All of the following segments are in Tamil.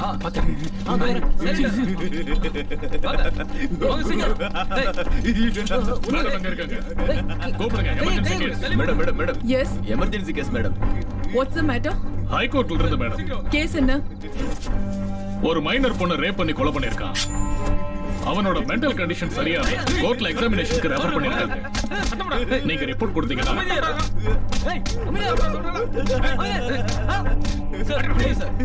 ஆ பாத்து ஆ இதோ வரேன். வாங்க. வாங்க சீக்கிரம். டேய், மேடம் அங்க இருக்காங்க கூப்பிடுங்க emergency case madam madam madam yes emergency case madam what's the matter ஹைகோர்ட்ல இருந்து மேடம் கேஸ் என்ன ஒரு மைனர் பொண்ணை ரேப் பண்ணி கொலை பண்ணிருக்கான் அவனோட மென்டல் கண்டிஷன் சரியா இல்ல கோர்ட்ல எக்ஸாமினேஷனுக்கு ரெஃபர் பண்ணிருக்காங்க நீங்க ரிப்போர்ட் கொடுத்தீங்கன்னா அமைதியா இரு. ஏய், அமைதியா இரு. ஏய், ஆ. Sir, please, sir.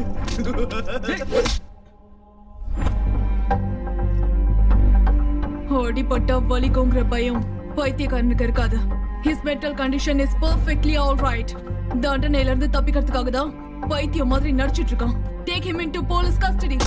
அடிப்பட்டா வலிக்குங்கிற பயம் பைத்தியக்காரனுக்கு இருக்காது his mental condition is perfectly all right தண்டனையில இருந்து தப்பிக்கிறதுக்காக தான் பைத்தியம் மாதிரி நடிச்சிட்டு இருக்கான் take him into police custody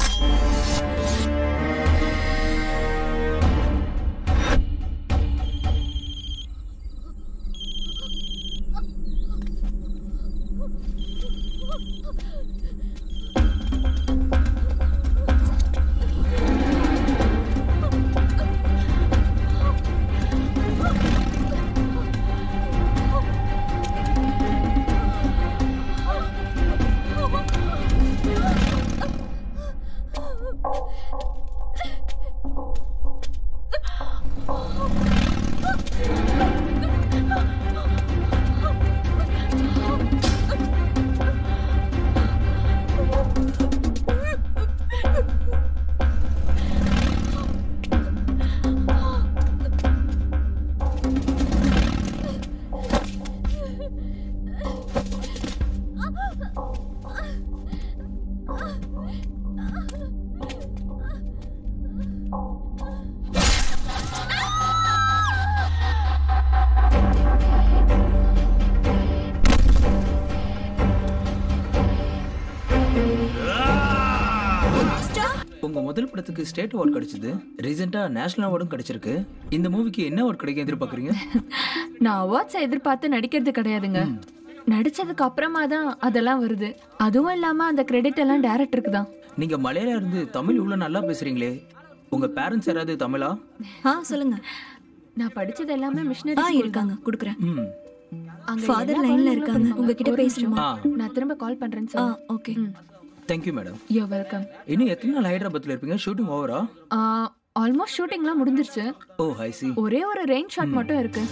உங்க முதல் படத்துக்கு ஸ்டேட் அவார்ட் கிடைச்சது ரீசெண்டா நேஷனல் அவார்டும் கிடைச்சிருக்கு இந்த மூவிக்கு என்ன அவார்ட் கிடைக்கும் எதிர்பார்க்கறீங்க நான் அவார்ட்ஸை எதிர்பார்த்து நடிக்கிறது கிடையாதுங்க நடிச்சதுக்கு அப்புறமா தான் அதெல்லாம் வருது அதுவும் இல்லாம அந்த கிரெடிட் எல்லாம் டேரக்டருக்கு தான் நீங்க மலையாள இருந்து தமிழ் இவ்வளவு நல்லா பேசுறீங்களே உங்க பேரண்ட்ஸ் யாராவது தமிழா ஆ சொல்லுங்க நான் படிச்சது எல்லாமே ஆ மிஷினரி இருக்காங்க குடுக்குறேன் ம் ஃபாதர் லைன்ல இருக்காங்க உங்ககிட்ட பேசணுமா ஆ நான் திரும்ப கால் பண்றேன் ஆ sir okay thank you madam you welcome இன்னும் எத்தனை நாள் ஹைதராபாத்ல இருப்பீங்க ஷூட்டிங் ஓவரா ஆல்மோஸ்ட் ஷூட்டிங்லாம் முடிஞ்சிருச்சு ஓ ஐ சி ஒரே ஒரு ரெயின் ஷாட் மட்டும் இருக்கு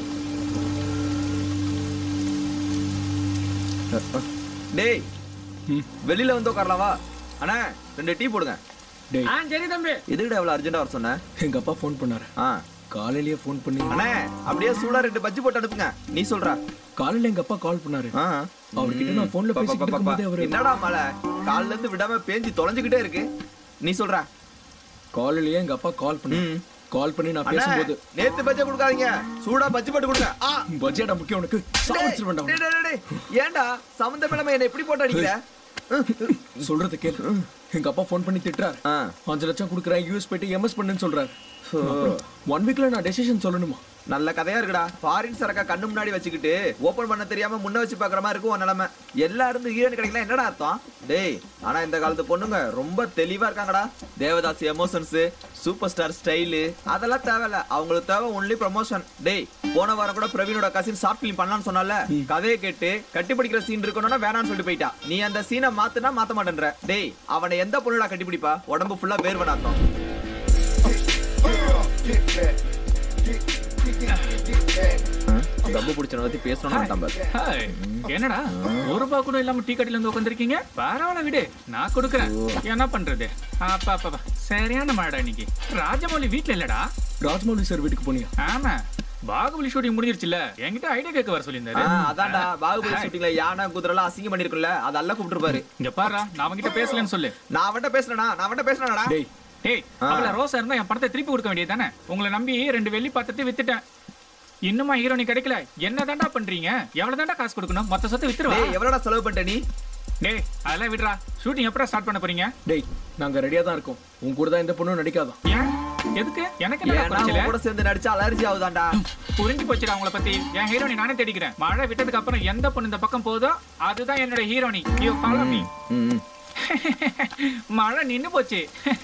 டேய் வெளியில வந்து உட்காரலாவா அண்ணா ரெண்டு டீ போடுங்க டேய் சரி தம்பி எதுக்குடா இவ்வளவு அர்ஜென்ட்டா வர சொன்ன எங்க அப்பா ஃபோன் பண்ணாரு ஆ காலையிலேயே ஃபோன் பண்ணி அண்ணே அப்படியே சூடா ரெண்டு பஜ்ஜி போட்டு அனுப்புங்க நீ சொல்றா காலையில எங்க அப்பா கால் பண்ணாரு ஆ. அவர்கிட்ட நான் போன்ல பா, பா, பேசிக்கிட்டு பா, பா. இருக்கும்போதே அவரு என்னடா மழை கால்ல இருந்து விடாம பேஞ்சு தொலைஞ்சுக்கிட்டே இருக்கு நீ சொல்றா காலையிலேயே எங்க அப்பா கால் பண்ணாரு ம். கால் பண்ணி நான் அண்ணே, பேசும்போது நேத்து பஜ்ஜி கொடுக்காதீங்க சூடா பஜ்ஜி போட்டு கொடுங்க ஆ பட்ஜெட்டா முக்கியம் உனக்கு சாவடிச்சிட்டு வேண்டாம் டேய், டேய், டேய், டேய். ஏன்டா சம்பந்தமில்லாம என்ன எப்படி போட்டு அடிக்கிற சொல்றது கேளு எங்க அப்பா ஃபோன் பண்ணி திட்டுறாரு ஆ. அஞ்சு லட்சம் கொடுக்குறேன் யூஎஸ் போயிட்டு எம்எஸ் பண்ணுன்னு சொல்றாரு ஒன் வீக்ல நான் டெசிஷன் சொல்லணுமா நல்ல கதையா இருக்குடா ஃபாரின் சரக்கா கண்ணு முன்னாடி வச்சுக்கிட்டு ஓபன் பண்ண தெரியாம முன்ன வச்சு பாக்குற மாதிரி இருக்கும் உன் நிலைமை எல்லா இருந்து ஹீரோயின் கிடைக்கலாம் என்னடா அர்த்தம் டேய் ஆனா இந்த காலத்து பொண்ணுங்க ரொம்ப தெளிவா இருக்காங்கடா Devadas emotions super star style அதெல்லாம் தேவையில்ல அவங்களுக்கு தேவை ஒன்லி ப்ரமோஷன் டேய் போன வாரம் கூட பிரவீனோட கசின் ஷார்ட் ஃபிலிம் பண்ணலாம்னு சொன்னால கதையை கேட்டு கட்டி பிடிக்கிற சீன் இருக்கணும்னா வேணாம்னு சொல்லிட்டு போயிட்டா நீ அந்த சீனை மாத்துனா மாத்த மாட்டேன்ற டேய் அவனை எந்த பொண்ணுடா கட்டி பிடிப்பா உடம்பு ஃபுல்லா வேர்வை நாத்தம் கம்பு பிடிச்சன பத்தி பேசணும்னு நம்பர் ஹாய் என்னடா ஒரு ரூபா கூட இல்லாம டீ கடையில வந்து உட்காந்துருக்கீங்க பரவாயில்ல விடு நான் கொடுக்குறேன் என்ன பண்றது அப்பா அப்பா சரியான மாடா இன்னைக்கு ராஜமௌலி வீட்ல இல்லடா ராஜ்மௌலி சார் வீட்டுக்கு போனியா ஆமா பாகுபலி ஷூட்டிங் முடிஞ்சிருச்சுல என்கிட்ட ஐடியா கேட்க வர சொல்லியிருந்தாரு அதான்டா பாகுபலி ஷூட்டிங்ல யானை குதிரை எல்லாம் அசிங்கம் பண்ணிருக்குல்ல அதெல்லாம் கூப்பிட்டுருப்பாரு இங்க பாரு நான் அவன்கிட்ட பேசலன்னு சொல்லு நான் அவன்கிட்ட பேசுறேனா நான் அவன்கிட்ட பேசுறேனா டேய் டேய் அவள ரோசா இருந்தா என் படத்தை திருப்பி கொடுக்க வேண்டியது தானே உங்களை நம்பி ரெண்டு வெள்ளி பாத்திரத்தை வித்துட்டேன் இன்னுமா ஹீரோனி கிடைக்கல என்ன தாண்டா பண்றீங்க எவ்வளவு தாண்டா காசு கொடுக்கணும் மொத்த சொத்து வித்துருவா டேய் எவ்வளோடா செலவு பண்ணிட்ட நீ டேய் அதெல்லாம் விடுறா ஷூட்டிங் எப்படா ஸ்டார்ட் பண்ண போறீங்க டேய் நாங்க ரெடியா தான் இருக்கோம் உன் கூட தான் இந்த பொண்ணும் நடிக்காதான் ஏன் எதுக்கு எனக்கு என்ன ஏன்னா குறைச்சல உன் கூட சேர்ந்து நடிச்சா அலர்ஜி ஆகுதாண்டா புரிஞ்சு போச்சுடா உங்களை பத்தி என் ஹீரோனி நானே தேடிக்கிறேன் மழை விட்டதுக்கு அப்புறம் எந்த பொண்ணு இந்த பக்கம் போதோ அதுதான் என்னோட ஹீரோனி யூ ஃபாலோ மீ ம். மழை நின்னு போச்சு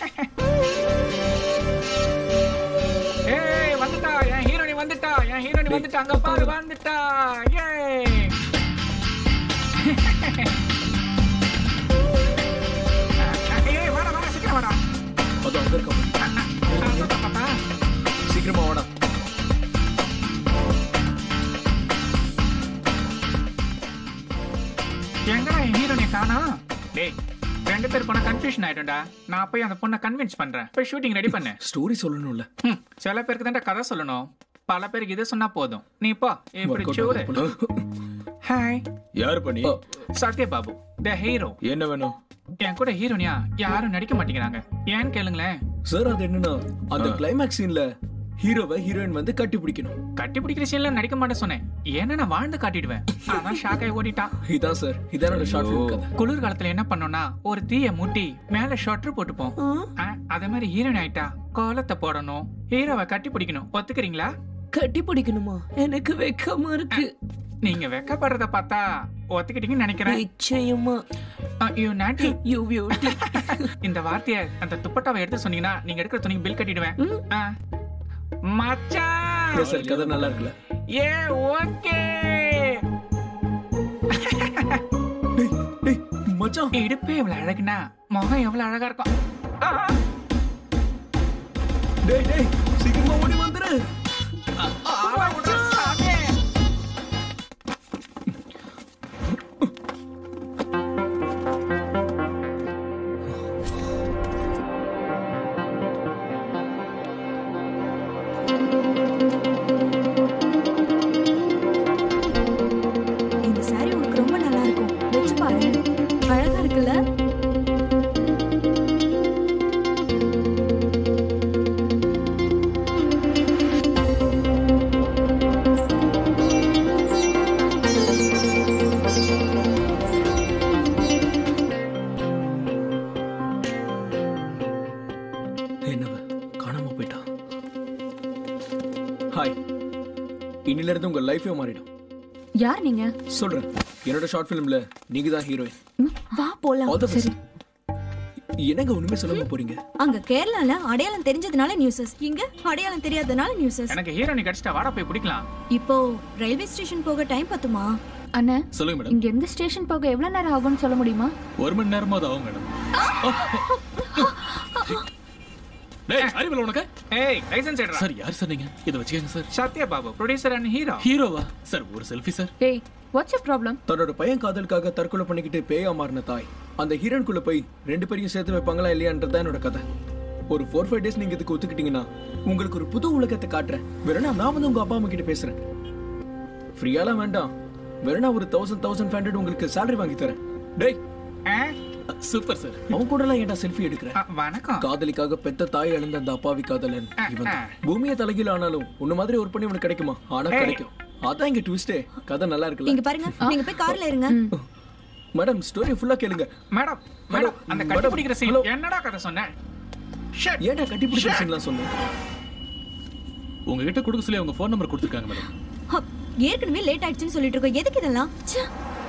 ஏய் வந்துட்டா என் ஹீரோனி வந்துட்டா என் ஹீரோனி வந்துட்டா அங்க பாரு வந்துட்டா ஏய் ஏய் அது அங்க இருக்க சீக்கிரமா வாடா எங்கடா என் ஹீரோனை காணா டேய் ரெண்டு பேர் போனா கன்ஃபியூஷன் ஆயிடும்டா நான் போய் அந்த பொண்ணை கன்வின்ஸ் பண்றேன் போய் ஷூட்டிங் ரெடி பண்ணு ஸ்டோரி சொல்லணும்ல ம், சில பேருக்கு தான் கதை சொல்லணும் பல பேருக்கு இது சொன்னா போதும் நீ போ இப்படி Workout சூடு ஆகாது. ஹாய் யார் பண்ணி சத்யபாபு த ஹீரோ என்ன வேணும் என் கூட ஹீரோனியா யாரும் நடிக்க மாட்டேங்கிறாங்க ஏன்னு கேளுங்களேன் சார் அது என்னன்னா அந்த கிளைமேக்ஸ் சீன்ல ஹீரோவை ஹீரோயின் வந்து கட்டி பிடிக்கணும் கட்டி பிடிக்கிற சீன்ல நடிக்க மாட்டேன் சொன்னேன் ஏன்னா நான் வாழ்ந்து காட்டிடுவேன் அதான் ஷாக் ஆகி ஓடிட்டான் இதான் சார் இதான் என்னோட ஷார்ட் ஃபிலிம் கதை குளிர்காலத்துல என்ன பண்ணோம்னா ஒரு தீய மூட்டி மேல ஷட்டர் போட்டுப்போம் ஆ, அதே மாதிரி ஹீரோயின் ஆயிட்டா கோலத்தை போடணும் ஹீரோவை கட்டி பிடிக்கணும் ஒத்துக்கிறீங்களா கட்டி பிடிக்கணுமா எனக்கு வெக்கமா இருக்கு நீங்க வெக்கப்படுறத பார்த்தா ஒத்துக்கிட்டீங்கன்னு நினைக்கிறேன் நிச்சயமா யூ நாட்டி யூ பியூட்டி இந்த வார்த்தைய அந்த துப்பட்டாவை எடுத்து சொன்னீங்கன்னா நீங்க எடுக்கிற துணிக்கு பில் கட்டிடுவேன் ஆ. மச்சான் சார் கதை நல்லா இருக்குல்ல ஏ ஓகே டேய் டேய் மச்சான் இடுப்பே எவ்வளவு அழகுனா முகம் எவ்வளவு அழகா இருக்கும் ஆ. டேய் டேய் சீக்கிரமா ஓடி வந்துரு சாமி. இந்த saree உனக்கு ரொம்ப நல்லா இருக்கும் வச்சு பாரு அழகா இருக்குல்ல என்னவ காணாம போயிட்டா ஹாய் இன்னில இருந்து உங்க லைஃபே மாறிடும் யார் நீங்க சொல்றேன் என்னோட ஷார்ட் ஃபிலிம்ல நீங்க தான் ஹீரோயின் ம், வா போலாம் ஆல் தி பெஸ்ட் என்னங்க ஒண்ணுமே சொல்லாம போறீங்க அங்க கேரளால அடையாளம் தெரிஞ்சதுனால நியூஸஸ் இங்க அடையாளம் தெரியாதனால நியூஸஸ் எனக்கு ஹீரோனி கிடைச்சிட்டா வாடா போய் பிடிக்கலாம் இப்போ ரயில்வே ஸ்டேஷன் போக டைம் பத்துமா அண்ணா சொல்லுங்க மேடம் இங்க எந்த ஸ்டேஷன் போக எவ்வளவு நேரம் ஆகும்னு சொல்ல முடியுமா ஒரு மணி நேரமா அது ஆகும் மேடம் டேய் அறிவில்ல உனக்கு ஏய் லைசென்ஸ் எடுறா சார் யார் சார் நீங்க இதை வச்சுக்கோங்க sir Sathya Babu producer and hero ஹீரோவா சார் ஒரு செல்ஃபி சார் ஏய் வாட்ஸ் யூர் ப்ராப்ளம் தன்னோட பையன் காதலுக்காக தற்கொலை பண்ணிக்கிட்டு பேயா மாறின தாய் அந்த ஹீரோனுக்குள்ள போய் ரெண்டு பேரையும் சேர்த்து வைப்பாங்களா இல்லையான்றது தான் என்னோட கதை ஒரு ஃபோர் ஃபைவ் டேஸ் நீங்க இதுக்கு ஒத்துக்கிட்டீங்கன்னா உங்களுக்கு ஒரு புது உலகத்தை காட்டுறேன் வேறனா நான் வந்து உங்க அப்பா அம்மா கிட்ட பேசுறேன் ஃப்ரீயாலாம் வேண்டாம் வேறனா ஒரு தௌசண்ட் தௌசண்ட் ஹண்ட்ரட் உங்களுக்கு salary வாங்கி தரேன் டேய் சூப்பர் சார் அவன் கூட எல்லாம் ஏன்டா செல்ஃபி எடுக்கிறேன் வணக்கம் காதலிக்காக பெத்த தாய் இழந்த அந்த அப்பாவி காதலன் இவன் தான். பூமியை தலைகீழ ஆனாலும் உன்ன மாதிரி ஒரு பண்ணி இவனுக்கு கிடைக்குமா ஆனா கிடைக்கும் அதான் இங்க ட்விஸ்டே கதை நல்லா இருக்குல்ல இங்க பாருங்க நீங்க போய் கார்ல இருங்க மேடம் ஸ்டோரி ஃபுல்லா கேளுங்க மேடம் மேடம் அந்த கட்டி மேடம், பிடிக்கிற சீன் ஹலோ. என்னடா கதை சொன்னேன் ஏன்டா கட்டி பிடிக்கிற சீன்லாம் சொன்னேன் உங்ககிட்ட கொடுக்க சொல்லி அவங்க ஃபோன் நம்பர் கொடுத்துருக்காங்க மேடம் ஹப், ஏற்கனவே லேட் ஆயிடுச்சுன்னு சொல்லிட்டு இருக்கோம் எதுக்கு இதெல்லாம் ச்சே.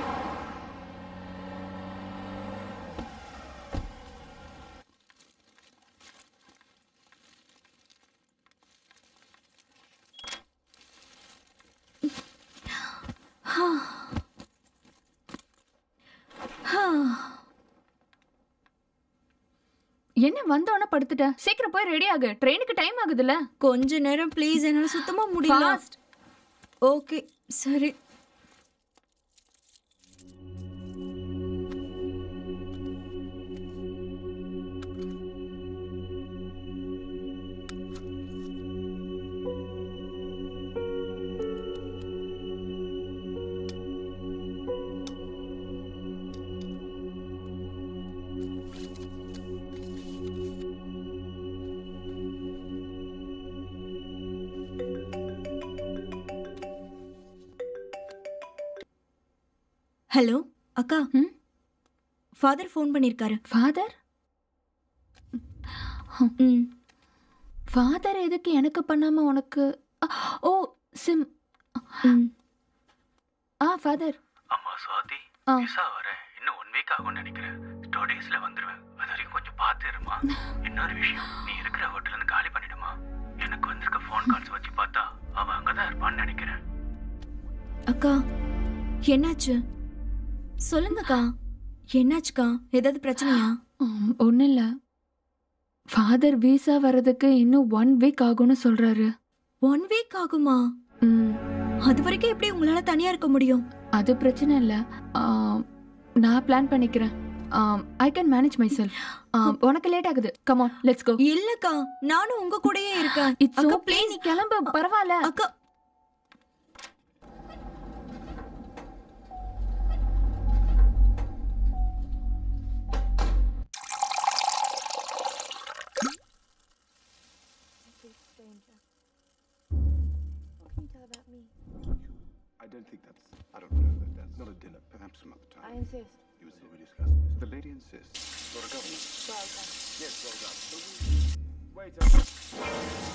என்ன வந்தோடனே படுத்துட்ட சீக்கிரம் போய் ரெடி ஆகு ட்ரெயினுக்கு டைம் ஆகுதுல்ல கொஞ்ச நேரம் ப்ளீஸ் என்னால சுத்தமா முடியல Fast. ஓகே சரி ஹலோ அக்கா ம்? ஃபாதர் ஃபோன் பண்ணிருக்காரு ஃபாதர் ம் ஃபாதர் எதுக்கு எனக்கு பண்ணாம உனக்கு அ, ஓ சிம் ம் ஆ ஃபாதர் அம்மா சுவாதி ஆ. விசா வர இன்னும் ஒன் வீக் ஆகும்னு நினைக்கிறேன் டூ டேஸ்ல வந்துருவேன் அது வரைக்கும் கொஞ்சம் பார்த்து இருமா இன்னொரு விஷயம் நீ இருக்கிற ஹோட்டல்ல இருந்து காலி பண்ணிடுமா எனக்கு வந்திருக்க ஃபோன் கால்ஸ் வச்சு பார்த்தா அவ அங்கதான் இருப்பான்னு நினைக்கிறேன் அக்கா என்னாச்சு சொல்லுங்கக்கா என்னாச்சுக்கா ஏதாவது பிரச்சனையா ஒன்றும் இல்லை ஃபாதர் வீசா வர்றதுக்கு இன்னும் ஒன் வீக் ஆகும்னு சொல்றாரு ஒன் வீக் ஆகுமா ம் அது வரைக்கும் எப்படி உங்களால தனியா இருக்க முடியும் அது பிரச்சனை இல்லை நான் பிளான் பண்ணிக்கிறேன் I can manage myself உனக்கு லேட் ஆகுது கமான் லெட்ஸ் கோ இல்லக்கா நானும் உங்க கூடயே இருக்கேன் இட்ஸ் அக்கா, ஓகே நீ கிளம்பு பரவாயில்ல அக்கா I don't think that's. I don't know that that's not a dinner. Perhaps some other time. I insist. You will we discuss this. The lady insists. You're a governor. Well done. Yes, well done. Wait.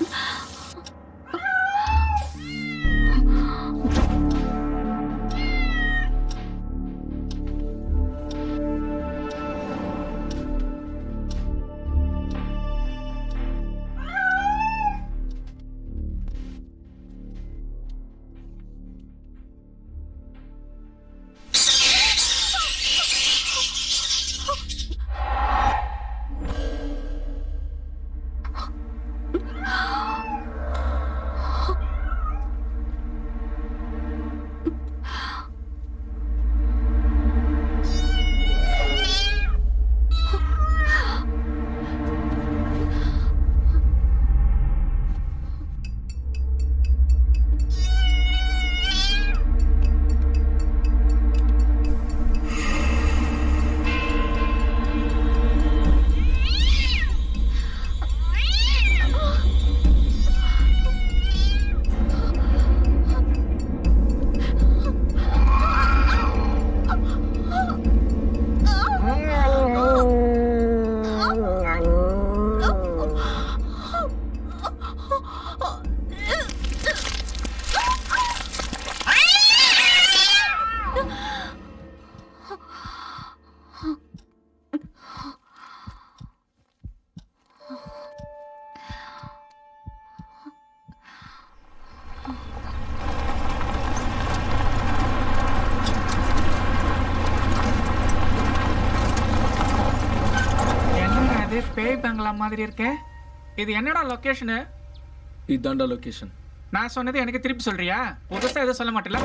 என்னடா இது பேய் பங்களா மாதிரி இருக்கே இது என்னடா லொகேஷனு இதாண்டா லொகேஷன் நான் சொன்னது எனக்கு திருப்பி சொல்றியா புதுசா எதுவும் சொல்ல மாட்டேல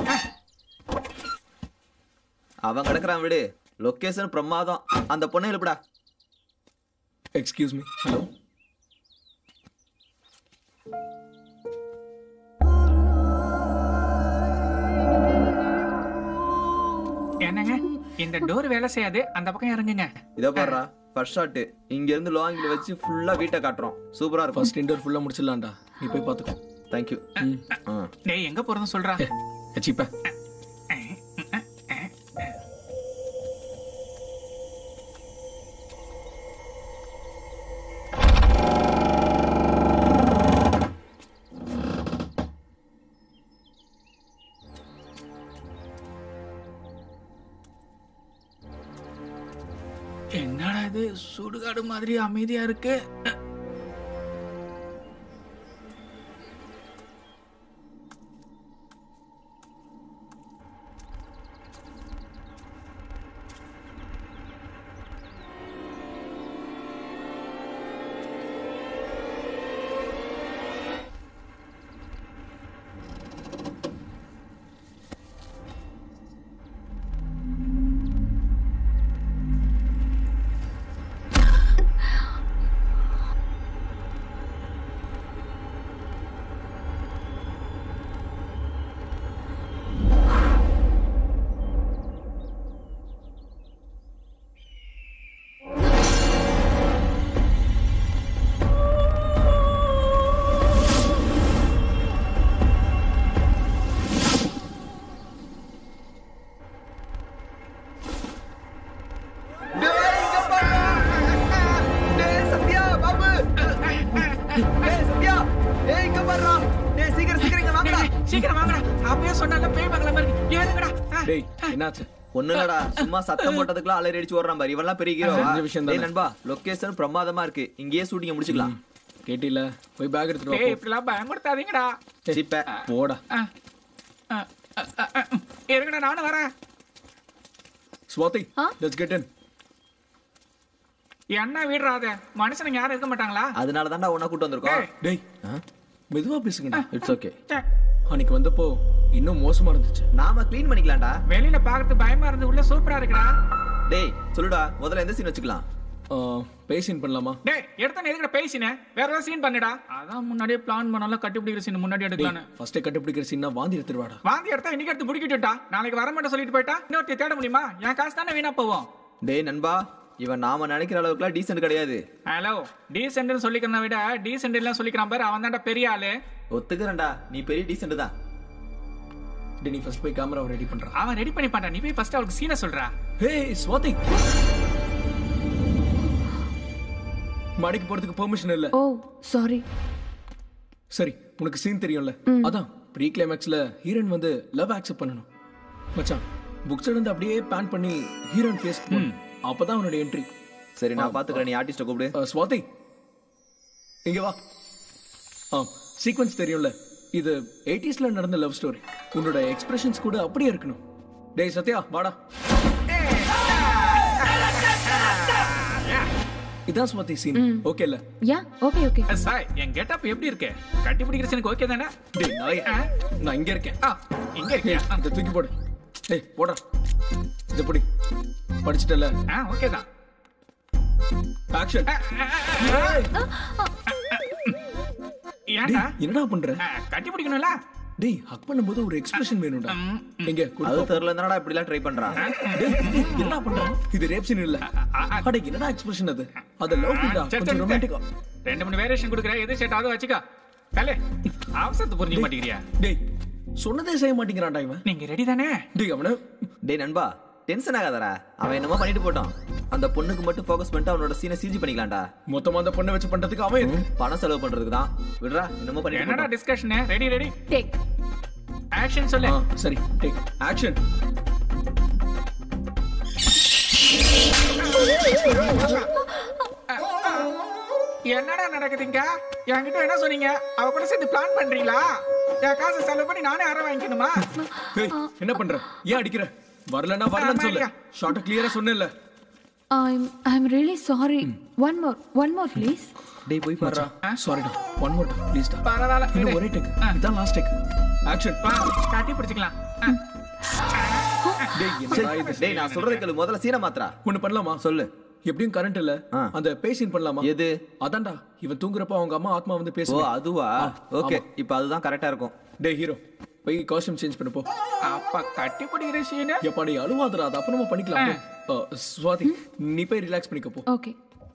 அவன் கிடக்குறான் விடு லொக்கேஷன் பிரமாதம் அந்த பொண்ணை எழுப்புடா எக்ஸ்கியூஸ் மீ ஹலோ என்னங்க இந்த டோர் வேலை செய்யாது அந்த பக்கம் இறங்குங்க இதோ பாருடா ஃபர்ஸ்ட் ஷாட் இங்க இருந்து லோ ஆங்கிள் வச்சு ஃபுல்லா வீட்டை காட்டுறோம் சூப்பரா இருக்கும் ஃபர்ஸ்ட் இன்டர் ஃபுல்லாக முடிச்சிடலாம்டா நீ போய் பார்த்துக்கோ தேங்க்யூ டேய் எங்க போறதுன்னு சொல்றா வச்சிப்ப என்னடா இது சுடுகாடு மாதிரி அமைதியா இருக்கு டேய் சத்யா பாபு டேய் சத்யா டேய் இங்க பாருடா டேய் சீக்கிரம் சீக்கிரம் இங்க வாங்கடா சீக்கிரம் வாங்கடா அப்பயே சொன்னால பேய் பங்களா மாதிரி இருக்கு. ஏறுங்கடா ஆ. டேய் என்னாச்சு ஒண்ணுங்கடா சும்மா சத்தம் போட்டதுக்குலாம் அலறி அடிச்சு ஓடுறான் பாரு இவன்லாம் பெரிய ஹீரோவா தெரிஞ்ச விஷயம் தானே. டேய் நண்பா லொகேஷன் பிரமாதமா இருக்கு இங்கேயே ஷூட்டிங் முடிச்சுக்கலாம் கேட்டில போய் பேக் எடுத்துட்டு டேய் வா இப்படிலாம் பயமுறுத்தாதீங்கடா போ. சீப்ப போடா ஆ. ஆ, ஆ, ஆ, ஆ. இருங்கடா நானும் வரேன் ஸ்வாதி லெட்ஸ் கெட் இன் என்ன விடுறாத மனுஷனுங்க யாரும் இருக்க மாட்டாங்களா அதனால தான்டா உன்னை கூட்டு வந்திருக்கோம் டேய் மெதுவா பேசுங்கடா இட்ஸ் ஓகே ச்சே, அன்னைக்கு வந்தப்போ இன்னும் மோசமா இருந்துச்சு நாம க்ளீன் பண்ணிக்கலாம்டா வெளியில பாக்குறது பயமா இருந்து உள்ள சூப்பரா இருக்குடா டேய் சொல்லுடா முதல்ல எந்த சீன் வச்சுக்கலாம் பேசின் பண்ணலாமா டேய் எடுத்த எதுக்குடா பேசினே வேற ஏதாவது சீன் பண்ணுடா அதான் முன்னாடியே பிளான் பண்ணாலும் கட்டிப்பிடிக்கிற சீன் முன்னாடி எடுக்கலான்னு ஃபர்ஸ்டே கண்டுபிடிக்கிற சீனா வாந்தி எடுத்துருவாடா வாந்தி எடுத்தா இன்னைக்கு எடுத்து முடிக்கிட்டுட்டா நாளைக்கு வர மாட்டேன் சொல்லிட்டு போயிட்டா இன்னொருத்தி தேட முடியுமா என் காசு தானே வீணா போவோம் டேய் நண்பா இவன் நாம நினைக்கிற அளவுக்குலாம் டீசென்ட் கிடையாது ஹலோ டீசென்ட்னு சொல்லிக்கிறத விட டீசென்ட் எல்லாம் சொல்லிக்கிறான் பாரு அவன் தான்டா பெரிய ஆளு ஒத்துக்கிறேன்டா நீ பெரிய டீசென்ட் தான் டேய் நீ ஃபர்ஸ்ட் போய் கேமராவை ரெடி பண்றா அவன் ரெடி பண்ணி பண்ணா நீ போய் ஃபர்ஸ்ட் அவளுக்கு சீனை சொல்றா ஹே ஸ்வாதி மாடிக்கு போறதுக்கு பெர்மிஷன் இல்ல ஓ சாரி சரி உனக்கு சீன் தெரியும்ல அதான் ப்ரீ கிளைமேக்ஸ்ல ஹீரோயின் வந்து லவ் அக்செப்ட் பண்ணணும் மச்சான் புக்ஸ் இருந்து அப்படியே பேன் பண்ணி ஹீரோயின் ஃபேஸ் அப்பதான் அவனோட என்ட்ரி சரி நான் பாத்துக்கிறேன் நீ ஆர்டிஸ்ட கூப்பிடு ஸ்வாதி இங்க வா ஆ சீக்வன்ஸ் தெரியும்ல இது எயிட்டிஸ்ல நடந்த லவ் ஸ்டோரி உன்னோட எக்ஸ்பிரஷன்ஸ் கூட அப்படியே இருக்கணும் டேய் சத்யா வாடா இதான் ஸ்வாதி சீன் ஓகே இல்ல யா ஓகே ஓகே சாய் என் கெட்டப் எப்படி இருக்கு கட்டி பிடிக்கிற சீனுக்கு ஓகே தானே டேய் நாயே நான் இங்க இருக்கேன் ஆ, இங்க இருக்கியா ஏய், இதை தூக்கி போடு டேய் போடா இது பிடி படிச்சிட்டல ஆ ஓகே தான் ஆக்ஷன் ஏன்டா என்னடா பண்ற ஆ, கட்டி பிடிக்கணும்ல டேய் ஹக் பண்ணும்போது ஒரு எக்ஸ்பிரஷன் வேணும்டா எங்க அது கொடுத்து தெரியல என்னடா இப்படி எல்லாம் ட்ரை பண்றான் டேய் டேய், என்னடா பண்ற இது ரேப் சீன் இல்ல அட என்னடா எக்ஸ்பிரஷன் அது அது லவ் ஃபீல்டா சரி, கொஞ்சம் சரி, ரொமான்டிக்கா ரெண்டு மூணு வேரியேஷன் கொடுக்குறேன் எது செட் ஆகுதோ வச்சுக்கோ தலே அவசரத்தை புரிஞ்சுக்க மாட்டேங்கிறியா டேய் சொன்னதே செய்ய மாட்டேங்கிறான்டா இவன் நீங்க ரெடி தானே டேய் அவன டேய் நண்பா டென்ஷன் ஆகாதடா அவன் என்னமோ பண்ணிட்டு போட்டான் அந்த பொண்ணுக்கு மட்டும் ஃபோக்கஸ் பண்ணிட்டு அவனோட சீனை சிஜி பண்ணிக்கலாம்டா மொத்தமா அந்த பொண்ணை வச்சு பண்றதுக்கு அவன் எதுக்கு? பணம் செலவு பண்றதுக்கு தான் விடுறா என்னமோ பண்ணிட்டு என்னடா போட்டான். Discussion ready ready take action சொல்லு ஆ சரி டேக் ஆக்ஷன் என்னடா நடக்குதுங்க என்கிட்ட என்ன சொன்னீங்க அவ கூட சேர்ந்து பிளான் பண்றீங்களா என் காசை செலவு பண்ணி நானே அரை வாங்கிக்கணுமா டேய் என்ன பண்ற ஏன் அடிக்கிற வரலன்னா வரலன்னு சொல்லு ஷார்ட்ட கிளியரா சொன்னேன்ல I'm I'm really sorry one more one more please டேய் போய் பாருடா சாரிடா ஒன் மோர் ப்ளீஸ் டா பரவாயில்ல இன்னும் விடு. ஒரே டேக் இதான் லாஸ்ட் டேக் ஆக்ஷன் வா, கட்டி பிடிச்சிக்கலாம் ஆ. டேய் என்னடா இது டேய் நான் சொல்றது கேளு முதல்ல சீனை மாத்துறா ஒண்ணு பண்ணலாமா சொல்லு எப்படியும் கரண்ட் இல்ல ஆ. அந்த பேசின் பண்ணலாமா எது அதான்டா இவன் தூங்குறப்ப அவங்க அம்மா ஆத்மா வந்து ஓ பேசுவா அதுவா ஆ, ஓகே ஆமா. இப்போ அதுதான் கரெக்டா இருக்கும் டேய் ஹீரோ போய் காஸ்டியூம் சேஞ்ச் பண்ணு போ அப்ப கட்டி பிடிக்கிற சீனு எப்பா டேய் அழுவாதடா அது அப்புறமா பண்ணிக்கலாம் போ. ஆ, சுவாதி நீ போய் ரிலாக்ஸ் பண்ணிக்க போ ஓகே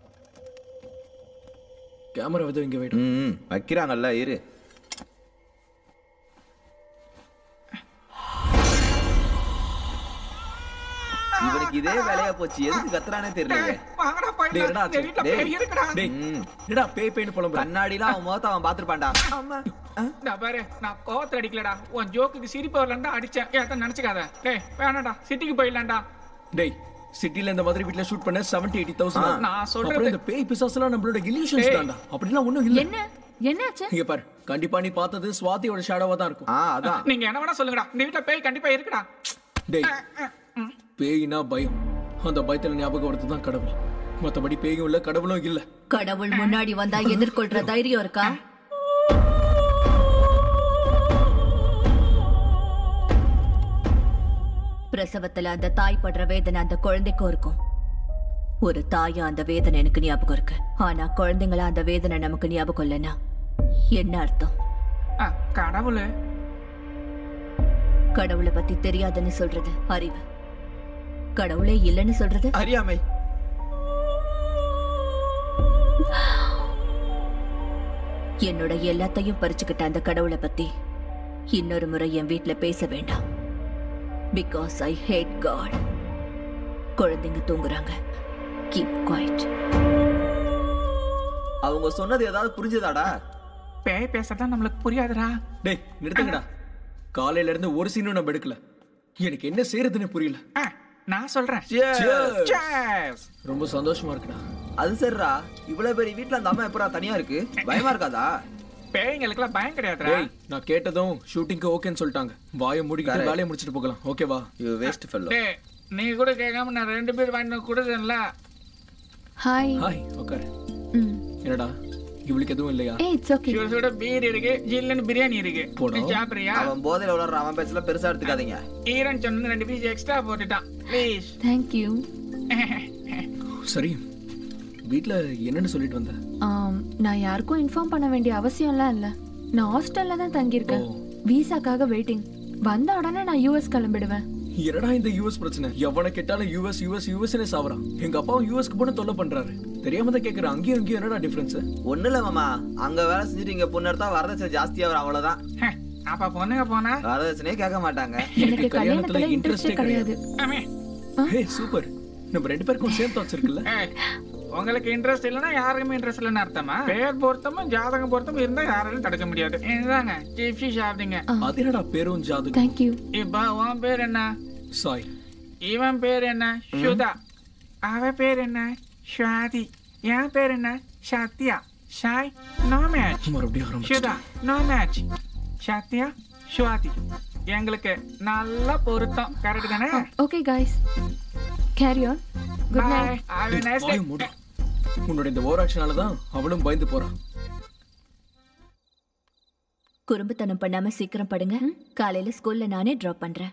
கேமரா வந்து இங்க வெயிட் ம் வைக்கிறாங்கல்ல இரு இவனுக்கு இதே வேலையா போச்சு எதுக்கு கத்துறானே தெரியல வாங்கடா டேய் போயிடலாம் என்னடா இந்த ஆச்சு? வீட்டுல டேய். பேய் இருக்குடா டேய் ம். என்னடா பேய் பேய்னு புலம்புற கண்ணாடிலாம் அவன் முகத்தை அவன் பாத்துருப்பான்டா நான் பாரு நான் கோவத்துல அடிக்கலடா உன் ஜோக்குக்கு சிரிப்பு வரலன்டா அடிச்சேன் ஏன் நினைச்சுக்காத டேய் வேணாம்டா சிட்டிக்கு போயிடலாம்டா டேய் சிட்டில இந்த மாதிரி வீட்ல ஷூட் பண்ண 70 எயிட்டி தௌசண்ட் நான் சொல்றது- அப்புறம் இந்த பேய் பிசாசெல்லாம் நம்மளோட இல்யூஷன்ஸ் டேய். தான்டா அப்படிலாம் ஒண்ணும் இல்ல என்ன என்னாச்சு இங்க பாரு கண்டிப்பா நீ பார்த்தது சுவாதியோட ஷேடோவா தான் இருக்கும் ஆ அதான் நீங்க என்ன வேணா சொல்லுங்கடா இந்த வீட்டுல பேய் கண்டிப்பா இருக்குடா டேய் பேய்னா பயம் அந்த பயத்துல ஞாபகம் வரது தான் கடவுள் மத்தபடி பேயும் இல்ல கடவுளும் இல்ல கடவுள் முன்னாடி வந்தா எதிர்கொள்ற தைரியம் இருக்கா பிரசவத்துல அந்த தாய் படுற வேதனை அந்த குழந்தைக்கும் இருக்கும் ஒரு தாயா அந்த வேதனை எனக்கு ஞாபகம் இருக்கு ஆனா குழந்தைங்களா அந்த வேதனை நமக்கு ஞாபகம் இல்லைன்னா என்ன அர்த்தம் ஆ, கடவுளே கடவுளை பத்தி தெரியாதுன்னு சொல்றது அறிவு கடவுளே இல்லைன்னு சொல்றது அறியாமை என்னோட எல்லாத்தையும் பறிச்சுக்கிட்ட அந்த கடவுளை பத்தி இன்னொரு முறை என் வீட்ல பேச வேண்டாம் பிகாஸ் ஐ ஹேட் காட் குழந்தைங்க தூங்குறாங்க கீப் குவைட் அவங்க சொன்னது ஏதாவது புரிஞ்சுதாடா பேய் பேசுறதா நம்மளுக்கு புரியாதுடா டேய் நிறுத்துங்கடா காலையில இருந்து ஒரு சீனும் நம்ம எடுக்கல எனக்கு என்ன செய்யறதுன்னு புரியல ஆ, நான் சொல்றேன் Cheers. Cheers. ரொம்ப சந்தோஷமா இருக்குடா அது சரிடா இவ்வளவு பெரிய வீட்ல அந்த அம்மா எப்பரா தனியா இருக்கு பயமா இருக்காதா பேய்ங்களுக்குலாம் பயம் கிடையாதுடா டேய் நான் கேட்டதும் ஷூட்டிங்க்கு ஓகேன்னு சொல்லிட்டாங்க வாயை மூடிக்கிட்டு Correct. வேலையை முடிச்சிட்டு போகலாம் ஓகேவா யூ வேஸ்ட் ஃபெல்லோ டேய் நீ கூட கேட்காம நான் ரெண்டு பேர் வாங்கிட்டு கொடுக்கல ஹாய் ஹாய் உட்காரு ம் என்னடா இவளுக்கு எதுவும் இல்லையா ஏய் இட்ஸ் ஓகே சுட சுட பீர் இருக்கு ஜில்லுன்னு பிரியாணி இருக்கு போடா. சாப்பிடுறியா அவன் போதையில உளற அவன் பேச்சுல பெருசா எடுத்துக்காதீங்க ஈரன் சொன்னது ரெண்டு பீஸ் எக்ஸ்ட்ரா போட்டுட்டான் ப்ளீஸ் தேங்க் யூ சரி வீட்ல என்னன்னு சொல்லிட்டு வந்த நான் யாருக்கும் இன்ஃபார்ம் பண்ண வேண்டிய அவசியம்லாம் இல்ல நான் ஹாஸ்டல்ல தான் தங்கியிருக்கேன் விசாக்காக வெயிட்டிங் வந்த உடனே நான் யூஎஸ் கிளம்பிடுவேன் என்னடா இந்த யூஎஸ் பிரச்சனை எவனை கேட்டாலும் யூஎஸ் யூஎஸ் யூஎஸ்னே சாவறான் எங்க அப்பாவும் யூஎஸ்க்கு போன தொல்லை பண்றாரு தெரியாம தான் கேக்குறேன் அங்கேயும் அங்கேயும் என்னடா டிஃபரன்ஸ் ஒண்ணு இல்ல மாமா அங்க வேலை செஞ்சுட்டு இங்க பொண்ணு எடுத்தா வரதட்சணை ஜாஸ்தியா வரும் அவ்வளவுதான் அப்ப பொண்ணுங்க போனா வரதட்சணையே கேட்க மாட்டாங்க எனக்கு கல்யாணத்துல இன்ட்ரெஸ்டே கிடையாது ஹே சூப்பர் நம்ம ரெண்டு பேருக்கும் சேம் தாட்ஸ் இருக்குல்ல ஏய், உங்களுக்கு இன்ட்ரெஸ்ட் இல்லைன்னா யாருக்குமே இன்ட்ரெஸ்ட் இல்லைன்னு அர்த்தமா பேர் பொருத்தமும் ஜாதகம் பொருத்தமும் இருந்தா யாராலும் தடுக்க முடியாது இதுதாங்க டிப்ஸி சாப்பிடுங்க அது என்னடா பேரும் ஜாதகம் தேங்க் யூ இப்ப உன் பேர் என்ன சாய் இவன் பேர் என்ன சுதா அவ பேர் என்ன ஸ்வாதி என் பேர் என்ன சத்யா ஷாய் நோ மேட்ச் மறுபடியும் ஆரம்பிச்சு சுதா நோ மேட்ச் சத்யா ஸ்வாதி எங்களுக்கு நல்ல பொருத்தம் கரெக்ட் தானே okay guys carry on good Bye. Night Have a nice day. வாயை மூடு. உன்னோட இந்த ஓவர் ஆக்ஷனால தான் அவளும் பயந்து போறான் குறும்புத்தனம் பண்ணாம சீக்கிரம் படுங்க காலையில ஸ்கூல்ல நானே டிராப் பண்றேன்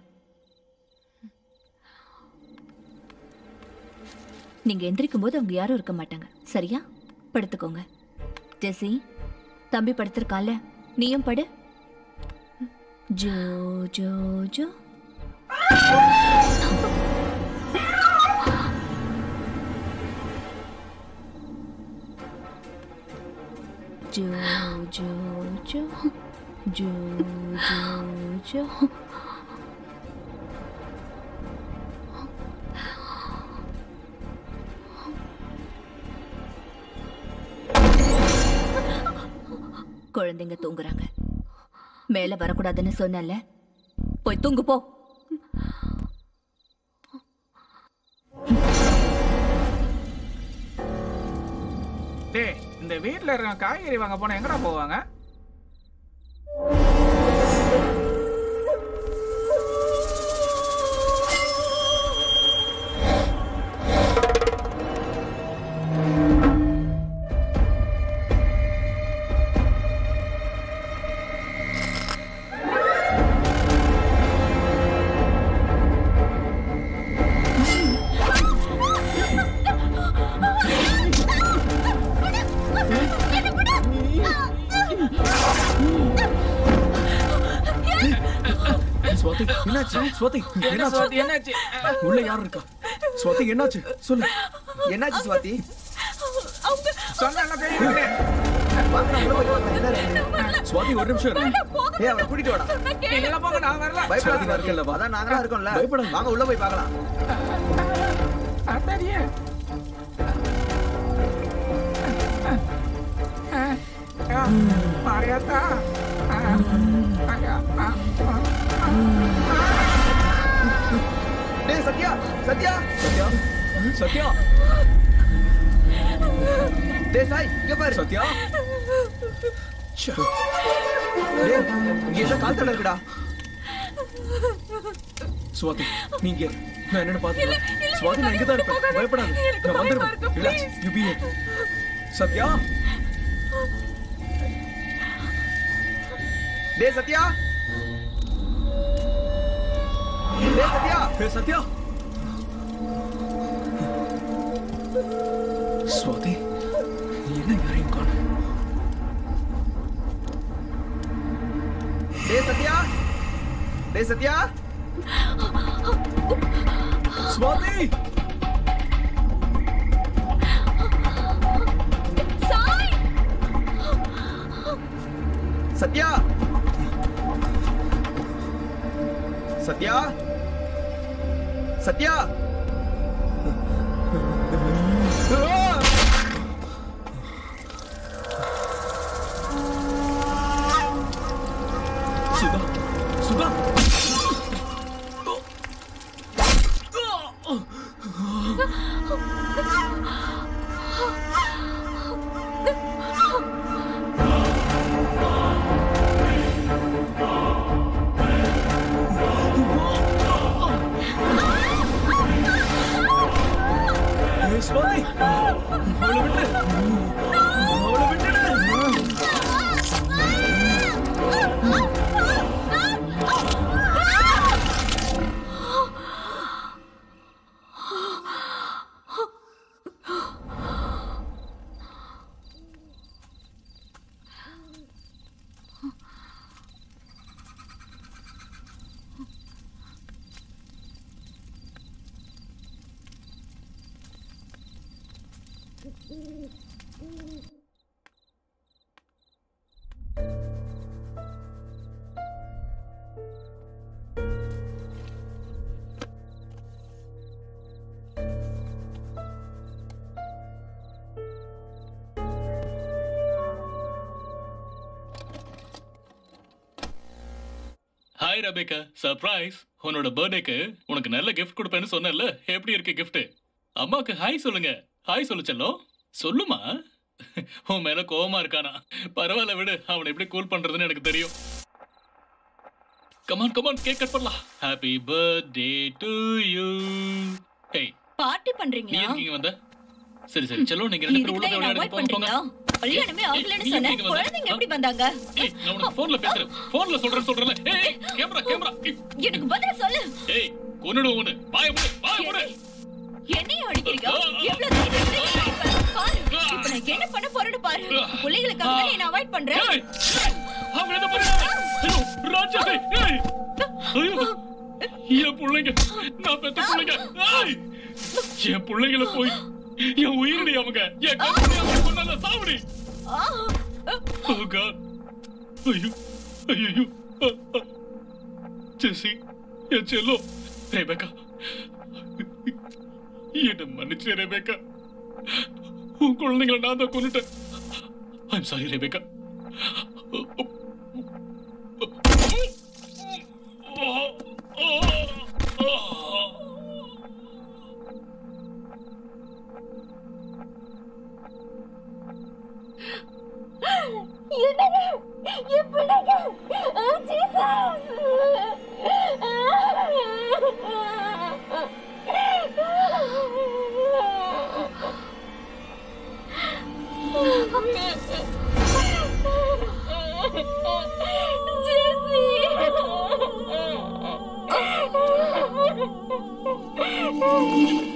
நீங்க எந்திரிக்கும் போது அவங்க யாரும் இருக்க மாட்டாங்க சரியா படுத்துக்கோங்க ஜெசி தம்பி படுத்திருக்கான்ல நீயும் படு ஜோ ஜோ ஜோ ஜோ ஜோ ஜோ ஜோ ஜோ ஜோ குழந்தைங்க தூங்குறாங்க மேல வரக்கூடாதுன்னு சொன்னல போய் தூங்கு போ டேய் இந்த வீட்ல இருக்க காய்கறி வாங்க போனா எங்கடா போவாங்க ஸ்வாதி என்னாச்சு ஸ்வாதி என்ன சுவாதி, என்னாச்சு? உள்ள யார் இருக்கா ஸ்வாதி என்னாச்சு சொல்லு என்னாச்சு சுவாதி சொன்னா தெரியும் ஸ்வாதி ஒரு நிமிஷம் இரு. ஏய் அவளை கூட்டிட்டு வாடா நீங்க போங்க நான் வரல ஸ்வாதி நான் இருக்கேன்ல, வா. அதான் நாங்களா இருக்கோம்ல பயப்படாத. வாங்க உள்ள போய் பார்க்கலாம் அத்தாடியே மாரியாத்தா டேய் சத்யா சத்யா சத்யா சத்யா டேய் சாய் இங்க பாரு சத்யா டேய் இங்க ஏதோ கால் தடம் இருக்குடா ஸ்வாதி நீங்க இரு. நான் என்னன்னு பாத்துக்கிறேன் ஸ்வாதி நான் இங்க தான் இருப்பேன் பயப்படாத நான் வந்துடுவேன் ரிலாக்ஸ் யூ பி சத்யா டேய் சத்யா டேய் சத்யா ஹே சத்யா ஸ்வாதி என்ன யாரையும் காணும் டேய் சத்யா டேய் சத்யா ஸ்வாதி சத்யா சத்யா சத்யா சுதா சுதா ஏய், ஸ்வாதி ஹாய் ரபேக்கா சர்ப்ரைஸ் உன்னோட பர்த்டேக்கு உனக்கு நல்ல கிஃப்ட் கொடுப்பேன்னு சொன்னேன்ல எப்படி இருக்கு gift அம்மாக்கு ஹாய் சொல்லுங்க ஹாய் சொல்லு செல்லம் சொல்லுமா உன் மேல கோவமா இருக்கானா பரவாயில்ல விடு அவனை எப்படி கூல் பண்றதுன்னு எனக்கு தெரியும் கமான் கமான் கேக் கட் பண்ணலாம் happy birthday to you hey party நீ பண்றீங்களா எதுக்கு இங்க வந்த சரி சரி செல்லம் நீங்க ரெண்டு பேரும் உள்ள இதுக்கு போய் என்ன விளையாடுங்க அவாய்ட் போங்க போங்க பண்றீங்களா கல்யாணமே ஆகலன்னு நீ சொன்னேன் எதுக்கு இங்க வந்த? குழந்தைங்க எப்படி வந்தாங்க ஏய் நான் உனக்கு போன்ல பேசுறேன் போன்ல சொல்றேன் சொல்றேன்ல ஏய் கேமரா கேமரா எனக்கு பதில் சொல்லு ஏய் கொன்னுடுவோம் உன்னை வாய மூடு வாய மூடு என்னையும் அடிக்கிறீங்க எவ்வளவு தைரியம் இருந்தா என்ன அடிப்ப? பாரு இப்ப நான் என்ன பண்ண போறேன்னு பாரு பிள்ளைகளுக்காக தான் என்ன அவாய்ட் பண்றேன் அவங்க என்ன பண்றாங்க ஐயோ ராஜா டேய், ஏய் ஐயோ என் பிள்ளைங்க நான் பெத்த பிள்ளைங்க ஏய் என் பிள்ளைங்கள போய் என் உயிரடி அவங்க என் கண்ணு அவங்க கொண்டால சாவடி ஓ காட் ஐயோ ஐயோ ஜெசி என் செல்லோ ரெபேக்கா என்ன மன்னிச்சு ரெபேக்கா உன் குழந்தைங்களை நான் தான் கொண்டுட்டேன் ஐம் சாரி ரெபேக்கா என்னங்க என் பிள்ளைங்க ஆ, ஜெசி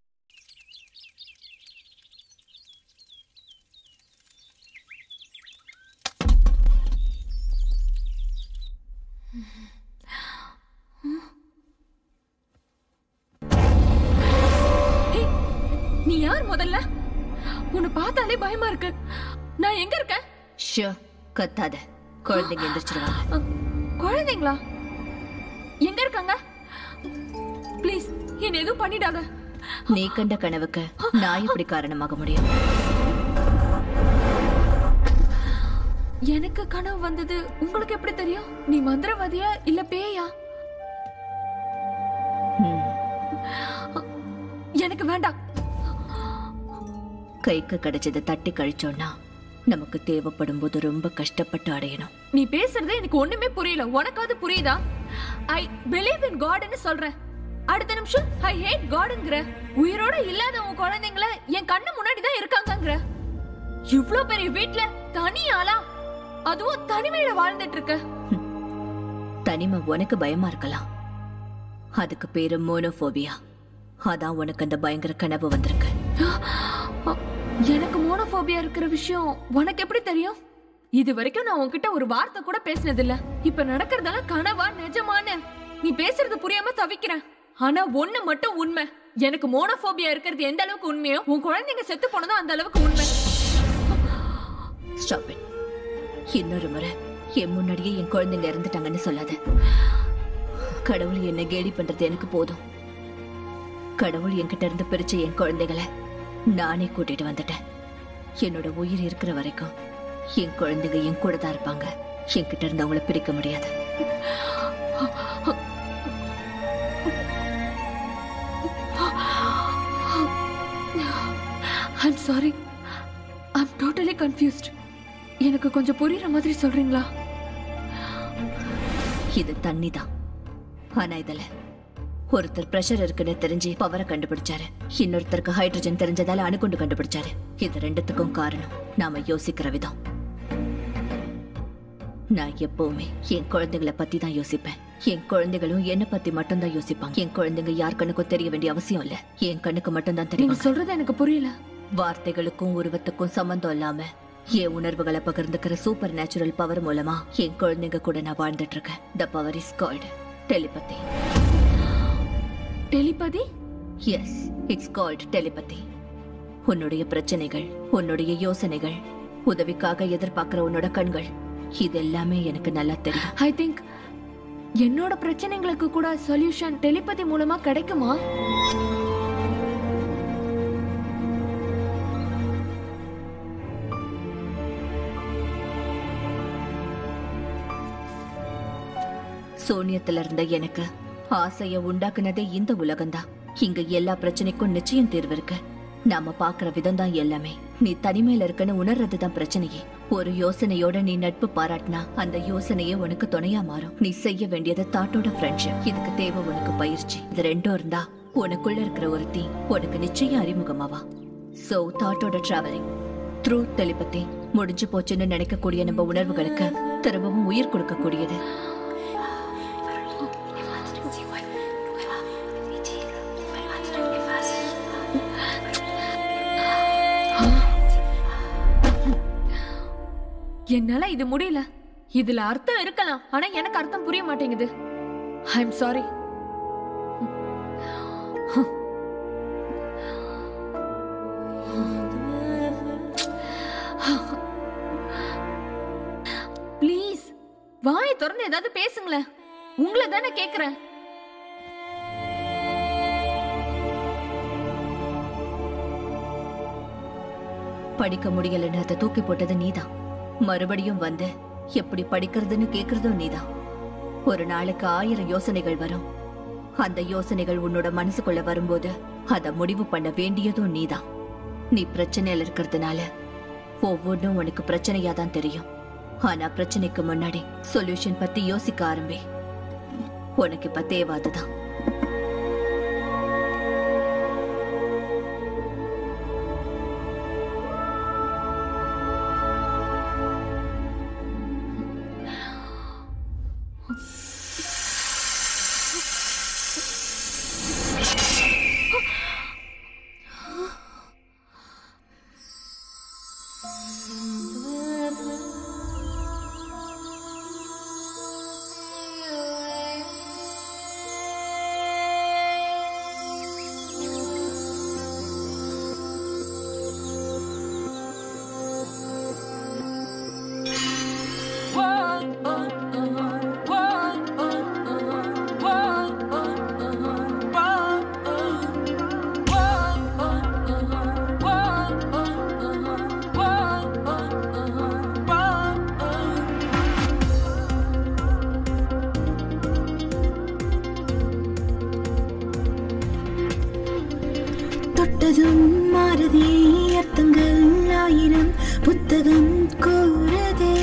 நீ யார் முதல்ல உன்னை பார்த்தாலே பயமா இருக்கு நான் எங்க இருக்கேன் ஷோ கத்தாத குழந்தைங்க எந்திரிச்சிருவாங்க குழந்தைங்களா எங்க இருக்காங்க ப்ளீஸ் என்ன எதுவும் பண்ணிடாத நீ கண்ட கனவுக்கு நான் எப்படி காரணமாக முடியும் எனக்கு கனவு வந்தது உங்களுக்கு எப்படி தெரியும் நீ மந்திரவாதியா இல்ல பேயா எனக்கு வேண்டாம் கைக்கு கிடைச்சதை தட்டி கழிச்சோம்னா நமக்கு தேவைப்படும் போது ரொம்ப கஷ்டப்பட்டு அடையணும் நீ பேசுறது எனக்கு ஒண்ணுமே புரியல உனக்காவது புரியுதா ஐ பிலீவ் இன் காட்னு சொல்றேன் அடுத்த நிமிஷம் ஐ ஹேட் காட்ங்கிற உயிரோட இல்லாத உன் குழந்தைங்கள என் கண்ணு முன்னாடி தான் இருக்காங்கங்கிற இவ்ளோ பெரிய வீட்ல தனி ஆளா அதுவும் தனிமையில வாழ்ந்துட்டு இருக்க தனிமை உனக்கு பயமா இருக்கலாம் அதுக்கு பேரு மோனோபோபியா அதான் உனக்கு அந்த பயங்கர கனவு வந்திருக்கு எனக்கு மோனோபோபியா இருக்கிற விஷயம் உனக்கு எப்படி தெரியும் இது வரைக்கும் நான் உன்கிட்ட ஒரு வார்த்தை கூட பேசினது இல்ல இப்ப நடக்கிறதெல்லாம் கனவா நிஜமான்னு நீ பேசுறது புரியாம தவிக்கிறேன் ஆனா ஒண்ணு மட்டும் உண்மை எனக்கு மோனோபோபியா இருக்கிறது எந்த அளவுக்கு உண்மையோ உன் குழந்தைங்க செத்து போனதும் அந்த அளவுக்கு உண்மை ஸ்டாப் இட் இன்னொரு முறை என் முன்னாடியே என் குழந்தைங்க இறந்துட்டாங்கன்னு சொல்லாத கடவுள் என்ன கேலி பண்றது எனக்கு போதும் கடவுள் என்கிட்ட இருந்து பிரிச்ச என் குழந்தைகளை நானே கூட்டிட்டு வந்துட்டேன் என்னோட உயிர் இருக்கிற வரைக்கும் என் குழந்தைங்க என் கூட தான் இருப்பாங்க என்கிட்ட இருந்து அவங்கள பிரிக்க முடியாது I'm sorry I'm totally confused எனக்கு கொஞ்சம் புரியுற மாதிரி சொல்றீங்களா இது தண்ணி தான் ஆனா இதுல ஒருத்தர் பிரஷர் இருக்குன்னு தெரிஞ்சு பவரை கண்டுபிடிச்சாரு இன்னொருத்தருக்கு ஹைட்ரஜன் தெரிஞ்சதால அணுகுண்டு கண்டுபிடிச்சாரு இது ரெண்டுத்துக்கும் காரணம் நாம யோசிக்கிற விதம் நான் எப்பவுமே என் குழந்தைகளை பத்தி தான் யோசிப்பேன் என் குழந்தைகளும் என்ன பத்தி மட்டும்தான் யோசிப்பாங்க என் குழந்தைங்க யார் கண்ணுக்கும் தெரிய வேண்டிய அவசியம் இல்ல என் கண்ணுக்கு மட்டும்தான் நீங்க தெரியும் சொல்றது எனக்கு புரியல வார்த்தைகளுக்கும் உருவத்துக்கும் சம்பந்தம் இல்லாம என் உணர்வுகளை பகிர்ந்துக்கிற சூப்பர் நேச்சுரல் பவர் மூலமா என் குழந்தைங்க கூட நான் வாழ்ந்துட்டு இருக்கேன் the power is called telepathy telepathy yes it's called telepathy உன்னுடைய பிரச்சனைகள் உன்னுடைய யோசனைகள் உதவிக்காக எதிர்பார்க்கிற உன்னோட கண்கள் இது எல்லாமே எனக்கு நல்லா தெரியும் ஐ திங்க் என்னோட பிரச்சனைகளுக்கு கூட சொல்யூஷன் டெலிபதி மூலமா கிடைக்குமா சூனியத்துல இருந்த எனக்கு ஆசைய உண்டாக்குனதே இந்த உலகம்தான் இங்க எல்லா பிரச்சனைக்கும் நிச்சயம் தீர்வு இருக்கு நாம பாக்குற விதம் தான் எல்லாமே நீ தனிமையில இருக்கன்னு உணர்றதுதான் பிரச்சனையே ஒரு யோசனையோட நீ நட்பு பாராட்டினா அந்த யோசனையே உனக்கு துணையா மாறும் நீ செய்ய வேண்டியது தாட்டோட ஃப்ரெண்ட்ஷிப் இதுக்கு தேவை உனக்கு பயிற்சி இது ரெண்டும் இருந்தா உனக்குள்ள இருக்கிற ஒருத்தி உனக்கு நிச்சயம் அறிமுகமாவா சோ தாட்டோட டிராவலிங் த்ரூ டெலிபதி முடிஞ்சு போச்சுன்னு நினைக்கக்கூடிய நம்ம உணர்வுகளுக்கு திரும்பவும் உயிர் கொடுக்கக்கூடியது என்னால இது முடியல இதுல அர்த்தம் இருக்கலாம் ஆனா எனக்கு அர்த்தம் புரிய மாட்டேங்குது ஐ எம் சாரி ப்ளீஸ் வாயை திறந்து ஏதாவது பேசுங்களேன் உங்களை தானே கேக்குறேன் படிக்க முடியலன்னு அதை தூக்கி போட்டது நீதான் மறுபடியும் வந்து எப்படி படிக்கிறதுன்னு கேக்குறதும் நீதான் ஒரு நாளுக்கு ஆயிரம் யோசனைகள் வரும் அந்த யோசனைகள் உன்னோட மனசுக்குள்ள வரும்போது அதை முடிவு பண்ண வேண்டியதும் நீதான் நீ பிரச்சனையில இருக்கிறதுனால ஒவ்வொன்றும் உனக்கு பிரச்சனையா தான் தெரியும் ஆனா பிரச்சனைக்கு முன்னாடி சொல்யூஷன் பத்தி யோசிக்க ஆரம்பி உனக்கு இப்ப தேவை அதுதான் தொட்டதும் மாறுதே அர்த்தங்கள் ஆயிரம் புத்தகம் கூறதே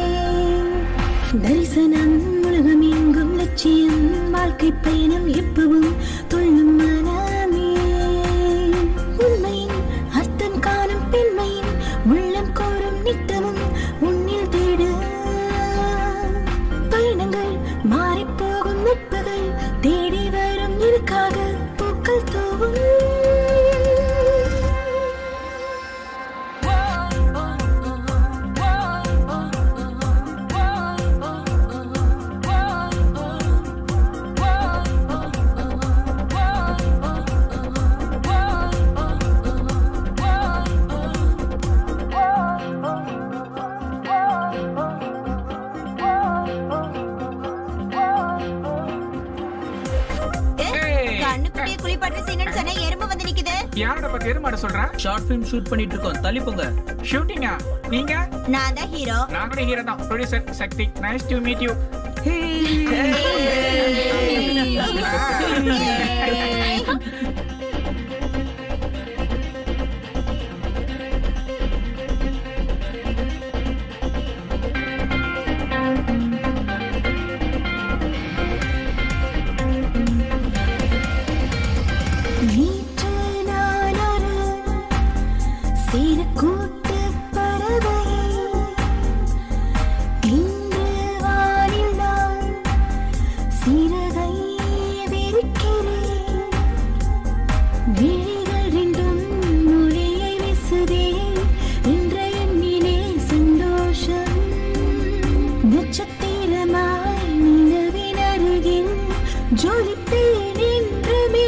தரிசனம் உலகம் எங்கும் லட்சியம் வாழ்க்கை பயணம் எப்பவும் துள்ளும் மனமே உண்மையின் அர்த்தம் காணும் பெண்மையின் உள்ளம் கோரும் நித்தமும் உன்னில் தேடு பயணங்கள் மாறிப்போகும் நட்புகள் தேடி வரும் இருக்காக பூக்கள் தூவும் கண்ணுக்குட்டிய குளிப்பாட்டு சீனு சொன்ன எறும்பு வந்து நிக்குது யாரோட பத்தி எருமாட சொல்றேன் ஷார்ட் ஃபிலிம் ஷூட் பண்ணிட்டு இருக்கோம் தள்ளி போங்க ஷூட்டிங்கா நீங்க நான் தான் ஹீரோ நான் கூட ஹீரோ தான் producer Sakthi nice to meet you நேற்று நான் ஒரு சிறு கூட்டுப் பறவை. இன்று வானில் நான் சிறகை விரிக்கிறேன். விழிகள் ரெண்டும் மொழியை வீசுதே. இன்று எண்ணிலே சந்தோஷம். நட்சத்திரமாய் நிலவின் அருகில் ஜொலிப்பேன் என்றுமே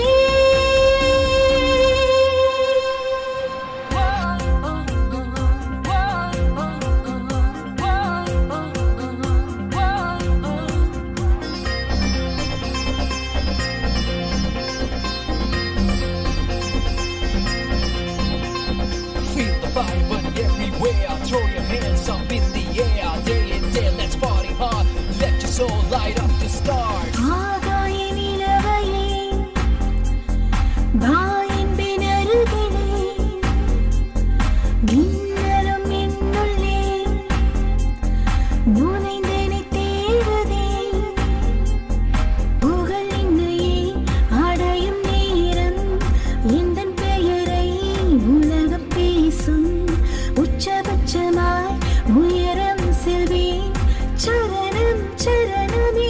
Feel the vibe everywhere. Throw your hands up in the air. Day and day, let's party hard. Let your soul light up the start. ஆகாய நிலவையே வாயன்பின் அருகிலே மின்னலும் என்னுள்ளே நுழைந்தனை தேடுதே புகழ் என்னையே அடையும் நேரம் எந்தன் பெயரை உலகம் பேசும் உச்சபட்சமாய் உயரம் செல்வேன் சரணம் சரணமே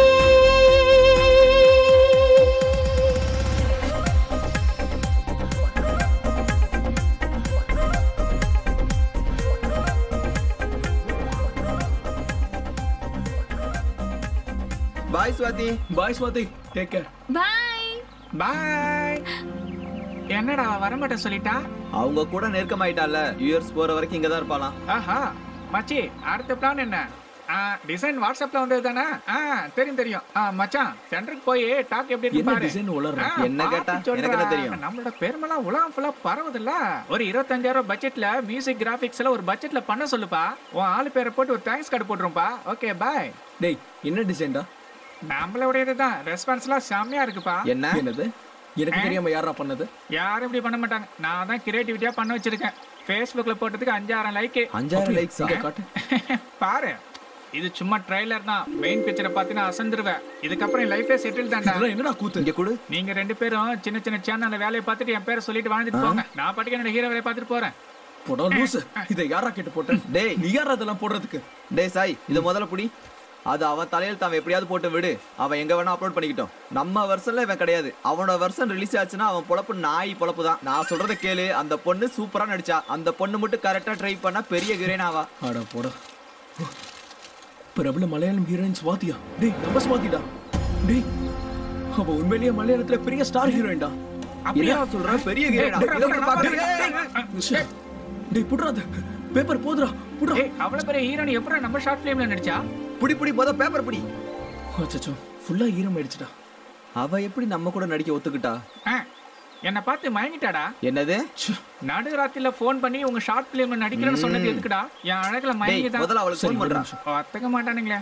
bye Swathi bye Swathi take care bye bye என்னடா அவ வரமாட்டேன் சொல்லிட்டா அவங்க கூட நெருக்கமாயிட்டால யூஎஸ் போற வரைக்கும் இங்க தான் இருப்பாளாம் ஆஹா மச்சி அடுத்த பிளான் என்ன டிசைன் வாட்ஸ்அப்ல வந்தது தானே ஆ தெரியும் தெரியும் ஆ, மச்சான் சென்டருக்கு போய் டாக் எப்படி இருக்கு என்ன பாரு design உளறுற? ஆ, என்ன பார்த்து கேட்டா? சொல்றா. எனக்கு என்ன தெரியும்? நம்மளோட பெருமெல்லாம் உலகம் ஃபுல்லா பரவுதுல்ல ஒரு இருபத்தஞ்சாயிரம் பட்ஜெட்ல மியூசிக் கிராபிக்ஸ் எல்லாம் ஒரு பட்ஜெட்ல பண்ண சொல்லுப்பா உன் ஆளு பேரை போட்டு ஒரு தேங்க்ஸ் கார்டு போட்டுருப்பா ஓகே பாய் டேய் என்ன டிசைன்டா நம்மளோடையது தான் ரெஸ்பான்ஸ்லாம் செம்மையா இருக்குப்பா என்ன என்னது எனக்கு தெரியாம யாரா பண்ணது யாரும் இப்படி பண்ண மாட்டாங்க நான் தான் கிரியேட்டிவிட்டியா பண்ண வச்சிருக்கேன் ஃபேஸ்புக்ல போட்டதுக்கு அஞ்சாயிரம் லைக் அஞ்சாயிரம் likes ஆ? இங்க காட்டு பாரு இது சும்மா ட்ரைலர் தான் மெயின் பிக்சரை பார்த்தீங்கன்னா அசந்துருவேன் இதுக்கப்புறம் என் லைஃபே செட்டில் தான்டா இதெல்லாம் என்னடா கூத்து இங்க கொடு நீங்க ரெண்டு பேரும் சின்ன சின்ன சேனல்ல வேலையை பார்த்துட்டு என் பேரை சொல்லிட்டு வாழ்ந்துட்டு போங்க நான் பாட்டுக்கு என்னோட ஹீரோ வேலையை பார்த்துட்டு போறேன் போடா லூசு இதை யாரா கேட்டு போட்ட டேய் நீ யாரா அதெல்லாம் போடுறதுக்கு டேய் சாய் இத முதல்ல புடி அது அவன் தலையில் அவன் எப்படியாவது போட்டு விடு அவன் எங்க வேணா அப்லோட் பண்ணிக்கிட்டோம் நம்ம வெர்ஷன்ல இவன் கிடையாது அவனோட வெர்ஷன் ரிலீஸ் ஆச்சுன்னா அவன் பொழப்பு நாய் பொழப்பு தான் நான் சொல்றத கேளு அந்த பொண்ணு சூப்பரா நடிச்சா அந்த பொண்ணு மட்டும் கரெக்டா ட்ரை பண்ணா பெரிய ஹீரோயின் ஆவா அட போடா பிரபல மலையாளம் ஹீரோயின் ஸ்வாதியா டேய் நம்ம ஸ்வாதிடா டேய் அவ உண்மையிலேயே மலையாளத்துல பெரிய ஸ்டார் ஹீரோயின்டா என்ன சொல்ற பெரிய ஹீரோயினா இதை போய் பாரு. ச்சே. டேய் புட்றாத பேப்பர் போதுடா புட்றா ஏய் அவ்வளவு பெரிய ஹீரோனி எப்படி நம்ம ஷார்ட் ஃபிலிம்ல நடிச்சா புடி புடி முத பேப்பர் புடி அச்சச்சோ ஃபுல்லா ஈரம் ஆயிடுச்சுடா அவ எப்படி நம்ம கூட நடிக்க ஒத்துக்கிட்டா ஆ, என்னை பார்த்து மயங்கிட்டாடா என்னது நடுராத்திரில ஃபோன் பண்ணி உங்க ஷார்ட் ஃபிலிம்ல நடிக்கிறேன்னு சொன்னது எதுக்குடா என் அழகுல மயங்கி டேய், முதல்ல அவளுக்கு சரி, ஃபோன் ஒரு பண்றா நிமிஷம். ஒத்துக்க மாட்டானுங்களே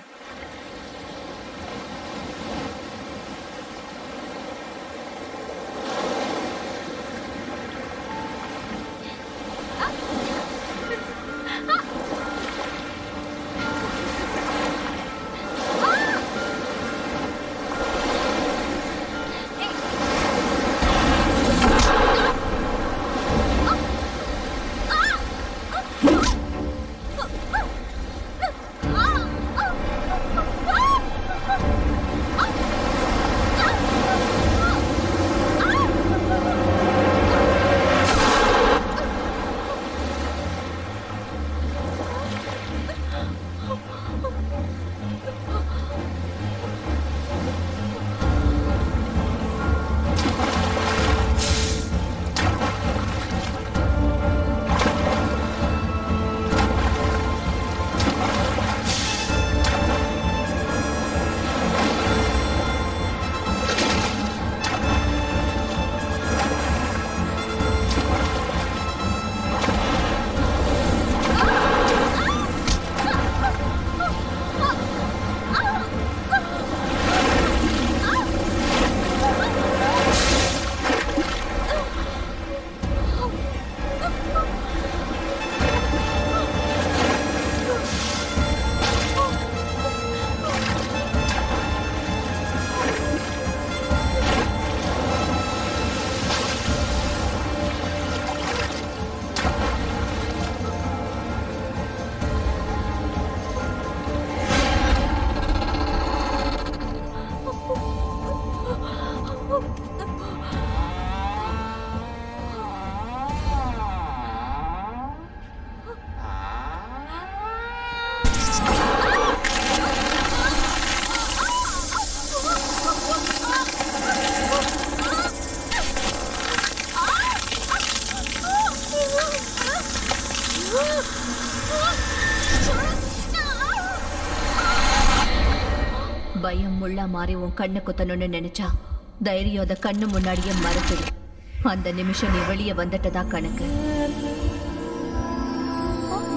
பயம் முள்ளா மாறி உன் கண்ணு குத்தணும்னு நினைச்சா தைரியம் அத கண்ணு முன்னாடியே மறைச்சிடு அந்த நிமிஷம் நீ வெளியே வந்துட்டதா கணக்கு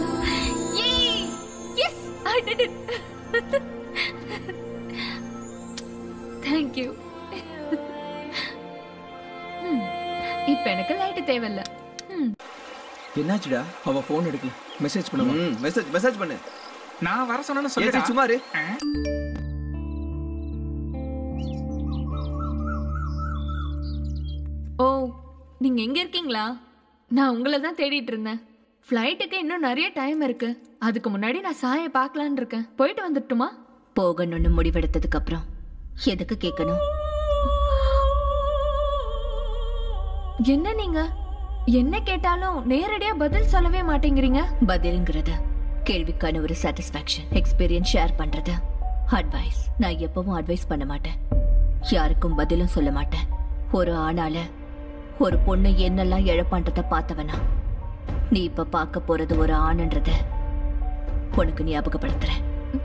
Yay! Yes, I did it. Thank you இப்ப எனக்கு லைட் தேவையில்ல ம். என்னாச்சுடா அவ ஃபோன் எடுக்கல மெசேஜ் பண்ணுவா மெசேஜ் மெசேஜ் பண்ணு நான் வர சொன்னேன்னு ஏய், சொல்லுடா சரி, சும்மா இரு. ஓ நீங்க எங்க இருக்கீங்களா நான் உங்களை தான் தேடிட்டு இருந்தேன் ஃப்ளைட்டுக்கு இன்னும் நிறைய டைம் இருக்கு அதுக்கு முன்னாடி நான் சாயை பார்க்கலான்னு இருக்கேன் போயிட்டு வந்துட்டுமா போகணும்னு முடிவெடுத்ததுக்கு அப்புறம் எதுக்கு கேட்கணும் என்ன நீங்க என்ன கேட்டாலும் நேரடியா பதில் சொல்லவே மாட்டேங்கிறீங்க பதில்ங்கிறது கேள்விக்கான ஒரு சாட்டிஸ்ஃபேக்ஷன் எக்ஸ்பீரியன்ஸ் ஷேர் பண்றது அட்வைஸ் நான் எப்பவும் அட்வைஸ் பண்ண மாட்டேன் யாருக்கும் பதிலும் சொல்ல மாட்டேன் ஒரு ஆணால ஒரு பொண்ணு என்னெல்லாம் இழப்பான்றத பார்த்தவனா நீ இப்ப பார்க்க போறது ஒரு ஆணுன்றத உனக்கு ஞாபகப்படுத்துறேன்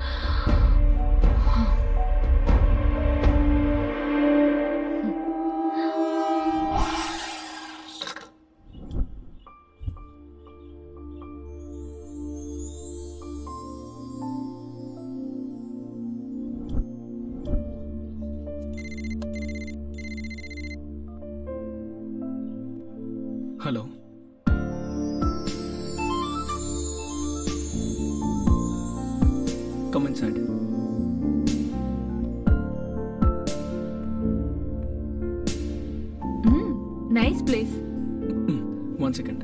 ஹலோ கம் இன்சைட் ம் நைஸ் பிளேஸ் ஒன் செகண்ட்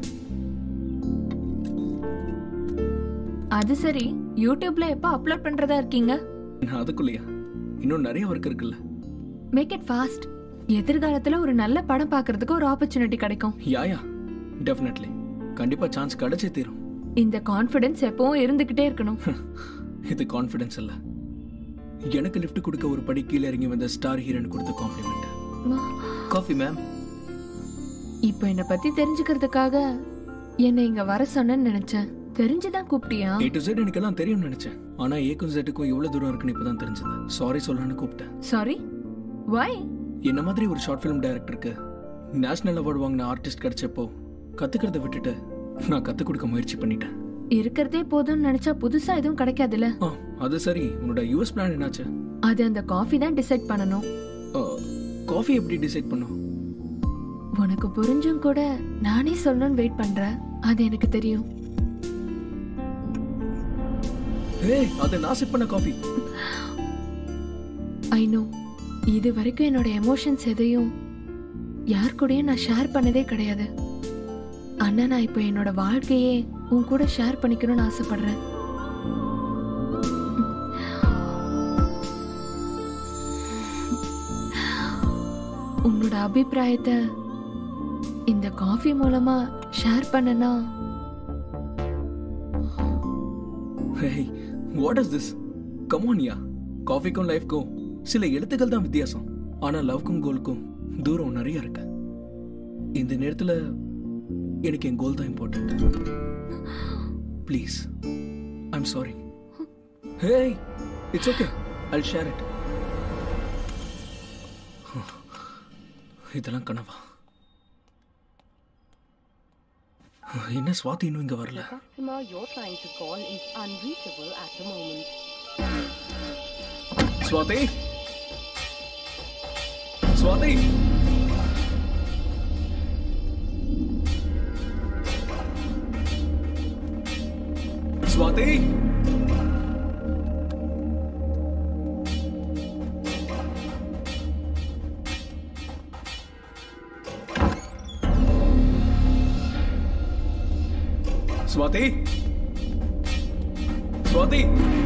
அது சரி யூடியூப்ல எப்போ அப்லோட் பண்றதா இருக்கீங்க அதுக்குள்ளயா இன்னும் நிறைய ஒர்க் இருக்குல்ல மேக் இட் ஃபாஸ்ட் எதிர்காலத்துல ஒரு நல்ல படம் பார்க்கிறதுக்கு ஒரு ஆப்பர்ச்சுனிட்டி கிடைக்கும் யாயா டெஃபினெட்லி கண்டிப்பா சான்ஸ் கிடைச்சே தீரும் இந்த கான்ஃபிடன்ஸ் எப்பவும் இருந்துகிட்டே இருக்கணும் இது கான்ஃபிடன்ஸ் இல்ல எனக்கு லிஃப்ட் கொடுக்க ஒரு படி கீழே இறங்கி வந்த ஸ்டார் ஹீரோன் கொடுத்த காம்ப்ளிமெண்ட் காஃபி மேம் இப்போ என்னை பத்தி தெரிஞ்சுக்கிறதுக்காக என்னை இங்க வர சொன்னேன்னு நினைச்சேன் தெரிஞ்சுதான் கூப்பிட்டியா ஏ டு Z எனக்கெல்லாம் தெரியும்னு நினைச்சேன் ஆனா ஏக்கும் ஜெட்டுக்கும் எவ்வளவு தூரம் இருக்குன்னு இப்பதான் தெரிஞ்சது சாரி சொல்லலாம்னு கூப்பிட்டேன் சாரி வை என்ன மாதிரி ஒரு ஷார்ட் ஃபிலிம் டைரக்டருக்கு நேஷனல் அவார்டு வாங்கின ஆர்டிஸ்ட் கிடைச்சப்போ கத்துக்கிறத விட்டுட்டு நான் கத்துக் கொடுக்க முயற்சி பண்ணிட்டேன் இருக்கிறதே போதும்னு நினைச்சா புதுசா எதுவும் கிடைக்காதுல்ல ஆ அது சரி உன்னோட யூஎஸ் பிளான் என்னாச்சு அது அந்த காஃபி தான் டிசைட் பண்ணணும் காஃபி எப்படி டிசைட் பண்ணும் உனக்கு புரிஞ்சும் கூட நானே சொல்லணும்னு வெயிட் பண்றேன் அது எனக்கு தெரியும் ஏய் அது நான் செட் பண்ண காஃபி ஐ நோ இது வரைக்கும் என்னோட எமோஷன்ஸ் எதையும் யார் கூடயும் நான் ஷேர் பண்ணதே கிடையாது ஆனா நான் இப்போ என்னோட வாழ்க்கையே உன் கூட ஷேர் பண்ணிக்கணும்னு ஆசைப்படுறேன் உன்னோட அபிப்பிராயத்தை இந்த காஃபி மூலமா ஷேர் பண்ணனா hey what is this come on yeah காஃபிக்கும் லைஃப்க்கும் சில எழுத்துக்கள் தான் வித்தியாசம் ஆனா லவ்க்கும் கோலுக்கும் தூரம் நிறைய இருக்கு இந்த நேரத்துல எனக்கு என் கோல் தான் important please I'm sorry hey it's okay I'll share it இதெல்லாம் கனவா என்ன சுவாதி இன்னும் இங்க வரல customer you're trying to call is unreachable at the moment. Swathi Swathi Swathi Swathi Swathi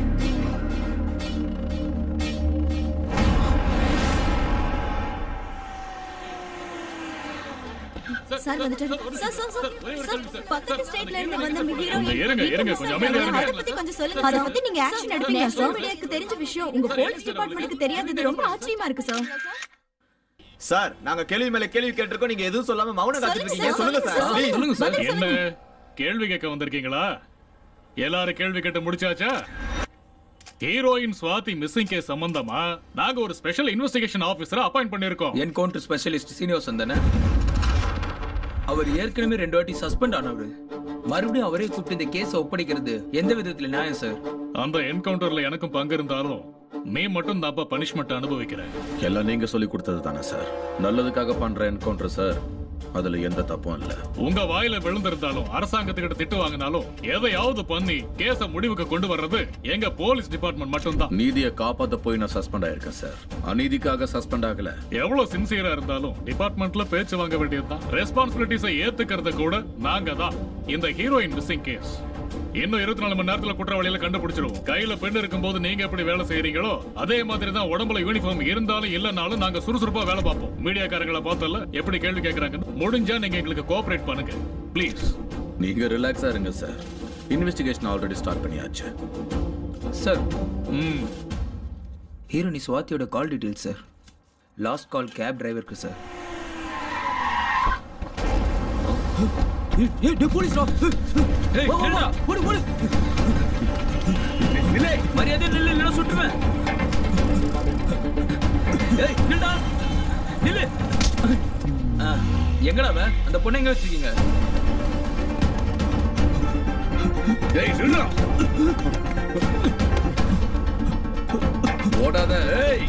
sir வந்துட்டாரு சார் சார் சார் சார் பக்கத்து ஸ்டேட்ல இருந்து வந்த ஹீரோ கொஞ்சம் இருங்க, இருங்க, கொஞ்சம் அமைதியா இருங்க. அத பத்தி கொஞ்சம் சொல்லுங்க அத பத்தி நீங்க ஆக்ஷன் எடுப்பீங்க சார் மீடியாக்கு தெரிஞ்ச விஷயம் உங்க போலீஸ் டிபார்ட்மென்ட்க்கு தெரியாதது ரொம்ப ஆச்சரியமா இருக்கு சார் சார் நாங்க கேள்வி மேல கேள்வி கேட்டிருக்கோம் நீங்க எதுவும் சொல்லாம மௌனம் காத்துட்டு இருக்கீங்க சொல்லுங்க சார் please. என்ன கேள்வி கேட்க வந்திருக்கீங்களா எல்லாரும் கேள்வி கேட்டு முடிச்சாச்சா ஹீரோயின் சுவாதி மிஸ்ஸிங் கேஸ் சம்பந்தமா நாங்க ஒரு ஸ்பெஷல் இன்வெஸ்டிகேஷன் ஆபீசரை அப்பாயிண்ட் பண்ணிருக்கோம் என்கவுண்டர் ஸ்பெஷலிஸ்ட் சீனிவாசன் தானே அவர் ஏற்கனவே ரெண்டு வாட்டி சஸ்பெண்ட் ஆனவர் மறுபடியும் அவரே கூப்பிட்டு இந்த கேஸை ஒப்படைக்கிறது எந்த விதத்துல நியாயம் சார் அந்த என்கவுண்டர்ல எனக்கும் பங்கு இருந்தாலும் நீ மட்டும் தான்ப்பா பனிஷ்மெண்ட் அனுபவிக்கிற எல்லாம் நீங்க சொல்லி கொடுத்தது தானே சார் நல்லதுக்காக பண்ற என்கவுண்டர் சார் அதுல எந்த தப்பும் இல்ல உங்க வாயில விழுந்திருந்தாலும் அரசாங்கத்துக்கிட்ட திட்டு வாங்கினாலும் எதையாவது பண்ணி கேஸ முடிவுக்கு கொண்டு வர்றது எங்க போலீஸ் டிபார்ட்மெண்ட் மட்டும்தான் நீதியை காப்பாத்த போய் நான் சஸ்பெண்ட் ஆயிருக்கேன் சார் அநீதிக்காக சஸ்பெண்ட் ஆகல எவ்வளவு சின்சியரா இருந்தாலும் டிபார்ட்மெண்ட்ல பேச்சு வாங்க வேண்டியதுதான் ரெஸ்பான்சிபிலிட்டிஸை ஏத்துக்கிறது கூட நாங்க தான் இந்த ஹீரோயின் மிஸ்ஸிங் கேஸ் இன்னும் இருபத்தி நாலு மணி நேரத்துல குற்றவாளியில கண்டுபிடிச்சிருவோம் கையில பெண் இருக்கும்போது நீங்க எப்படி வேலை செய்யறீங்களோ அதே மாதிரி தான் உடம்புல யூனிஃபார்ம் இருந்தாலும் இல்லனாலும் நாங்க சுறுசுறுப்பா வேலை பார்ப்போம் மீடியாக்காரங்களை பார்த்தல எப்படி கேள்வி கேட்கறாங்க முடிஞ்சா நீங்க எங்களுக்கு கோஆபரேட் பண்ணுங்க ப்ளீஸ் நீங்க ரிலாக்ஸா இருங்க சார் இன்வெஸ்டிகேஷன் ஆல்ரெடி ஸ்டார்ட் பண்ணியாச்சு சார் ம் ஹீரோனி சுவாத்தியோட call details sir last call cab டிரைவருக்கு சார் ஏய் டேய் போலீஸ்டா ஏய் நில்லுடா ஓடு ஓடு நில்லே மரியாதை நில்லு இல்லைன்னா சுட்டுவேன் ஏய் நில்லுடா நில்லு ஆ, எங்கடா அவன் அந்த பொண்ணை எங்க வச்சிருக்கீங்க ஏய் நில்லுடா ஓடாத ஏய்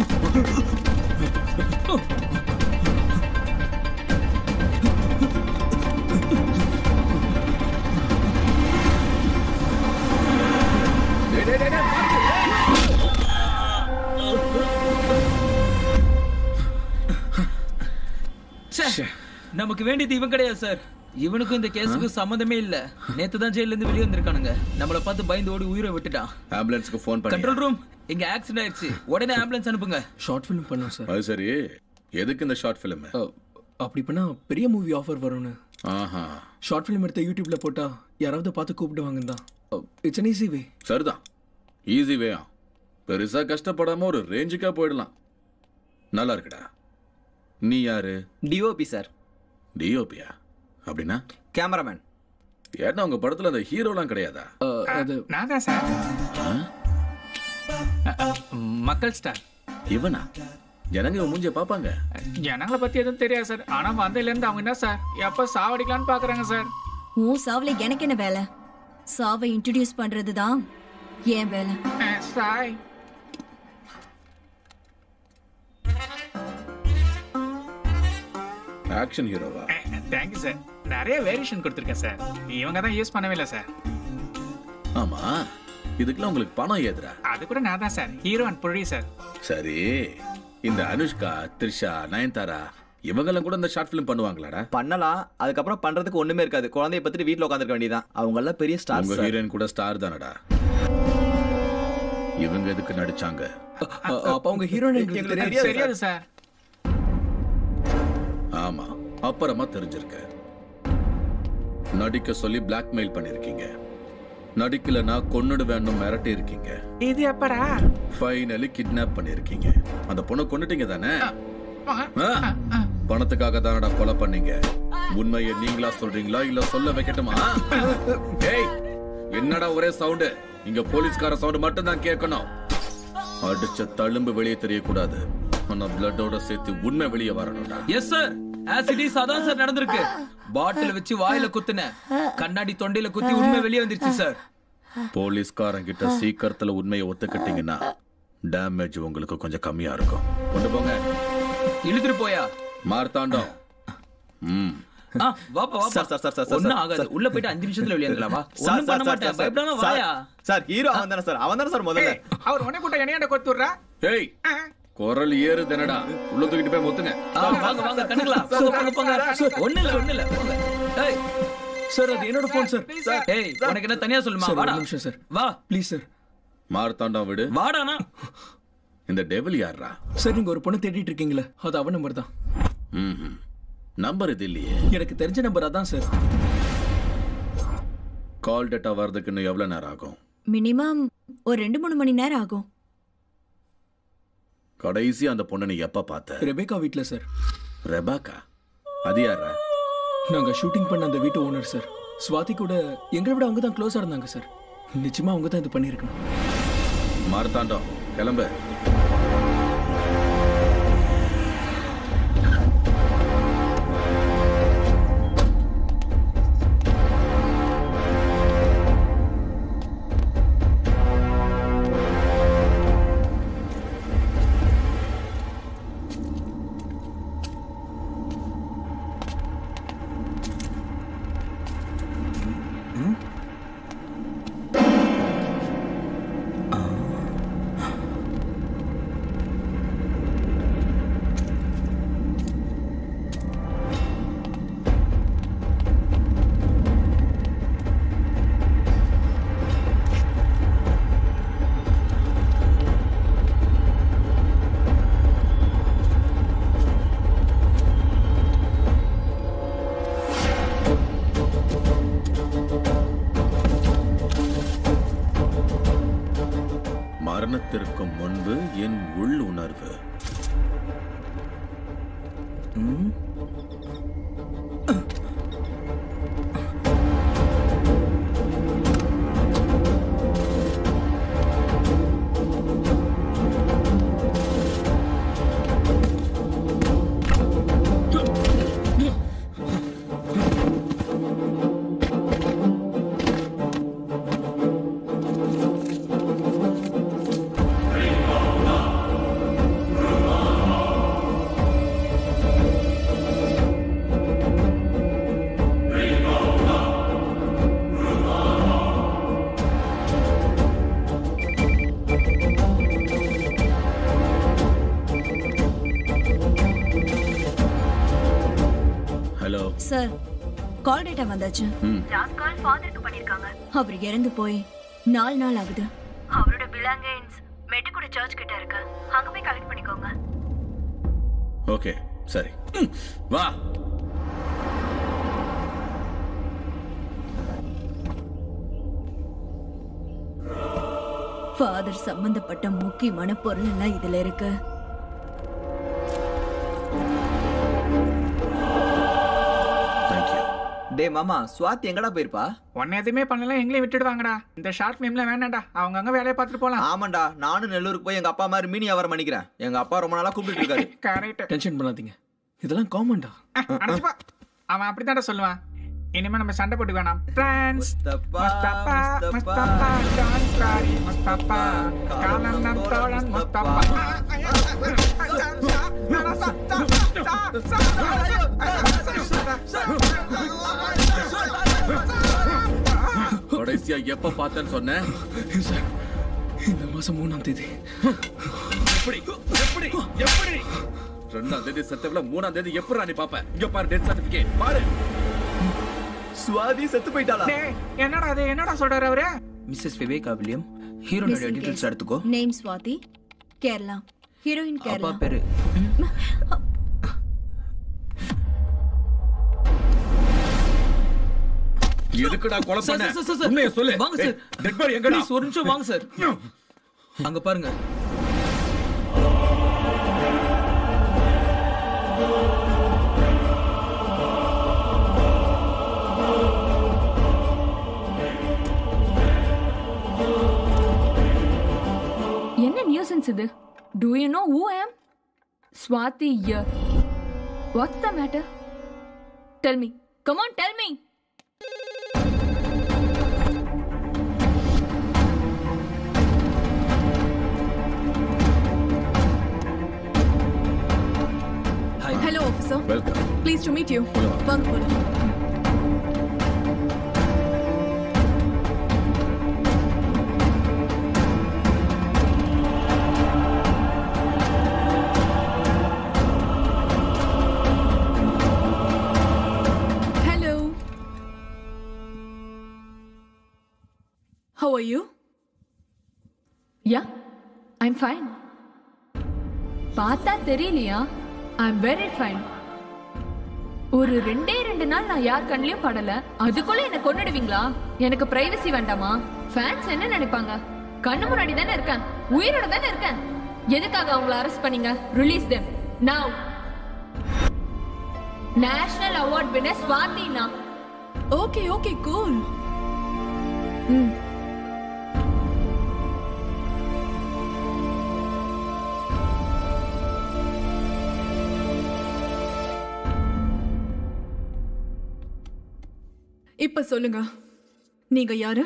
டேய், டேய், டேய், டேய், ச்சே, நமக்கு வேண்டியது இவன் கிடையாது சார் இவனுக்கும் இந்த கேஸுக்கும் சம்மந்தமே இல்ல நேத்து தான் ஜெயில இருந்து வெளியே வந்திருக்கானுங்க நம்மள பார்த்து பயந்து ஓடி உயிரை விட்டுட்டான் ஆம்புலன்ஸ்க்கு ஃபோன் பண்ணி கண்ட்ரோல் ரூம் இங்க ஆக்சிடென்ட் ஆயிடுச்சு உடனே ஆம்புலன்ஸ் அனுப்புங்க ஷார்ட் ஃபிலிம் பண்ணோம் சார் அது சரி எதுக்கு இந்த ஷார்ட் ஃபிலிம் அப்படி பண்ணா பெரிய மூவி ஆஃபர் வரும்னு ஆஹா ஷார்ட் ஃபிலிம் எடுத்த யூடியூப்ல போட்டா யாராவது பார்த்து கூப்பிடுவாங்க தான் இட்ஸ் அன் ஈஸி வே சரிதான் ஈஸி வேயா பெருசா கஷ்டப்படாம ஒரு ரேஞ்சுக்கா போயிடலாம் நல்லா இருக்குடா நீ யாரு டிஓபி சார் டிஓபியா அப்படின்னா கேமராமேன் ஏன்னா உங்க படத்துல அந்த ஹீரோலாம் கிடையாதா அது நான் தான் சார் மக்கள் ஸ்டார் இவனா ஜனங்க இவன் மூஞ்சிய பாப்பாங்க ஜனங்களை பத்தி எதுவும் தெரியாது சார் ஆனா வந்ததுல இருந்து அவங்க என்ன சார் எப்ப சாவடிக்கலாம்னு பாக்குறாங்க சார் உன் சாவுல எனக்கு என்ன வேலை சாவை இன்ட்ரடியூஸ் பண்றது தான் என் வேலை சாய் ஆக்ஷன் ஹீரோவா தேங்க்யூ சார் நிறைய வேரியேஷன் கொடுத்துருக்கேன் சார் இவங்க தான் யூஸ் பண்ணவே இல்லை சார் ஆமா இதுக்கெல்லாம் உங்களுக்கு பணம் ஏதுடா அது கூட நான் தான் சார் ஹீரோ அண்ட் ப்ரொடியூசர் சரி இந்த அனுஷ்கா த்ரிஷா நயன்தாரா இவங்கெல்லாம் கூட இந்த ஷார்ட் ஃபிலிம் பண்ணுவாங்களாடா பண்ணலாம் அதுக்கப்புறம் பண்றதுக்கு ஒண்ணுமே இருக்காது குழந்தைய பத்திட்டு வீட்ல உட்காந்துருக்க வேண்டியதான் அவங்க எல்லாம் பெரிய ஸ்டார் உங்க ஹீரோயின் கூட ஸ்டார் தானடா இவங்க எதுக்கு நடிச்சாங்க அப்ப அவங்க ஹீரோயின் எங்களுக்கு தெரியாது தெரியாது சார் ஆமா அப்புறமா தெரிஞ்சிருக்க நடிக்க சொல்லி பிளாக்மெயில் பண்ணிருக்கீங்க நடிக்கலனா கொன்னுடுவேன்னு மிரட்டி இருக்கீங்க இது எப்படா ஃபைனலி கிட்னாப் பண்ணிருக்கீங்க அந்த பொண்ணை கொன்னுட்டீங்க தானே ஆ? பணத்துக்காக தானடா கொலை பண்ணீங்க உண்மையை நீங்களா சொல்றீங்களா இல்ல சொல்ல வைக்கட்டுமா ஏய் என்னடா ஒரே சவுண்டு இங்க போலீஸ்கார சவுண்ட் மட்டும் தான் கேட்கணும் அடிச்ச தழும்பு வெளியே தெரியக்கூடாது ஆனா பிளட்டோட சேர்த்து உண்மை வெளியே வரணும்டா எஸ் சார் ஆசிடிஸ் அதான் சார் நடந்திருக்கு பாட்டில் வச்சு வாயில குத்துன கண்ணாடி தொண்டையில குத்தி உண்மை வெளியே வந்துருச்சு சார் போலீஸ்காரன் கிட்ட சீக்கிரத்துல உண்மையை ஒத்துக்கிட்டீங்கன்னா டேமேஜ் உங்களுக்கு கொஞ்சம் கம்மியா இருக்கும் கொண்டு போங்க இழுத்துட்டு போயா மார்த்தாண்டம் ம் ஆ, வாப்பா வாப்பா சார், சார், சார், சார், ஒண்ணும் சார், ஆகாது சார். உள்ள போயிட்டு அஞ்சு நிமிஷத்துல வெளியே வந்துடலாம் வா சார், ஒண்ணும் பண்ண சார், மாட்டேன் சார், பயப்படாம சார், வாயா சார் ஹீரோ அவன் தானே சார் அவன் தானே சார் முதல்ல அவர் உடனே கூட்ட என்னையாண்ட கொத்துடுறா ஏய் குரல் ஏறுது என்னடா உள்ள தூக்கிட்டு போய் முத்துங்க ஆ, வாங்க வாங்க கண்டுக்கலாம் போங்க போங்க போங்க ஒண்ணு இல்ல ஒண்ணு இல்ல போங்க ஏய் சார் அது என்னோட ஃபோன் சார் ஏய் உனக்கு என்ன தனியா சொல்லுமா சார் ஒரு வாடா நிமிஷம் சார் வா ப்ளீஸ் சார் மார்த்தாண்டம் விடு வாடானா இந்த டெவில் யாரா சார் நீங்க ஒரு பொண்ணை தேடிட்டு இருக்கீங்களே அது அவன் நம்பர் தான் ம் நம்பர் இது இல்லையே எனக்கு தெரிஞ்ச நம்பர் அதான் சார் கால் டேட்டா வர்றதுக்கு இன்னும் எவ்வளவு நேரம் ஆகும் மினிமம் ஒரு ரெண்டு மூணு மணி நேரம் ஆகும் கடைசி அந்த பொண்ணை நீ எப்ப பார்த்த ரெபேக்கா வீட்ல சார் ரெபாக்கா அது யாரா நாங்க ஷூட்டிங் பண்ண அந்த வீட்டு ஓனர் சார் ஸ்வாதி கூட எங்களை விட அவங்க தான் க்ளோஸா இருந்தாங்க சார் நிச்சயமா அவங்க தான் இது பண்ணியிருக்கணும் மார்த்தாண்டம் கிளம்பு என் உள் உணர்வு ஹலோ சார் கால் டேட்டா வந்தாச்சு ம் லாஸ்ட் கால் ஃபாதருக்கு பண்ணிருக்காங்க அவர் இறந்து போய் நாலு நாள் ஆகுது அவரோட பிலாங்கன்ஸ் மெட்டுக்குடி சர்ச் கிட்ட இருக்கு அங்க போய் கலெக்ட் பண்ணிக்கோங்க ஓகே சரி ம், வா ஃபாதர் சம்பந்தப்பட்ட முக்கியமான பொருள் எல்லாம் இதுல இருக்கு டேய் மாமா சுவாதி எங்கடா போயிருப்பா உன்னை எதுவுமே பண்ணல எங்களையும் விட்டுடுவாங்கடா இந்த ஷார்ட் ஃபிலிம்ல வேணாம்டா அவங்க அங்க வேலையை பார்த்துட்டு போலாம் ஆமாண்டா நானும் நெல்லூருக்கு போய் எங்க அப்பா மாதிரி மீனி வியாபாரம் பண்ணிக்கிறேன் எங்க அப்பா ரொம்ப நாளா கூப்பிட்டு இருக்காரு கரெக்ட் டென்ஷன் பண்ணாதீங்க இதெல்லாம் காமன்டா அடிச்சுப்பா அவன் அப்படித்தான்டா சொல்லுவான் இனிமே நம்ம சண்டை போட்டு வேணாம் ஃப்ரெண்ட்ஸ் முஸ்தபா முஸ்தபா முஸ்தபா ஜான்காரி முஸ்தபா காலந்தம் தோழன் முஸ்தபா கடைசியா எப்ப பார்த்தேன்னு சொன்னேன் சார் இந்த மாசம் மூணாம் தேதி எப்படி எப்படி எப்படி ரெண்டாம் தேதி செத்தவள மூணாம் தேதி எப்படி நீ பாப்ப இங்க பாரு டெத் சர்டிபிகேட் பாரு சுவாதி செத்து போயிட்டாளா டேய், என்னடா அது என்னடா சொல்றாரு அவரு மிஸ்ஸஸ் விவேகா வில்லியம் ஹீரோனோட Missing டீடைல்ஸ் case. எடுத்துக்கோ நேம் ஸ்வாதி கேரளா ஹீரோயின் அப்பா கேரளா பேரு எதுக்குடா கொலை சார், பண்ண சார், சார், சார். உண்மையை சொல்லு வாங்க சார் டெட் பாடி எங்கடா Please, ஒரு நிமிஷம் வாங்க சார் அங்க பாருங்க என்ன நியூசன்ஸ் இது do you know who I am Swathi here what's the matter tell me come on tell me hello officer welcome please to meet you வாங்க போலாம் hello How are you? Yeah I'm fine பார்த்தா தெரியலையா ஐம் வெரி ஃபைன் ஒரு ரெண்டே ரெண்டு நாள் நான் யார் கண்ணிலையும் படல அதுக்குள்ள என்ன கொன்னுடுவீங்களா எனக்கு பிரைவசி வேண்டாமா ஃபேன்ஸ் என்ன நினைப்பாங்க கண்ணு முன்னாடி தானே இருக்கேன் உயிரோட தானே இருக்கேன் எதுக்காக அவங்கள அரெஸ்ட் பண்ணீங்க release them now national award winner ஸ்வாதினா ஓகே ஓகே கூல் ம் இப்ப சொல்லுங்க நீங்க யாரு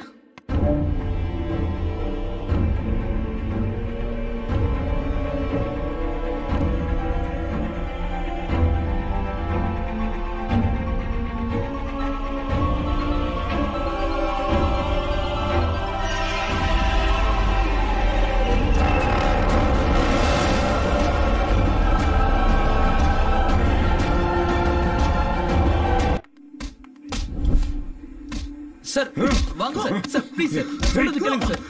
சார் வாங்க சார் சார் ப்ளீஸ் சார் சொல்றது கேளுங்க sir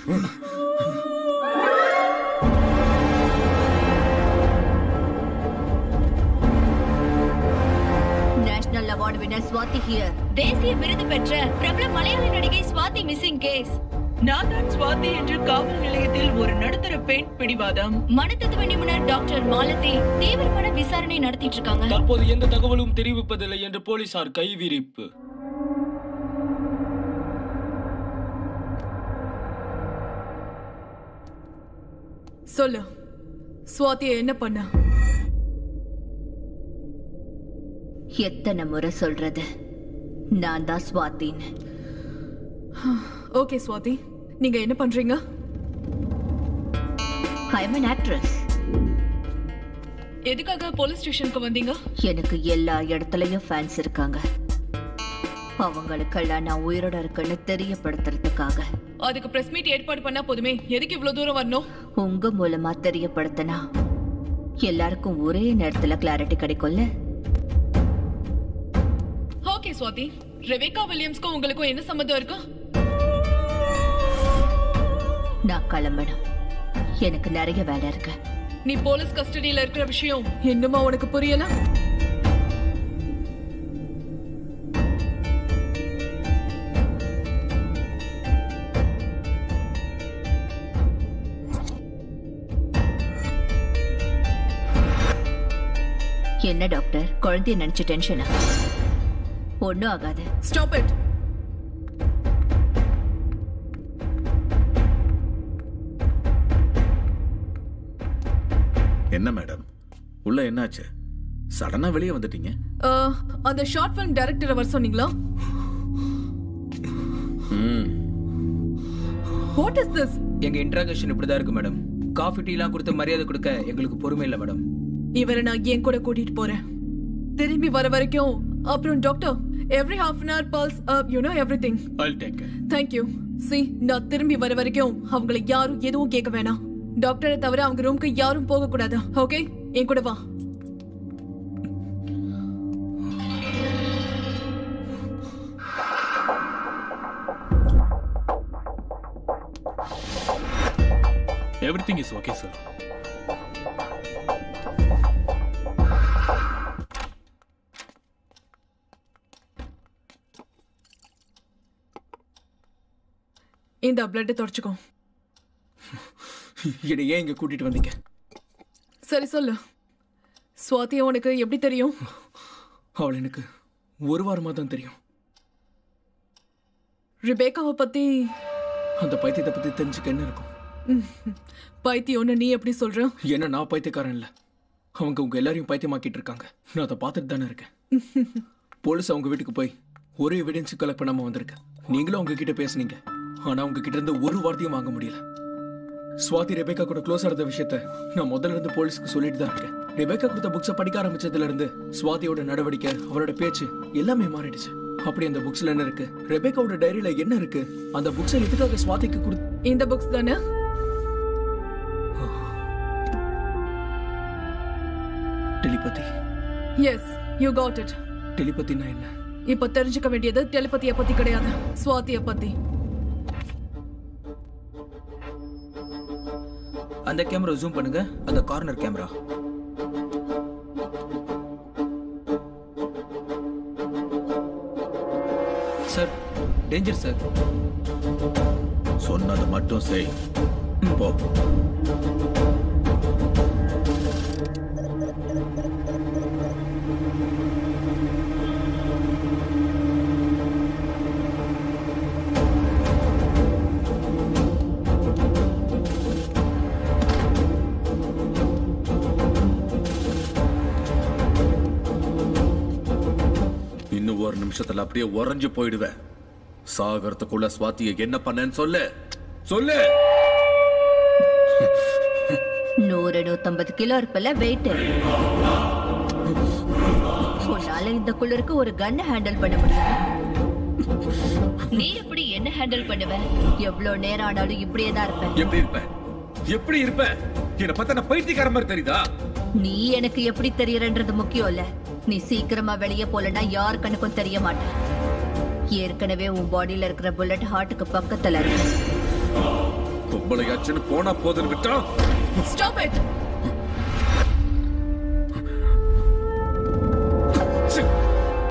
national award winner Swathi here தேசிய விருது பெற்ற பிரபல மலையாள நடிகை ஸ்வாதி மிஸ்ஸிங் கேஸ் நான் தான் சுவாதி என்று காவல் நிலையத்தில் ஒரு நடுத்தர பெண் பிடிவாதம் மனத்தத்துவ நிபுணர் டாக்டர் மாலதி தீவிரமான விசாரணை நடத்திட்டு இருக்காங்க தற்போது எந்த தகவலும் தெரிவிப்பதில்லை என்று போலீசார் கைவிரிப்பு சொல்லு சுவாதியை என்ன பண்ண எத்தனை முறை சொல்றது நான் தான் ஸ்வாதின்னு ஓகே சுவாதி நீங்க என்ன பண்றீங்க ஐ எம் an actress எதுக்காக போலீஸ் ஸ்டேஷனுக்கு வந்தீங்க எனக்கு எல்லா இடத்துலயும் ஃபேன்ஸ் இருக்காங்க அவங்களுக்கெல்லாம் நான் உயிரோட இருக்கேன்னு தெரியப்படுத்துறதுக்காக அதுக்கு பிரஸ் மீட் ஏற்பாடு பண்ணா போதுமே எதுக்கு இவ்வளவு தூரம் வரணும் உங்க மூலமா தெரியப்படுத்தினா எல்லாருக்கும் ஒரே நேரத்துல கிளாரிட்டி கிடைக்கும்ல ஓகே சுவாதி ரெவேகா வில்லியம்ஸ்க்கும் உங்களுக்கும் என்ன சம்மந்தம் இருக்கு நான் கிளம்பணும் எனக்கு நிறைய வேலை இருக்கு நீ போலீஸ் கஸ்டடியில இருக்கிற விஷயம் இன்னுமா உனக்கு புரியல என்ன டாக்டர் குழந்தைய நினைச்சு டென்ஷனா ஒன்னும் ஆகாது ஸ்டாப் இட் என்ன மேடம் உள்ள என்னாச்சு சடனா வெளியே வந்துட்டீங்க அந்த ஷார்ட் ஃபிலிம் டைரக்டரை வர சொன்னீங்களா ம் வாட் இஸ் திஸ் எங்க இன்ட்ராகேஷன் இப்படிதான் இருக்கு மேடம் காஃபி டீலாம் கொடுத்து மரியாதை கொடுக்க எங்களுக்கு பொறுமை இல்லை மேடம் இவரை நான் ஏன் கூட கூட்டிட்டு போறேன் திரும்பி வர வரைக்கும் அப்புறம் doctor every half an hour pulse you know everything I'll take it. Thank you சி நான் திரும்பி வர வரைக்கும் அவங்கள யாரும் எதுவும் கேட்க வேணாம் டாக்டரை தவிர அவங்க ரூம்க்கு யாரும் போக கூடாது ஓகே என் கூட வா Everything is okay, sir. இந்த பிளட்டை தொடச்சுக்கோ என்னை ஏன் இங்க கூட்டிட்டு வந்தீங்க சரி சொல்லு சுவாதியா உனக்கு எப்படி தெரியும் அவள் எனக்கு ஒரு வாரமா தான் தெரியும் ரிபேக்காவை பத்தி அந்த பைத்தியத்தை பத்தி தெரிஞ்சுக்க என்ன இருக்கும் ம், பைத்தியம்னு நீ எப்படி சொல்ற என்ன நான் பைத்தியக்காரன் இல்ல அவங்க உங்க எல்லாரையும் பைத்தியமாக்கிட்டு இருக்காங்க நான் அதை பார்த்துட்டு தானே இருக்கேன் போலீஸ் அவங்க வீட்டுக்கு போய் ஒரு எவிடன்ஸ் கலெக்ட் பண்ணாம வந்திருக்கேன் நீங்களும் அவங்க கிட்ட பேசுனீங்க ஆனா உங்க கிட்ட இருந்து ஒரு வார்த்தையும் வாங்க முடியல சுவாதி ரெபேக்கா கூட க்ளோஸ் ஆனத விஷயத்த நான் முதல்ல இருந்து போலீஸ்க்கு சொல்லிட்டு தான் இருக்கேன் ரெபேக்கா கொடுத்த புக்ஸை படிக்க ஆரம்பிச்சதுல இருந்து சுவாதியோட நடவடிக்கை அவரோட பேச்சு எல்லாமே மாறிடுச்சு அப்படி அந்த புக்ஸ்ல என்ன இருக்கு ரெபேக்காவோட டைரியில என்ன இருக்கு அந்த புக்ஸை எதுக்காக சுவாதிக்கு கொடு இந்த புக்ஸ் தானே telepathy yes you got it டெலிபதினா என்ன இப்ப தெரிஞ்சுக்க வேண்டியது டெலிபதிய பத்தி கிடையாது சுவாதிய பத்தி அந்த கேமரா ஜூம் பண்ணுங்க அந்த corner camera sir danger sir சொன்னதை மட்டும் செய் போ இன்னும் ஒரு நிமிஷத்துல அப்படியே உறைஞ்சு போயிடுவேன் சாகரத்துக்குள்ள சுவாத்திய என்ன பண்ணேன்னு சொல்லு சொல்லு நூறு நூத்தம்பது கிலோ இருப்பல வெயிட் உன்னால இந்த குளிருக்கு ஒரு கன் ஹேண்டில் பண்ண முடியும் நீ எப்படி என்ன ஹேண்டில் பண்ணுவ எவ்வளவு நேரம் ஆனாலும் இப்படியே தான் இருப்ப எப்படி இருப்ப எப்படி இருப்ப என்ன பார்த்தா நான் பைத்தியக்கார மாதிரி தெரியுதா நீ எனக்கு எப்படி தெரியறன்றது முக்கியம் இல்ல நீ சீக்கிரமா வெளியே போலனா யார் கண்ணுக்கும் தெரிய மாட்டேன் ஏற்கனவே உன் பாடியில இருக்கிற புல்லட் ஹார்ட்டுக்கு பக்கத்துல இருக்கு பொம்பளையாச்சுன்னு போனா போதுன்னு விட்டா stop it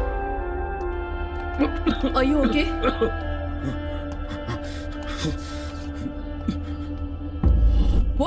Are you okay?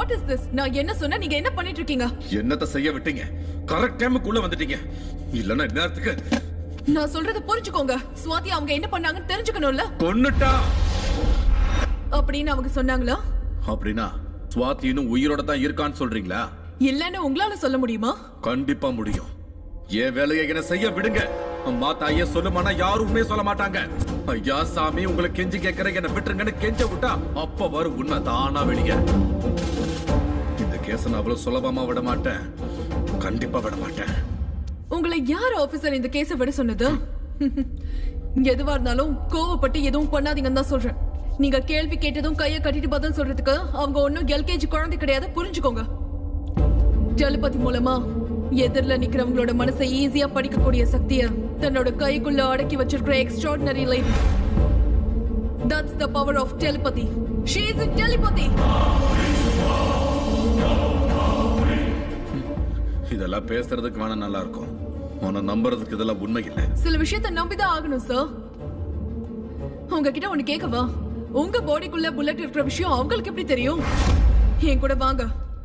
What is this நான் என்ன சொன்னா நீங்க என்ன பண்ணிட்டு இருக்கீங்க என்னத்த செய்ய விட்டீங்க கரெக்ட் டைமுக்குள்ள வந்துட்டீங்க இல்லன்னா நேரத்துக்கு நான் சொல்றத புரிஞ்சுக்கோங்க சுவாதி அவங்க என்ன பண்ணாங்கன்னு தெரிஞ்சுக்கணும்ல கொன்னுட்டா அப்படின்னு அவங்க சொன்னாங்களா அப்படின்னா சுவாதி இன்னும் உயிரோட தான் இருக்கான்னு சொல்றீங்களா இல்லன்னு உங்களால சொல்ல முடியுமா கண்டிப்பா முடியும் என் வேலையை என்ன செய்ய விடுங்க அம்மா தாயே சொல்லுமானா யாரும் உண்மையை சொல்ல மாட்டாங்க ஐயா சாமி உங்களை கெஞ்சி கேட்கற என்ன விட்டுருங்கன்னு கெஞ்ச விட்டா அப்ப வரும் உண்மை தானா வெளிய இந்த கேஸ நான் அவ்வளவு சுலபமா விட மாட்டேன் கண்டிப்பா விட மாட்டேன் உங்களை யார் ஆபீசர் இந்த கேஸை விட சொன்னது எதுவா இருந்தாலும் கோவப்பட்டு எதுவும் பண்ணாதீங்கன்னு தான் சொல்றேன் நீங்க கேள்வி கேட்டதும் கைய கட்டிட்டு பதில் சொல்றதுக்கு அவங்க ஒன்னும் எல்கேஜி குழந்தை கிடையாது புரிஞ்சுக்கோங்க டெலிபதி மூலமா எதிரில நிக்கிறவங்களோட மனசை ஈஸியா படிக்கக்கூடிய சக்திய தன்னோட கைக்குள்ள அடக்கி வச்சிருக்கிற extraordinary life that's the power of telepathy she is in telepathy இதெல்லாம் பேசுறதுக்கு வேணா நல்லா இருக்கும் உன்னை நம்புறதுக்கு இதெல்லாம் உண்மை இல்லை சில விஷயத்தை நம்பிதான் ஆகணும் சார் உங்ககிட்ட ஒண்ணு கேட்கவா உங்க பாடிக்குள்ள புல்லட் இருக்கிற விஷயம் அவங்களுக்கு எப்படி தெரியும் என் கூட வாங்க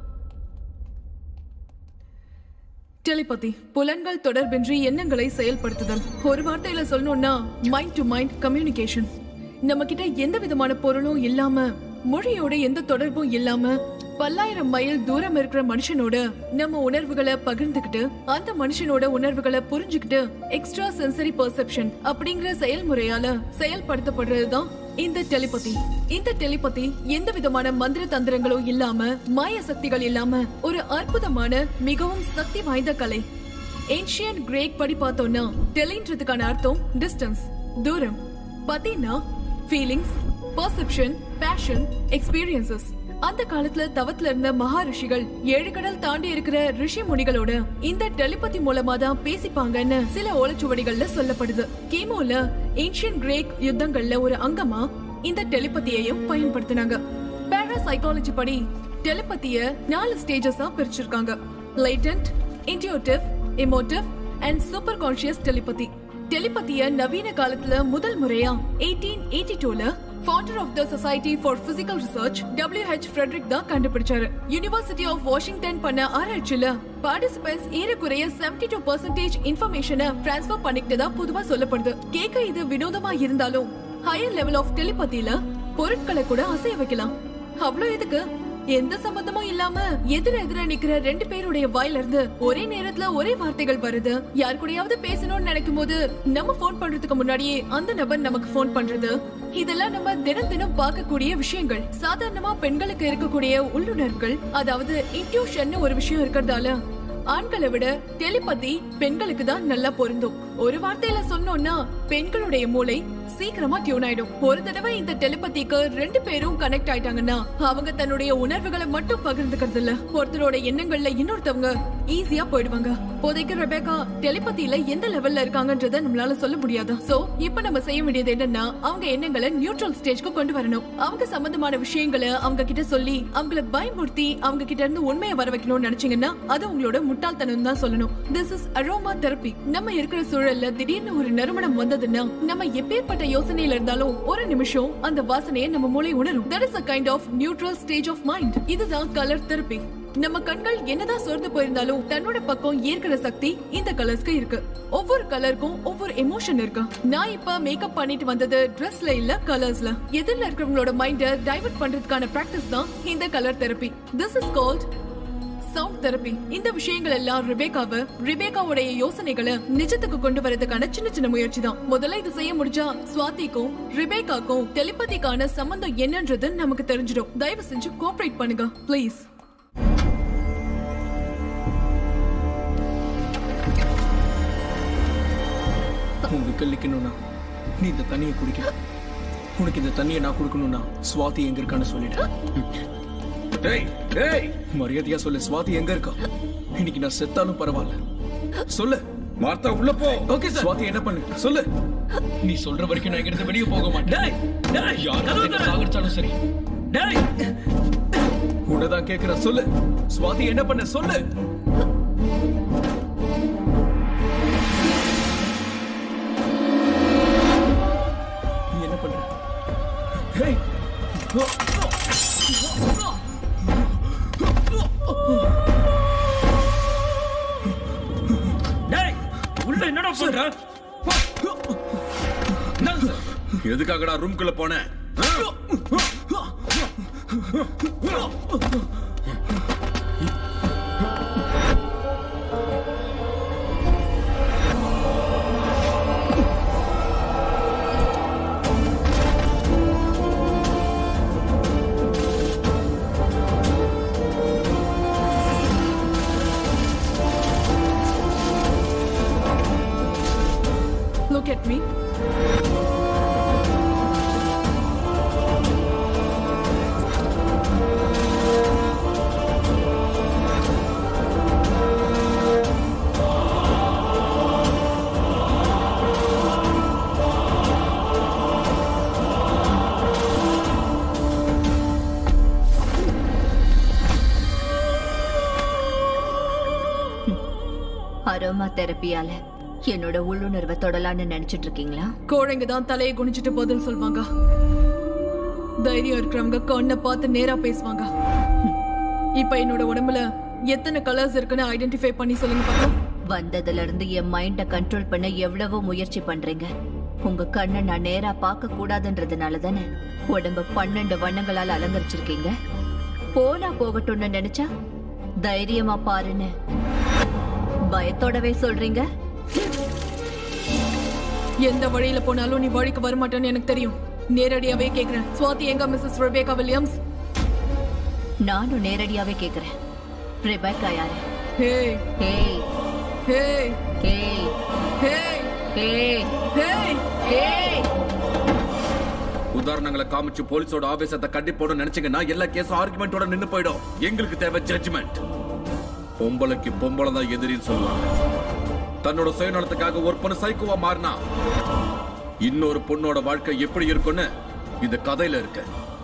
டெலிபதி புலன்கள் தொடர்பின்றி எண்ணங்களை செயல்படுத்துதல் ஒரு வார்த்தையில சொல்லணும்னா மைண்ட் டு மைண்ட் கம்யூனிகேஷன் நம்ம கிட்ட எந்த விதமான பொருளும் இல்லாம மொழியோட எந்த தொடர்பும் இல்லாம பல்லாயிரம் மைல் தூரம் இருக்கிற மனுஷனோட நம்ம உணர்வுகளை பகிர்ந்துக்கிட்டு அந்த மனுஷனோட உணர்வுகளை புரிஞ்சுக்கிட்டு எக்ஸ்ட்ரா சென்சரி பெர்செப்ஷன் அப்படிங்கிற செயல்முறையால செயல்படுத்தப்படுறதுதான் இந்த டெலிபதி இந்த டெலிபதி எந்த விதமான மந்திர தந்திரங்களும் இல்லாம மாய சக்திகள் இல்லாம ஒரு அற்புதமான மிகவும் சக்தி வாய்ந்த கலை ஏன்ஷியன் கிரேக் படி பார்த்தோம்னா டெலின்றதுக்கான அர்த்தம் டிஸ்டன்ஸ் தூரம் பத்தினா ஃபீலிங்ஸ் பர்செப்ஷன் பேஷன் எக்ஸ்பீரியன்சஸ் அந்த காலத்துல தவத்துல இருந்த மகா ரிஷிகள் ஏழு கடல் தாண்டி இருக்கிற ரிஷி முனிகளோட இந்த டெலிபதி மூலமா தான் பேசிப்பாங்கன்னு சில ஓலைச்சுவடிகள்ல சொல்லப்படுது கீமோல ஏன்ஷியன் கிரேக் யுத்தங்கள்ல ஒரு அங்கமா இந்த டெலிபதியையும் பயன்படுத்தினாங்க பேரா சைக்காலஜி படி டெலிபதிய நாலு ஸ்டேஜஸா பிரிச்சிருக்காங்க latent intuitive emotive and super conscious telepathy டெலிபதிய நவீன காலத்துல முதல் முறையா 1882 டூல founder of the Society for Physical Research WH Frederick தான் கண்டுபிடிச்சாரு யூனிவர்சிட்டி ஆஃப் வாஷிங்டன் பண்ண ஆராய்ச்சியில பார்ட்டிசிபென்ட்ஸ் ஏறக்குறைய 72% டூ பர்சன்டேஜ் இன்ஃபர்மேஷனை டிரான்ஸ்ஃபர் பண்ணிக்கிட்டதா பொதுவா சொல்லப்படுது கேட்க இது வினோதமா இருந்தாலும் ஹையர் லெவல் ஆஃப் டெலிபதியில பொருட்களை கூட அசைய வைக்கலாம் அவ்வளவு எதுக்கு எந்த சம்பந்தமும் இல்லாம எதிர எதிர நிக்கிற ரெண்டு பேருடைய வாயில இருந்து ஒரே நேரத்துல ஒரே வார்த்தைகள் வருது யார் கூடயாவது பேசணும்னு நினைக்கும் போது நம்ம போன் பண்றதுக்கு முன்னாடியே அந்த நபர் நமக்கு போன் பண்றது இதெல்லாம் நம்ம தினம் தினம் பார்க்கக்கூடிய விஷயங்கள் சாதாரணமா பெண்களுக்கு இருக்கக்கூடிய உள்ளுணர்வுகள் அதாவது இன்ட்யூஷன் ஒரு விஷயம் இருக்கிறதால ஆண்களை விட டெலிபதி பெண்களுக்கு தான் நல்லா பொருந்தும் ஒரு வார்த்தையில சொன்னோம்னா பெண்களுடைய மூளை சீக்கிரமா டியூன் ஆயிடும் ஒரு தடவை இந்த டெலிபதிக்கு ரெண்டு பேரும் கனெக்ட் ஆயிட்டாங்கன்னா அவங்க தன்னுடைய உணர்வுகளை மட்டும் பகிர்ந்துக்கிறது இல்ல ஒருத்தரோட எண்ணங்கள்ல இன்னொருத்தவங்க ஈஸியா போயிடுவாங்க இப்போதைக்கு ரெபேக்கா டெலிபதியில எந்த லெவல்ல இருக்காங்கன்றத நம்மளால சொல்ல முடியாது சோ இப்ப நம்ம செய்ய வேண்டியது என்னன்னா அவங்க எண்ணங்களை நியூட்ரல் ஸ்டேஜ்க்கு கொண்டு வரணும் அவங்க சம்பந்தமான விஷயங்களை அவங்க கிட்ட சொல்லி அவங்கள பயமுறுத்தி அவங்க கிட்ட இருந்து உண்மையை வர வைக்கணும்னு நினைச்சீங்கன்னா அது உங்களோட முட்டாள்தனம் தான் சொல்லணும் திஸ் இஸ் அரோமா தெரப்பி நம்ம இருக்கிற சூழல்ல திடீர்னு ஒரு நறுமணம் வந்ததுன்னா நம்ம எப்பேற்பட்ட யோசனையில இருந்தாலும் ஒரு நிமிஷம் அந்த வாசனையை நம்ம மூளை உணரும் that is a kind of neutral stage of mind இதுதான் கலர் தெரப்பி நம்ம கண்கள் என்னதான் சோர்ந்து போயிருந்தாலும் தன்னோட பக்கம் ஈர்க்கிற சக்தி இந்த கலர்ஸ்க்கு இருக்கு ஒவ்வொரு கலருக்கும் ஒவ்வொரு எமோஷன் இருக்கு நான் இப்ப மேக்கப் பண்ணிட்டு வந்தது ட்ரெஸ்ல இல்ல கலர்ஸ்ல எதிரில் இருக்கிறவங்களோட மைண்ட டைவர்ட் பண்றதுக்கான பிராக்டிஸ் தான் இந்த colour therapy this is called sound therapy இந்த விஷயங்கள் எல்லாம் ரிபேக்காவ ரிபேக்காவுடைய யோசனைகளை நிஜத்துக்கு கொண்டு வரதுக்கான சின்ன சின்ன முயற்சி தான் முதல்ல இது செய்ய முடிஞ்சா சுவாதிக்கும் ரிபேக்காக்கும் டெலிபதிக்கான சம்பந்தம் என்னன்றது நமக்கு தெரிஞ்சிடும் தயவு செஞ்சு கோஆபரேட் பண்ணுங்க ப்ளீஸ் உன் விக்கல் நிக்கணும்னா நீ இந்த தண்ணியை குடிக்க உனக்கு இந்த தண்ணியை நான் கொடுக்கணும்னா சுவாதி எங்க இருக்கான்னு சொல்லிடு டேய் டேய் மரியாதையா சொல்லு சுவாதி எங்க இருக்கா இன்னைக்கு நான் செத்தாலும் பரவாயில்ல சொல்லு மார்த்தா உள்ள போ ஓகே சார் சுவாதி என்ன பண்ணு சொல்லு நீ சொல்ற வரைக்கும் நான் இங்கிருந்து வெளியே போக மாட்டேன் டேய் டேய் யாரும் என்ன சாகடிச்சாலும் சரி டேய் உன்னதான் கேக்குறேன் சொல்லு சுவாதி என்ன பண்ண சொல்லு நீ என்ன பண்ற ஹேய் எதுக்காகடா ரூம்குள்ள போன Look at me. அரோமா தெரப்பியால என்னோட உள்ளுணர்வை தொடலான்னு நினைச்சிட்டு இருக்கீங்களா கோழைங்க தான் தலையை குனிச்சிட்டு பதில் சொல்வாங்க தைரியம் இருக்கிறவங்க கண்ணை பார்த்து நேரா பேசுவாங்க இப்ப என்னோட உடம்புல எத்தனை கலர்ஸ் இருக்குன்னு ஐடென்டிஃபை பண்ணி சொல்லுங்க பாக்கலாம் வந்ததுல இருந்து என் மைண்ட கண்ட்ரோல் பண்ண எவ்வளவோ முயற்சி பண்றீங்க உங்க கண்ணை நான் நேரா பார்க்க கூடாதுன்றதுனால தானே உடம்ப பன்னெண்டு வண்ணங்களால் அலங்கரிச்சிருக்கீங்க போனா போகட்டும்னு நினைச்சா தைரியமா பாருன்னு பயத்தோடவே சொல்றீங்க எந்த வழியில போனாலும் நீ வழிக்கு வரமாட்டேன்னு எனக்கு தெரியும் நேரடியாவே கேக்குறேன் சுவாதி எங்க மிஸ்ஸஸ் ரெபேகா வில்லியம்ஸ் நானும் நேரடியாவே கேக்குறேன் ரெபேக்கா யாரு ஹே ஏய் ஹே ஏய் ஹே ஏய் ஹே ஏய் உதாரணங்களை காமிச்சு போலீஸோட ஆவேசத்தை கண்டிப்போட நினைச்சீங்கன்னா எல்லா கேஸும் ஆர்குமெண்டோட நின்னு போயிடும் எங்களுக்கு தேவை ஜட்ஜ்மெண்ட் பொம்பளைக்கு பொம்பளை தான் எதிரின்னு சொல்லுவாங்க தன்னோட சுயநலத்துக்காக ஒரு பொண்ணு சைக்கோவா மாறினா இன்னொரு பொண்ணோட வாழ்க்கை எப்படி இருக்கும்னு இந்த கதையில இருக்கு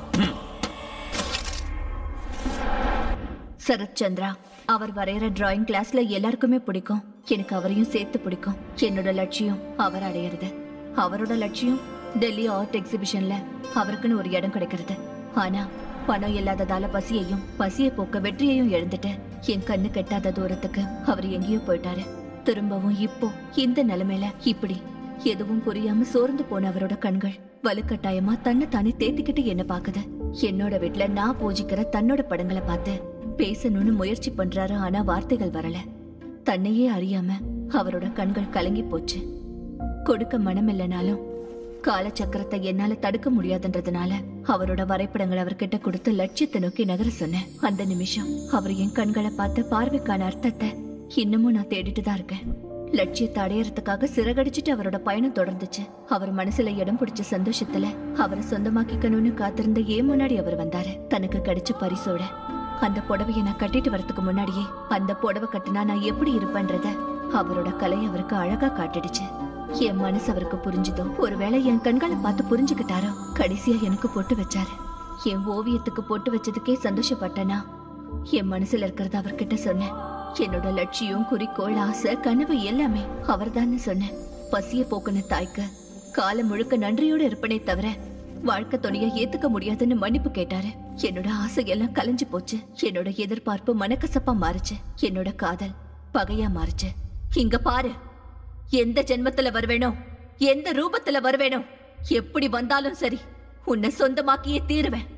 சரத் சந்திரா அவர் வரைகிற டிராயிங் கிளாஸ்ல எல்லாருக்குமே பிடிக்கும் எனக்கு அவரையும் சேர்த்து பிடிக்கும் என்னோட லட்சியம் அவர் அடையிறது அவரோட லட்சியம் டெல்லி ஆர்ட் எக்ஸிபிஷன்ல அவருக்குன்னு ஒரு இடம் கிடைக்கிறது ஆனா பணம் இல்லாததால பசியையும் பசியை போக்க வெற்றியையும் எழுந்துட்டு என் கண்ணு கெட்டாத தூரத்துக்கு அவர் எங்கேயோ போயிட்டாரு திரும்பவும் இப்போ இந்த நிலைமையில இப்படி எதுவும் புரியாம சோர்ந்து போன அவரோட கண்கள் வலுக்கட்டாயமா தன்னை தானே தேத்திக்கிட்டு என்ன பாக்குது என்னோட வீட்ல நான் பூஜிக்கிற தன்னோட படங்களை பார்த்து பேசணும்னு முயற்சி பண்றாரு ஆனா வார்த்தைகள் வரல தன்னையே அறியாம அவரோட கண்கள் கலங்கி போச்சு கொடுக்க மனம் இல்லைனாலும் காலச்சக்கரத்தை என்னால தடுக்க முடியாதுன்றதுனால அவரோட வரைபடங்களை அவர்கிட்ட கொடுத்து லட்சியத்தை நோக்கி நகர சொன்னேன் அந்த நிமிஷம் அவர் என் கண்களை பார்த்த பார்வைக்கான அர்த்தத்தை இன்னமும் நான் தேடிட்டு தான் இருக்கேன் லட்சியத்தை அடையறதுக்காக சிறகடிச்சிட்டு அவரோட பயணம் தொடர்ந்துச்சு அவர் மனசுல இடம் பிடிச்ச சந்தோஷத்துல அவரை சொந்தமாக்கிக்கணும்னு காத்திருந்த ஏன் முன்னாடி அவர் வந்தாரு தனக்கு கிடைச்ச பரிசோட அந்த புடவைய நான் கட்டிட்டு வரதுக்கு முன்னாடியே அந்த புடவை கட்டினா நான் எப்படி இருப்பேன்றத அவரோட கலை அவருக்கு அழகா காட்டிடுச்சு என் மனசு அவருக்கு புரிஞ்சுதோ ஒருவேளை என் கண்களை பார்த்து புரிஞ்சுக்கிட்டாரோ கடைசியா எனக்கு பொட்டு வச்சாரு என் ஓவியத்துக்கு பொட்டு வச்சதுக்கே சந்தோஷப்பட்டனா என் மனசுல இருக்கிறத அவர்கிட்ட சொன்னேன் என்னோட லட்சியம் குறிக்கோள் ஆசை கனவு எல்லாமே அவர்தான்னு சொன்னேன் பசிய போக்குன தாய்க்கு காலம் முழுக்க நன்றியோட இருப்பனே தவிர வாழ்க்கை துணைய ஏத்துக்க முடியாதுன்னு மன்னிப்பு கேட்டாரு என்னோட ஆசையெல்லாம் கலைஞ்சு போச்சு என்னோட எதிர்பார்ப்பு மனக்கசப்பா மாறுச்சு என்னோட காதல் பகையா மாறுச்சு இங்க பாரு எந்த ஜென்மத்துல வருவேனோ எந்த ரூபத்துல வருவேனோ எப்படி வந்தாலும் சரி உன்னை சொந்தமாக்கியே தீருவேன்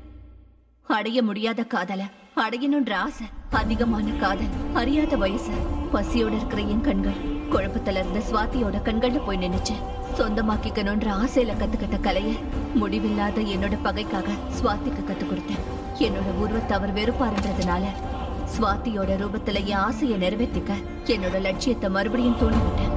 அடைய முடியாத காதல அடையணுன்ற ஆசை அதிகமான காதல் அறியாத வயசு பசியோட இருக்கிற என் கண்கள் குழப்பத்துல இருந்த சுவாதியோட கண்கள்ல போய் நின்னுச்சு சொந்தமாக்கிக்கணுன்ற ஆசையில கத்துக்கிட்ட கலைய முடிவில்லாத என்னோட பகைக்காக சுவாதிக்கு கத்து கொடுத்தேன் என்னோட உருவத்தை அவர் வெறுப்பாருன்றதுனால சுவாதியோட ரூபத்துல என் ஆசையை நிறைவேற்றிக்க என்னோட லட்சியத்தை மறுபடியும் தூண்டி விட்டேன்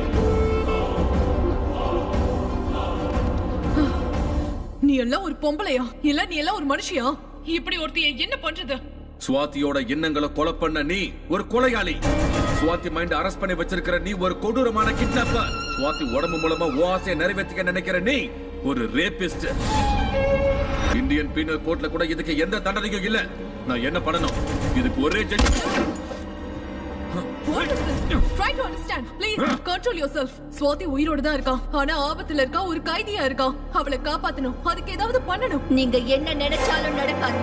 நீ எல்லாம் ஒரு பொம்பளையா இல்ல நீ எல்லாம் ஒரு மனுஷியா இப்படி ஒருத்திய என்ன பண்றது சுவாதியோட எண்ணங்களை கொலை பண்ண நீ ஒரு கொலையாளி சுவாதி மைண்ட் அரெஸ்ட் பண்ணி வச்சிருக்கிற நீ ஒரு கொடூரமான கிட்னாப்பர் சுவாதி உடம்பு மூலமா ஓ ஆசையை நிறைவேற்றிக்க நினைக்கிற நீ ஒரு ரேபிஸ்ட் இந்தியன் பீனல் கோர்ட்ல கூட இதுக்கு எந்த தண்டனையும் இல்ல நான் என்ன பண்ணணும் இதுக்கு ஒரே judge What is this? Try to understand. Please control yourself. Swathi உயிரோட தான் இருக்கா ஆனா ஆபத்துல இருக்கா ஒரு கைதியா இருக்கா அவளை காப்பாத்தணும் அதுக்கு ஏதாவது பண்ணணும் நீங்க என்ன நினைச்சாலும் நடக்காது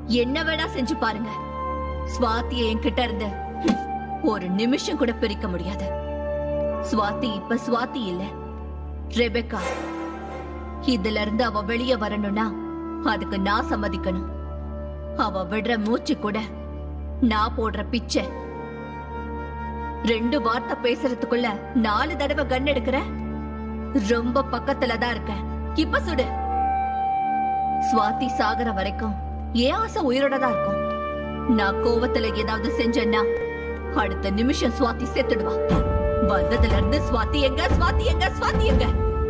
என்ன வேணா செஞ்சு பாருங்க ஸ்வாதிய என்கிட்ட இருந்து ஹம், ஒரு நிமிஷம் கூட பிரிக்க முடியாது ஸ்வாதி இப்ப ஸ்வாதி இல்ல ரெபெக்கா இதுல இருந்து அவ வெளியே வரணும்னா அதுக்கு நான் சம்மதிக்கணும் அவ விடுற மூச்சு கூட நான் போடுற பிச்சை ரெண்டு வார்த்தை பேசுறதுக்குள்ள நாலு தடவை கன் எடுக்கிற ரொம்ப பக்கத்துல தான் இருக்க இப்ப சுடு சுவாதி சாகர வரைக்கும் ஏன் ஆசை உயிரோட தான் இருக்கும் நான் கோவத்துல ஏதாவது செஞ்சேன்னா அடுத்த நிமிஷம் சுவாதி செத்துடுவா வந்ததுல இருந்து சுவாதி எங்க சுவாதி எங்க சுவாதி எங்க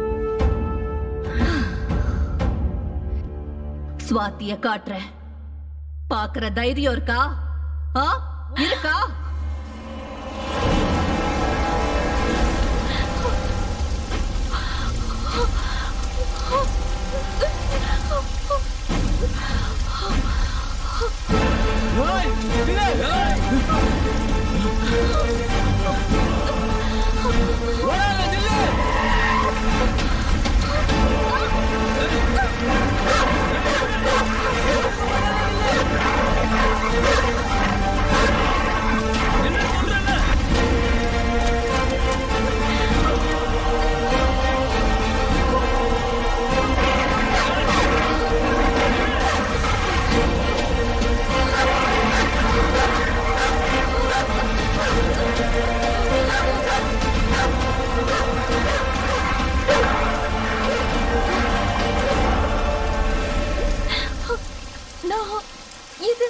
சுவாத்திய காட்டுறேன் பாக்குற தைரியம் இருக்கா ஆ இருக்கா நான் இது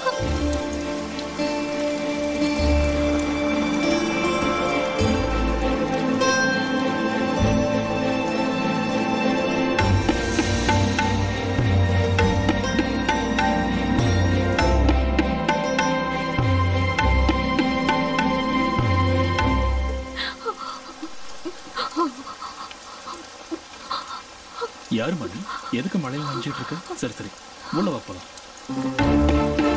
யார் மணி எதுக்கு மழையில நினைச்சிட்டு இருக்கு சரி சரி உள்ள வா போலாம்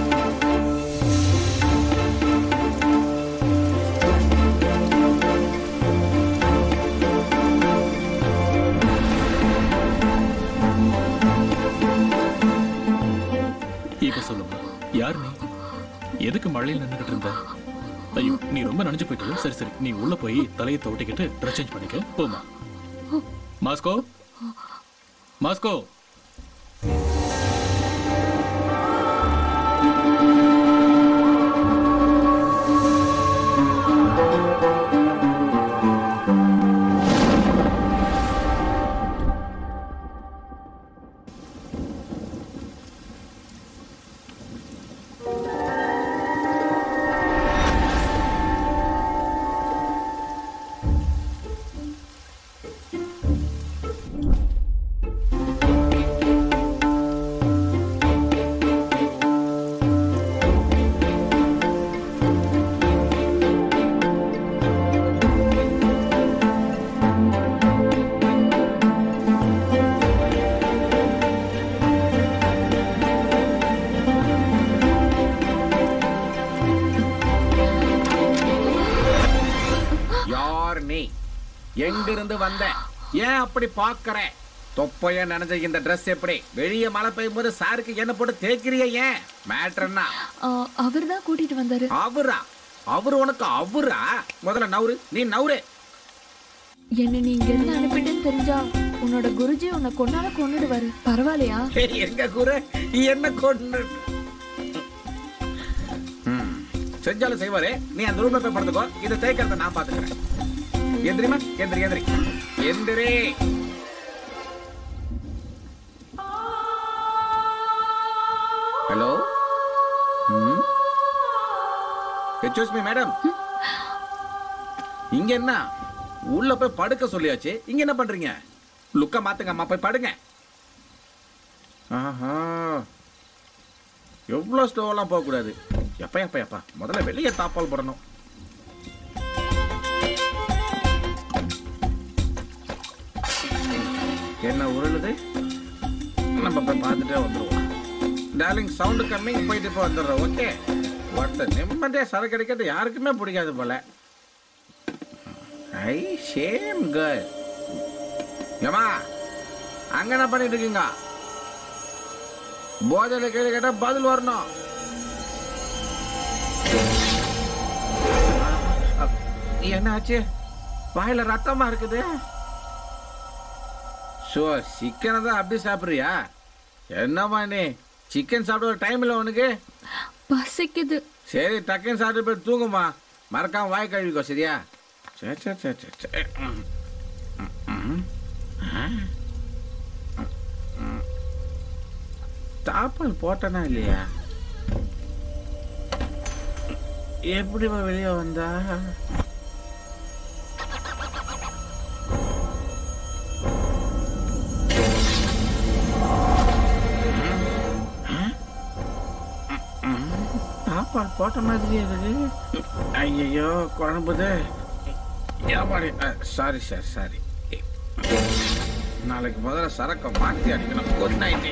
இப்ப சொல்லுங்க யார் நீ எதுக்கு மழையில் நின்றுகிட்டு இருந்த ஐயோ நீ ரொம்ப நனைஞ்சு போயிட்டு சரி சரி நீ உள்ள போய் தலையை தோட்டிக்கிட்டு ட்ரெஸ் சேஞ்ச் பண்ணிக்க போமா மாஸ்கோ மாஸ்கோ யார் நீ எங்கிருந்து வந்த ஏன் அப்படி பாக்குற தொப்பைய நனைஞ்ச இந்த Dress எப்படி வெளிய மழை பெய்யும் போது சாருக்கு என்ன போட்டு தேய்க்கிறிய ஏன் மேட்ருன்னா அவர் தான் கூட்டிட்டு வந்தாரு அவரா அவரு உனக்கு அவரா முதல்ல நவுரு நீ நவுரு என்ன நீ இங்க இருந்து அனுப்பிட்டேன்னு தெரிஞ்சா உன்னோட குருஜி உன்னை கொண்டாட கொண்டுடுவாரு பரவாயில்லையா ஏய், எங்க குரு என்ன கொண்டு ம், செஞ்சாலும் செய்வாரு நீ அந்த ரூம்ல போய் படுத்துக்கோ இதை தேய்க்கிறத நான் பாத்துக்கிறேன் எந்திரிமா எந்திரி எந்திரி எந்திரி ஹலோ எக்ஸ்கூஸ் மீ மேடம் இங்க என்ன உள்ள போய் படுக்க சொல்லியாச்சு இங்க என்ன பண்றீங்க லுக்க மாத்துங்க அம்மா போய் படுங்க ஆஹா எவ்வளோ ஸ்லோவெல்லாம் போகக்கூடாது எப்பா எப்பா எப்பா முதல்ல வெளியே தாப்பால் போடணும் என்ன உருளுது நம்ம போய் பார்த்துட்டே வந்துடுவோம் டார்லிங் சவுண்டு கம்மிங் போயிட்டு இப்போ வந்துடுறோம் ஓகே ஒருத்த நிம்மதியாக சரக்கு அடிக்கிறது யாருக்குமே பிடிக்காது போல ஐ சேம் கேர்ள் ஏமா அங்க என்ன பண்ணிட்டு இருக்கீங்க போதையில கேள்வி கேட்டா பதில் வரணும் என்னாச்சு வாயில ரத்தமா இருக்குது ஷோ சிக்கனை தான் அப்படி சாப்பிடுறியா என்னம்மா நீ சிக்கன் சாப்பிட ஒரு டைம் இல்லை உனக்கு பசிக்குது சரி டக்குன்னு சாப்பிட்டு போய் தூங்குமா மறக்காம வாய் கழுவிக்கோ சரியா சரி சரி சரி சரி சரி ம். ம், ம். ஆ. ம். தாப்பால் போட்டனா இல்லையா எப்படிமா வெளியே வந்தா சாப்பாடு போட்ட மாதிரி இருக்கு ஐயோ குழம்புது ஏமாடி சாரி சார் சாரி நாளைக்கு முதல்ல சரக்கை மாற்றி அடிக்கணும் குட் நைட்டு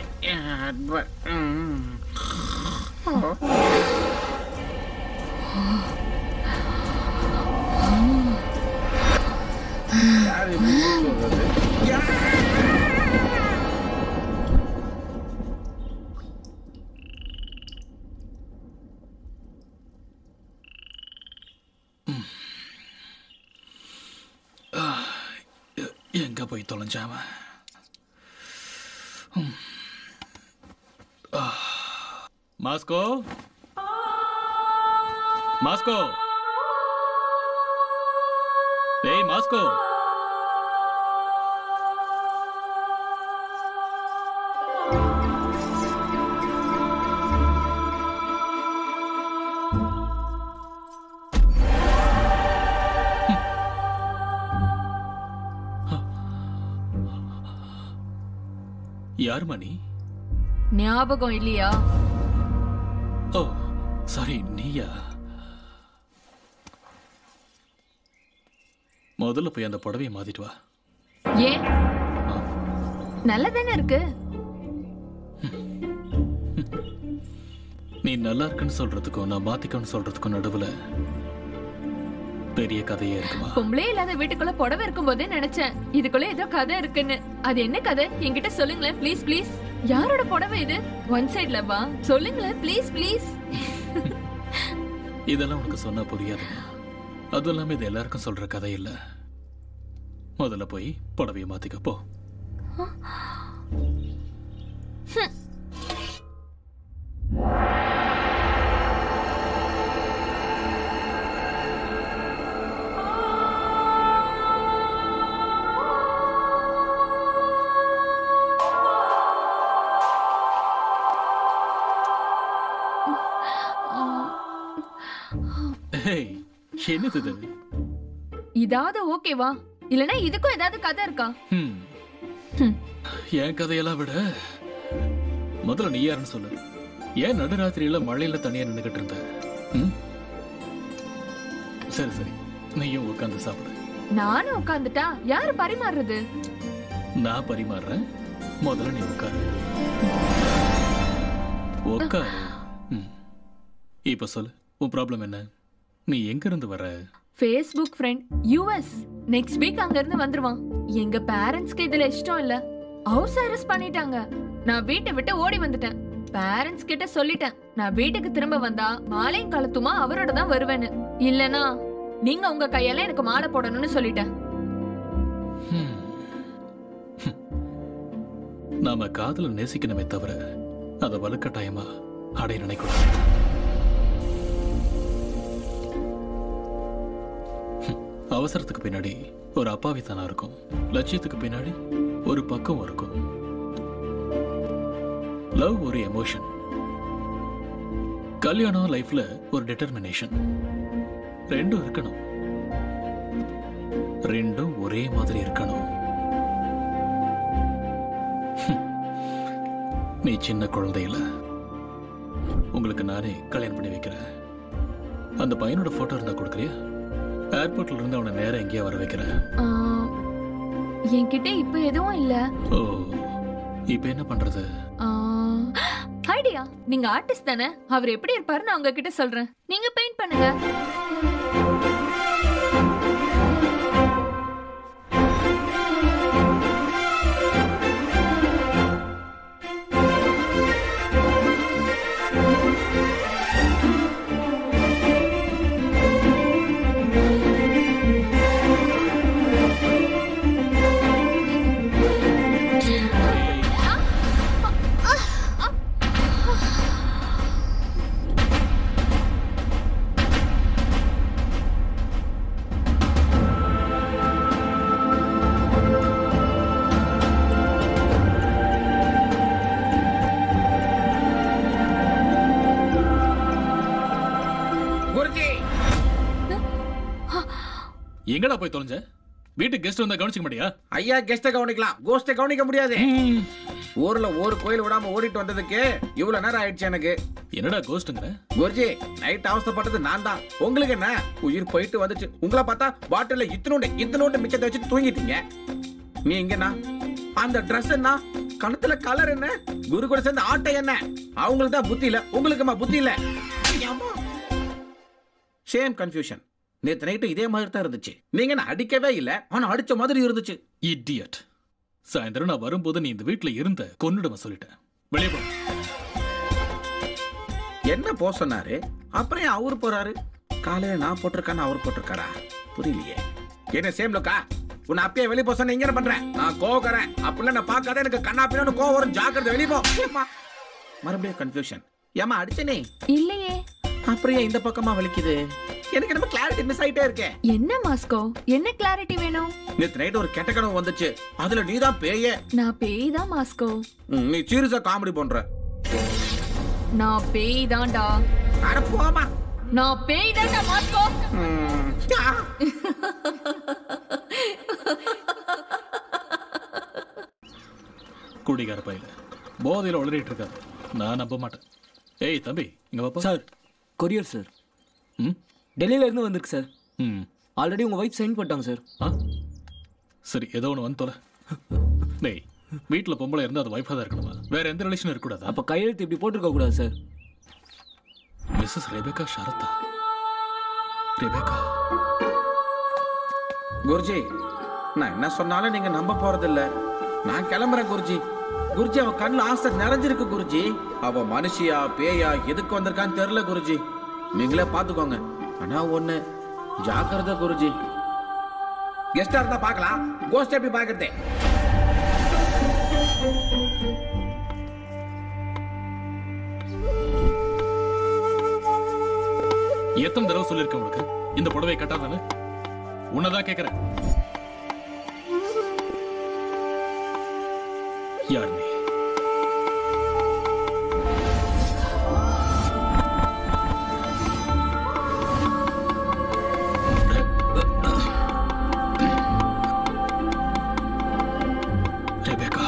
யார் இப்படி சொல்றது எங்க போய் தொலைஞ்சாம ம். ஆ. மாஸ்கோ மாஸ்கோ டேய் மாஸ்கோ யார் மணி ஞாபகம் இல்லையா ஓ சாரி நீயா முதல்ல போய் அந்த புடவையை மாத்திட்டு வா ஏன் நல்லதானே இருக்கு நீ நல்லா இருக்குன்னு சொல்றதுக்கும் நான் மாத்திக்கணும்னு சொல்றதுக்கும் நடுவுல பெரிய கதையே இருக்குமா பொம்பளே இல்லாத வீட்டுக்குள்ள புடவை இருக்கும் போதே நினைச்சேன் இதுக்குள்ள ஏதோ கதை இருக்குன்னு அது என்ன கதை என்கிட்ட சொல்லுங்களேன் ப்ளீஸ் ப்ளீஸ் யாரோட புடவை இது ஒன் சைட்ல வா சொல்லுங்களேன் ப்ளீஸ் ப்ளீஸ் இதெல்லாம் உனக்கு சொன்னா புரியாதுமா அதுவும் இல்லாம இது எல்லாருக்கும் சொல்ற கதை இல்ல முதல்ல போய் புடவையை மாத்திக்க போ ஏய், என்னது இது இதாவது ஓகேவா இல்லனா இதுக்கும் ஏதாவது கதை இருக்கா ஹம். என் கதையெல்லாம் விட முதல்ல நீ யாருன்னு சொல்லு ஏன் நடுராத்திரியில மழையில தனியா நின்னுகிட்டு இருந்த ம்? சரி சரி நீயும் உட்காந்து சாப்பிடு நானும் உட்காந்துட்டா யாரு பரிமாறுறது நான் பரிமாறுறேன் முதல்ல நீ உட்காரு உட்காரு ம். இப்ப சொல்லு உன் ப்ராப்ளம் என்ன நீ எங்க இருந்து வர Facebook friend US next week அங்க இருந்து வந்துருவான் எங்க பேரண்ட்ஸ்க்கு இதுல இஷ்டம் இல்ல ஹவுஸ் அரெஸ்ட் பண்ணிட்டாங்க நான் வீட்டை விட்டு ஓடி வந்துட்டேன் பேரண்ட்ஸ் கிட்ட சொல்லிட்டேன் நான் வீட்டுக்கு திரும்ப வந்தா மாலையும் கழுத்துமா அவரோட தான் வருவேன்னு இல்லனா நீங்க உங்க கையால எனக்கு மாலை போடணும்னு சொல்லிட்டேன் நாம காதல நேசிக்கணுமே தவிர அதை வலுக்கட்டாயமா அடைய நினைக்கூடாது ஹம், அவசரத்துக்கு பின்னாடி ஒரு அப்பாவித்தனம் இருக்கும் லட்சியத்துக்கு பின்னாடி ஒரு பக்கம் இருக்கும் லவ் ஒரு எமோஷன் கல்யாணம் லைஃப்ல ஒரு டிட்டர்மினேஷன் ரெண்டும் இருக்கணும் ரெண்டும் ஒரே மாதிரி இருக்கணும் நீ சின்ன குழந்தையில உங்களுக்கு நானே கல்யாணம் பண்ணி வைக்கிறேன் அந்த பையனோட போட்டோ இருந்தா கொடுக்குறியா ஏர்போர்ட்ல இருந்து அவனை நேரா எங்கேயா வர வைக்கிறேன் ஆ, என்கிட்ட இப்ப எதுவும் இல்ல ஓ இப்ப என்ன பண்றது ஐடியா நீங்க ஆர்டிஸ்ட் தானே அவர் எப்படி இருப்பாரு நான் உங்ககிட்ட சொல்றேன் நீங்க பெயிண்ட் பண்ணுங்க எங்கடா போய் தொலைஞ்ச வீட்டுக்கு கெஸ்ட் வந்தா கவனிச்சுக்க மாட்டியா ஐயா கெஸ்ட கவனிக்கலாம் கோஸ்ட கவனிக்க முடியாது ஊர்ல ஒரு கோயில் விடாம ஓடிட்டு வந்ததுக்கு இவ்வளவு நேரம் ஆயிடுச்சு எனக்கு என்னடா கோஸ்ட்ங்கிற குருஜி நைட் அவஸ்தைப்பட்டது நான் தான் உங்களுக்கு என்ன உயிர் போயிட்டு வந்துச்சு உங்களை பார்த்தா பாட்டில்ல இத்தனோண்டு இத்தனோண்டு மிச்சத்தை வச்சு தூங்கிட்டீங்க நீ எங்கண்ணா அந்த Dress என்ன கணத்துல கலர் என்ன குரு கூட சேர்ந்த ஆட்டை என்ன அவங்களுக்கு தான் புத்தி இல்ல உங்களுக்குமா புத்தி இல்ல சேம் கன்ஃபியூஷன் நேத்து நைட்டு இதே மாதிரி தான் இருந்துச்சு நீங்க என்ன அடிக்கவே இல்ல ஆனா அடிச்ச மாதிரி இருந்துச்சு இடியட் சாயந்தரம் நான் வரும்போது நீ இந்த வீட்ல இருந்த கொன்னுடுவ சொல்லிட்டேன் வெளியே போ என்ன போ சொன்னாரு அப்புறம் ஏன் அவரு போறாரு காலையில நான் போட்டிருக்கான்னு அவர் போட்டிருக்காரா புரியலையே என்ன சேம் லுக்கா உன்னை அப்பயே வெளியே போக சொன்ன இங்க என்ன பண்றேன் நான் கோவக்கறேன் அப்படிலாம் நான் பார்க்காத எனக்கு கண்ணா பின்னான்னு கோவம் வரும் ஜாக்கிரதை வெளியே போ ஏம்மா. மறுபடியும் கன்ஃபியூஷன் ஏமா அடிச்சனே இல்லையே அப்புறம் ஏன் இந்த பக்கமா வலிக்குது எனக்கு நம்ம கிளாரிட்டி மிஸ் ஆயிட்டே இருக்கே என்ன மாஸ்கோ என்ன கிளாரிட்டி வேணும் நேத்து நைட் ஒரு கெட்ட கனவு வந்துச்சு அதுல நீ தான் பேயே நான் பேய் தான் மாஸ்கோ ம், நீ சீரியஸா காமெடி பண்ற நான் பேய் தான்டா அட போமா நான் பேய் தான்டா மாஸ்கோ குடிகார பையில போதையில உளறிட்டு இருக்காது நான் நம்ப மாட்டேன் ஏய் தம்பி இங்க வாப்பா சார் கொரியர் சார் ம் டெல்லியில இருந்து வந்திருக்கு சார் ம் ஆல்ரெடி உங்க ஒய்ஃப் சைன் பண்ணிட்டாங்க சார் ஆ சரி ஏதோ ஒன்று வந்து தொலை டேய் வீட்டில் பொம்பளை இருந்தால் அது ஒய்ஃபாக தான் இருக்கணுமா வேற எந்த ரிலேஷனும் இருக்கக்கூடாதா அப்ப கையெழுத்து இப்படி போட்டிருக்க கூடாது சார் மிஸ்ஸஸ் ரெபேக்கா ஷரத்தா ரெபேக்கா குருஜி நான் என்ன சொன்னாலும் நீங்க நம்ப போறதில்ல நான் கிளம்புறேன் குருஜி குருஜி அவ கண்ணுல ஆசை நிறைஞ்சிருக்கு குருஜி அவ மனுஷியா பேயா எதுக்கு வந்திருக்கான்னு தெரியல குருஜி நீங்களே பாத்துக்கோங்க ஆனா ஒண்ணு ஜாக்கிரதை குருஜி கெஸ்டா இருந்தா பார்க்கலாம் கோஸ்ட் எப்படி பாக்குறதே எத்தனை தடவை சொல்லியிருக்கேன் உனக்கு இந்த புடவை கட்டாதானே உன்னதான் கேட்குறேன் யார் நீ Rebecca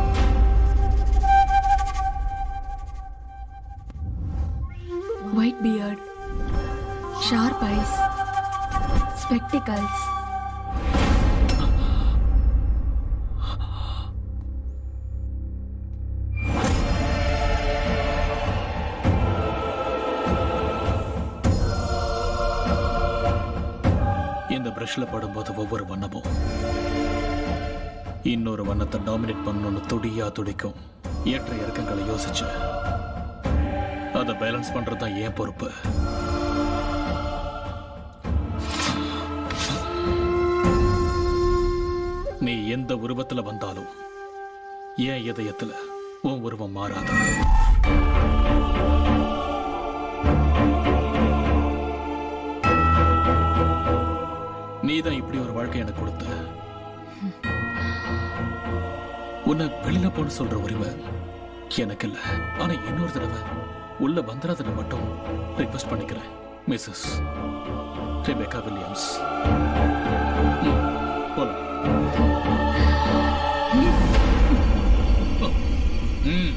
white beard sharp eyes spectacles இந்த பிரஷ்ல படும்போது ஒவ்வொரு வண்ணமும் இன்னொரு வண்ணத்தை டாமினேட் பண்ணணும்னு துடியா துடிக்கும் ஏற்ற இறக்கங்களை யோசிச்சு அதை பேலன்ஸ் பண்றது தான் என் பொறுப்பு நீ எந்த உருவத்துல வந்தாலும் என் இதயத்துல உன் உருவம் மாறாது நீ தான் இப்படி ஒரு வாழ்க்கை எனக்கு கொடுத்த உன்னை வெளியில போன்னு சொல்ற உரிமை எனக்கு இல்ல ஆனா இன்னொரு தடவை உள்ள வந்துடாதன மட்டும் ரிக்வெஸ்ட் பண்ணிக்கிறேன் மிஸ்ஸஸ் ரெபேக்கா வில்லியம்ஸ் ம், போலாம் ம்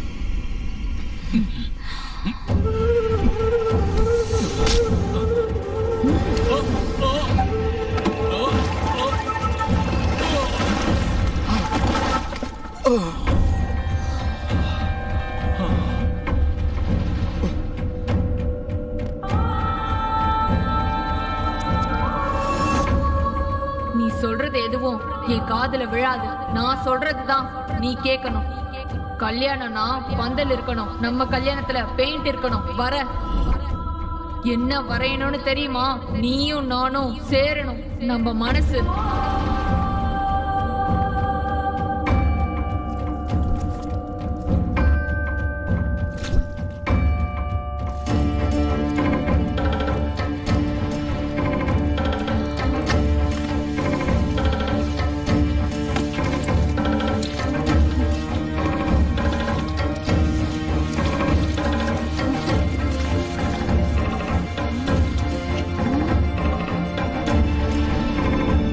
நீ சொல்றது எதுவும் என் காதுல விழாது நான் சொல்றதுதான் நீ கேட்கணும் கல்யாணம்னா பந்தல் இருக்கணும் நம்ம கல்யாணத்துல பெயிண்ட் இருக்கணும் வர என்ன வரையணும்னு தெரியுமா நீயும் நானும் சேரணும் நம்ம மனசு ஆ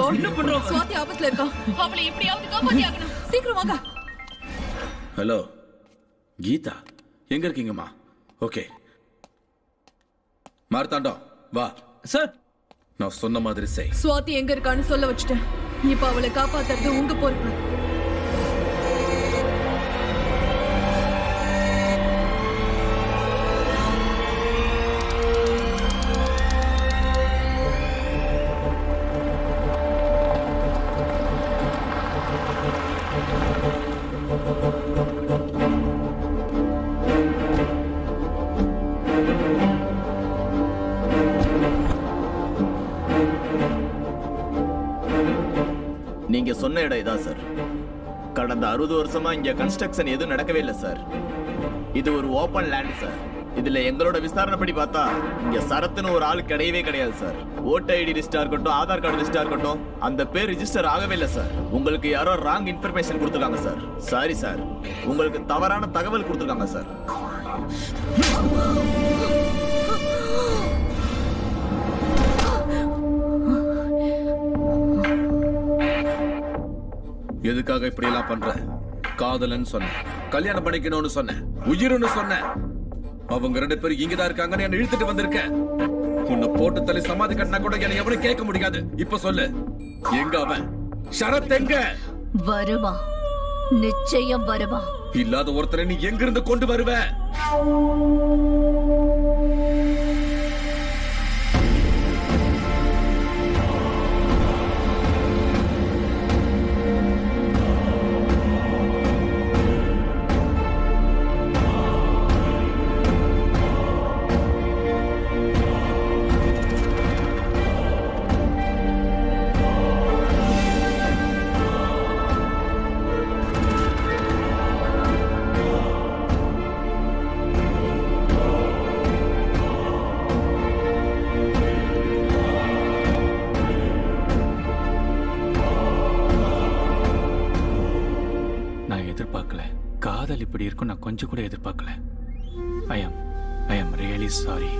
காட் என்ன பண்றாங்க? சுவாதி ஆபத்துல இருக்கா அவளை எப்படியாவது காப்பாத்தி ஆகணும் சீக்கிரம் வாங்க ஹலோ கீதா எங்க இருக்கீங்கம்மா ஓகே மார்த்தாண்டம் வா சார் நான் சொன்ன மாதிரி செய் சுவாதி எங்க இருக்கான்னு சொல்ல வச்சுட்டேன் இப்ப அவளை காப்பாத்துறது உங்க பொறுப்பு நீங்க சொன்ன இடம் இதான் சார் கடந்த அறுபது வருஷமா இங்க கன்ஸ்ட்ரக்ஷன் எதுவும் நடக்கவே இல்லை சார் இது ஒரு ஓபன் லேண்ட் சார் இதுல எங்களோட விசாரணைப்படி பார்த்தா இங்க சரத்துன்னு ஒரு ஆள் கிடையவே கிடையாது சார் ஓட்டர் ஐடி லிஸ்டா இருக்கட்டும் ஆதார் கார்டு லிஸ்டா இருக்கட்டும் அந்த பேர் ரிஜிஸ்டர் ஆகவே இல்லை சார் உங்களுக்கு யாரோ ராங் இன்ஃபர்மேஷன் கொடுத்துருக்காங்க சார் சாரி சார் உங்களுக்கு தவறான தகவல் கொடுத்துருக்காங்க சார் எதுக்காக இப்படி எல்லாம் பண்ற காதலன்னு சொன்னேன் கல்யாணம் பண்ணிக்கணும்னு சொன்னேன் உயிர்னு சொன்னேன் அவங்க ரெண்டு பேரும் இங்கதான் இருக்காங்கன்னு என்ன இழுத்துட்டு வந்திருக்கேன் உன்னை போட்டு தள்ளி சமாதி கட்டினா கூட என்ன எவனும் கேட்க முடியாது இப்ப சொல்லு எங்க அவன் ஷரத் எங்க வருவான் நிச்சயம் வருவான் இல்லாத ஒருத்தரை நீ எங்க இருந்து கொண்டு வருவ நான் எதிர்பார்க்கல காதல் இப்படி இருக்கும் நான் கொஞ்சம் கூட எதிர்பார்க்கல I am I am really sorry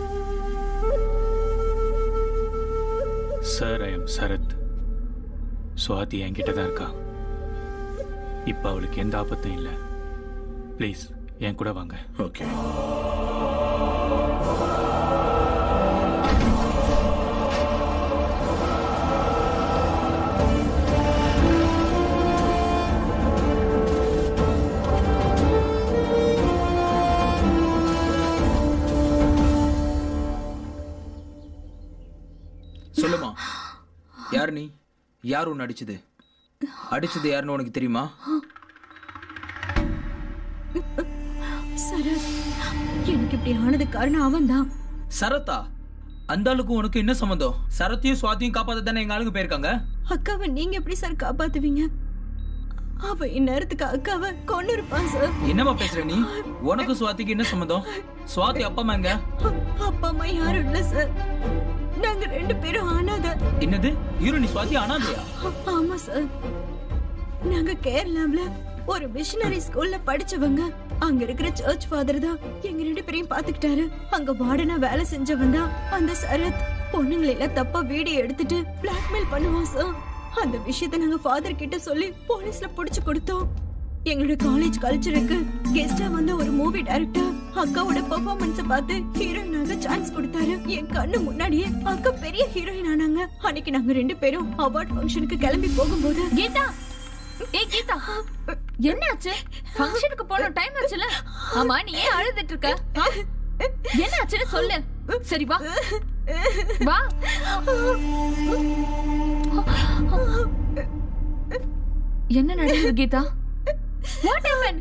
sir I am Sharath Swathi என்கிட்ட தான் இருக்கா இப்போ அவளுக்கு எந்த ஆபத்தும் இல்லை ப்ளீஸ் என் கூட வாங்க ஓகே சொல்லுமா யார் நீ யார் உன்னை அடிச்சது அடிச்சது யாருன்னு உனக்கு தெரியுமா சரத் எனக்கு இப்படி ஆனது காரணம் அவன்தான் சரத்தா அந்த ஆளுக்கும் உனக்கு என்ன சம்மந்தம் சரத்தையும் சுவாத்தியும் காப்பாத்த தானே எங்க ஆளுங்க போயிருக்காங்க அக்காவை நீங்க எப்படி சார் காப்பாத்துவீங்க அவ இந்நேரத்துக்கு அக்காவை கொண்டு இருப்பான் சார் என்னம்மா பேசுற நீ உனக்கு சுவாதிக்கு என்ன சம்மந்தம் சுவாதி அப்பா அம்மா எங்க அப்பா அம்மா யாரும் இல்ல சார் நாங்க ரெண்டு பேரும் ஆனாத என்னது ஹீரோ நீ சுவாதி அனாதையா ஆமா சார் நாங்க கேரளாவுல ஒரு மிஷனரி ஸ்கூல்ல படிச்சவங்க அங்க இருக்கிற சர்ச் ஃபாதர் தான் எங்க ரெண்டு பேரையும் பாத்துக்கிட்டாரு அங்க வார்டனா வேலை செஞ்சவன் தான் அந்த சரத் பொண்ணுங்களை எல்லாம் தப்பா வீடியோ எடுத்துட்டு பிளாக்மெயில் பண்ணுவான் சார் அந்த விஷயத்தை நாங்க ஃபாதர் கிட்ட சொல்லி போலீஸ்ல புடிச்சு கொடுத்தோம் எங்களோட காலேஜ் கல்ச்சருக்கு கெஸ்டா வந்த ஒரு மூவி டைரக்டர் அக்காவோட பெர்ஃபார்மன்ஸ பார்த்து ஹீரோயினாக சான்ஸ் கொடுத்தாரு என் கண்ணு முன்னாடியே அக்கா பெரிய ஹீரோயின் ஆனாங்க அன்னைக்கு நாங்க ரெண்டு பேரும் அவார்ட் ஃபங்க்ஷனுக்கு கிளம்பி போகும்போது கீதா ஏய் கீதா என்னாச்சு ஃபங்க்ஷனுக்கு போன டைம் ஆச்சுல ஆமா நீ ஏன் அழுதுட்டு இருக்க ஆ? என்ன ஆச்சுன்னு சொல்லு சரி வா வா என்ன நடந்தது கீதா வாட் ஹேப்பன்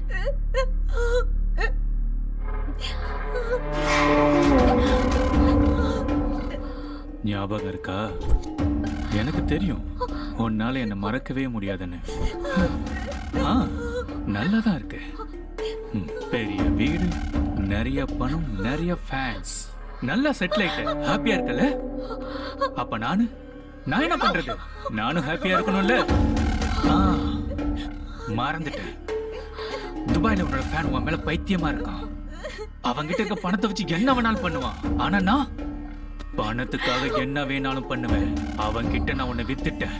ஞாபகம் இருக்கா எனக்கு தெரியும் உன்னால என்னை மறக்கவே முடியாதுன்னு ஆ நல்லா தான் இருக்கு ம், பெரிய வீடு நிறைய பணம் நிறைய ஃபேன்ஸ் நல்லா செட்டில் ஆயிட்ட ஹாப்பியா இருக்கல அப்ப நானு நான் என்ன பண்றது நானும் ஹாப்பியா இருக்கணும்ல ஆ, மறந்துட்டேன் துபாயில உன்னோட ஃபேன் உன் மேல பைத்தியமா இருக்கான் அவன்கிட்ட இருக்க பணத்தை வச்சு என்ன வேணாலும் பண்ணுவான் ஆனா நான் பணத்துக்காக என்ன வேணாலும் பண்ணுவேன் அவன்கிட்ட நான் உன்னை வித்துட்டேன்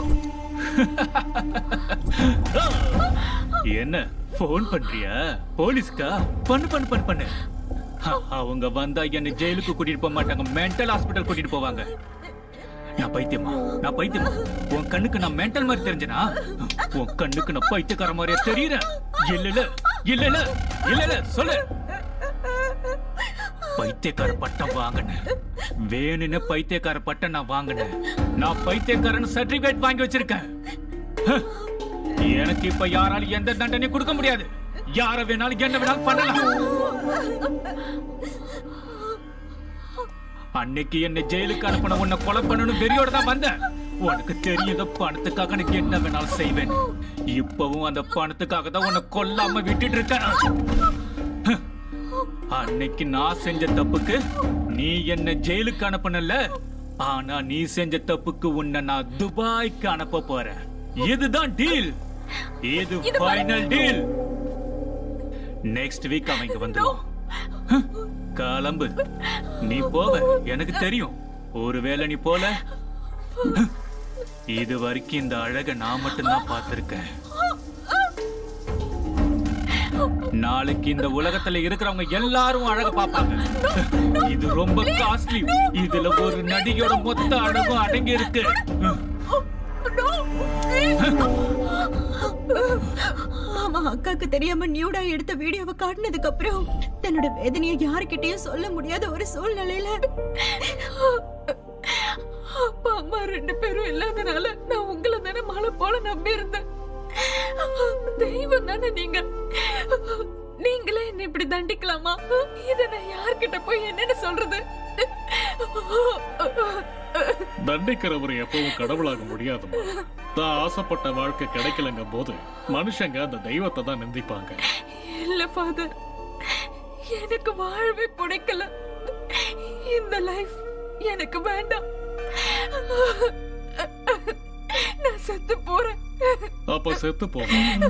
என்ன ஃபோன் பண்றியா போலீஸ்க்கா பண்ணு பண்ணு பண்ணு பண்ணு அ- அவங்க வந்தா என்ன ஜெயிலுக்கு கூட்டிட்டு போக மாட்டாங்க மென்டல் ஹாஸ்பிட்டல் கூட்டிட்டு போவாங்க நான் பைத்தியமா நான் பைத்தியமா உன் கண்ணுக்கு நான் மென்டல் மாதிரி தெரிஞ்சனா உன் கண்ணுக்கு நான் பைத்தியக்கார மாதிரியா தெரியறேன் இல்ல இல்ல இல்ல இல்ல இல்ல இல்ல சொல்லு பைத்தியக்கார பட்டம் வாங்கினேன் வேணும்னு பைத்தியக்கார பட்டம் நான் வாங்கினேன் நான் பைத்தியக்காரன் சர்டிபிகேட் வாங்கி வச்சிருக்கேன் ஹ! எனக்கு இப்ப யாராலும் எந்த தண்டனையும் கொடுக்க முடியாது யார வேணாலும் என்ன வேணாலும் பண்ணலாம் அன்னைக்கு என்ன ஜெயிலுக்கு அனுப்பின உன்னை கொலை பண்ணணும் வெறியோட தான் வந்தேன் உனக்கு தெரியுத பணத்துக்காக எனக்கு என்ன வேணாலும் செய்வேன் இப்பவும் அந்த பணத்துக்காக தான் உன்னை கொல்லாம விட்டுட்டு இருக்கேன் ஹ! அன்னைக்கு நான் செஞ்ச தப்புக்கு நீ என்ன ஜெயிலுக்கு அனுப்பனல ஆனா நீ செஞ்ச தப்புக்கு உன்னை நான் துபாய்க்கு அனுப்ப போறேன் இதுதான் டீல் இது ஃபைனல் டீல் நெக்ஸ்ட் வீக் அவன் இங்க வந்துருவான் ஹ, கிளம்பு நீ போவ எனக்கு தெரியும் ஒருவேளை நீ போல ஹ, இது வரைக்கும் இந்த அழக நான் மட்டும்தான் பார்த்திருக்கேன் நாளைக்கு இந்த உலகத்துல இருக்கிறவங்க எல்லாரும் அழக பாப்பாங்க இது ரொம்ப காஸ்ட்லி இதுல ஒரு நடிகையோட மொத்த அழகும் அடங்கி இருக்கு மாமா அக்காக்கு தெரியாம நியூடா எடுத்த வீடியோவை காட்டினதுக்கு அப்புறம் தன்னோட வேதனையை யாருக்கிட்டயும் சொல்ல முடியாத ஒரு சூழ்நிலையில அப்பா அம்மா ரெண்டு பேரும் இல்லாதனால நான் உங்களை தானே மழை போல நம்பி இருந்தேன் தெய்வம் தானே நீங்க நீங்களே என்ன இப்படி தண்டிக்கலாமா இத நான் யார்கிட்ட போய் என்னன்னு சொல்றது தண்டிக்கிறவர் எப்பவும் கடவுளாக முடியாதுமா தான் ஆசைப்பட்ட வாழ்க்கை கிடைக்கலங்க போது மனுஷங்க அந்த தெய்வத்தை தான் நிந்திப்பாங்க இல்ல ஃபாதர் எனக்கு வாழவே பிடிக்கல இந்த லைஃப் எனக்கு வேண்டாம் நான் செத்து போறேன் அப்ப செத்து போங்க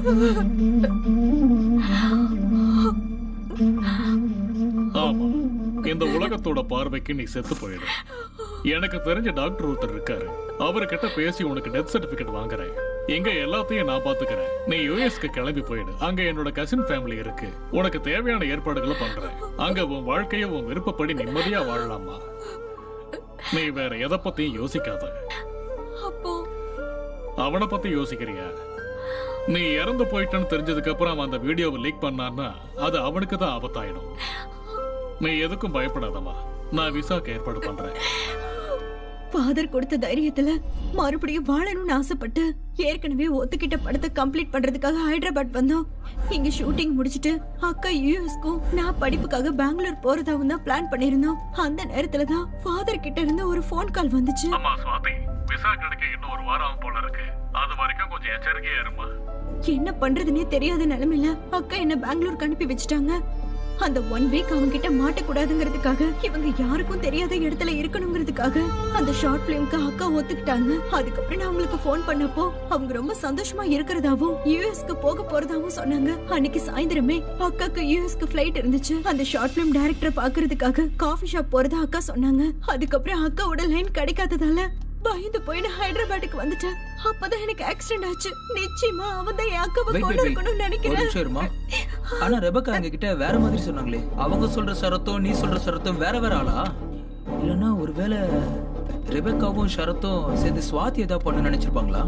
ஆமா இந்த உலகத்தோட பார்வைக்கு நீ செத்து போயிடு எனக்கு தெரிஞ்ச டாக்டர் ஒருத்தர் இருக்காரு அவர்கிட்ட பேசி உனக்கு டெத் சர்டிபிகேட் வாங்குறேன் இங்க எல்லாத்தையும் நான் பாத்துக்கிறேன் நீ யூஎஸ்க்கு கிளம்பி போயிடு அங்க என்னோட கசின் ஃபேமிலி இருக்கு உனக்கு தேவையான ஏற்பாடுகளை பண்றேன் அங்க உன் வாழ்க்கைய உன் விருப்பப்படி நிம்மதியா வாழலாமா நீ வேற எதை பத்தியும் யோசிக்காத அப்போ அவனை பத்தி யோசிக்கிறியா நீ இறந்து போயிட்டேன்னு தெரிஞ்சதுக்கு அப்புறம் அவன் அந்த வீடியோவை லீக் பண்ணான்னா அது அவனுக்கு தான் ஆபத்தாயிடும் நீ எதுக்கும் பயப்படாதம்மா நான் விசாக்கு ஏற்பாடு பண்றேன் ஃபாதர் கொடுத்த தைரியத்துல மறுபடியும் வாழணும்னு ஆசைப்பட்டு ஏற்கனவே ஒத்துக்கிட்ட படத்தை கம்ப்ளீட் பண்றதுக்காக ஹைதராபாத் வந்தோம் இங்க ஷூட்டிங் முடிச்சிட்டு அக்கா யூஎஸ்க்கும் நான் படிப்புக்காக பெங்களூர் போறதாவும் தான் பிளான் பண்ணிருந்தோம் அந்த நேரத்துல தான் ஃபாதர் கிட்ட இருந்து ஒரு ஃபோன் கால் வந்துச்சு அம்மா சுவாதி விசா கிடைக்க இன்னும் ஒரு வாரம் ஆகும் போல இருக்கு அது வரைக்கும் கொஞ்சம் எச்சரிக்கையா இருமா என்ன பண்றதுனே தெரியாத நிலைமையில அக்கா என்ன பெங்களூருக்கு அனுப்பி வச்சுட்டாங்க அந்த ஒன் வீக் அவங்க கிட்ட மாட்டக்கூடாதுங்கிறதுக்காக இவங்க யாருக்கும் தெரியாத இடத்துல இருக்கணுங்கிறதுக்காக அந்த ஷார்ட் பிலிம்க்கு அக்கா ஒத்துக்கிட்டாங்க அதுக்கப்புறம் நான் அவங்களுக்கு ஃபோன் பண்ணப்போ அவங்க ரொம்ப சந்தோஷமா இருக்கிறதாவும் யூஎஸ்க்கு போக போறதாவும் சொன்னாங்க அன்னைக்கு சாயந்தரமே அக்காக்கு யூஎஸ்க்கு ஃபிளைட் இருந்துச்சு அந்த ஷார்ட் பிலிம் டைரக்டரை பாக்குறதுக்காக காஃபி ஷாப் போறதா அக்கா சொன்னாங்க அதுக்கப்புறம் அக்காவோட லைன் கிடைக்காததால பயந்து போய் நான் ஹைதராபாத்துக்கு வந்துட்டேன் அப்பதான் எனக்கு ஆக்சிடென்ட் ஆச்சு நிச்சயமா அவன் தான் என் அக்காவை Wait, wait, கொண்டு wait. இருக்கணும்னு ஒரு நினைக்கிறேன் நிமிஷம் இருமா ஆனா ரெபக்கா எங்க கிட்ட வேற மாதிரி சொன்னாங்களே அவங்க சொல்ற சரத்தும் நீ சொல்ற சரத்தும் வேற வேற ஆளா இல்லனா ஒருவேளை ரெபக்காவும் ஷரத்தும் சேர்ந்து சுவாதி ஏதாவது பண்ண நினைச்சிருப்பாங்களா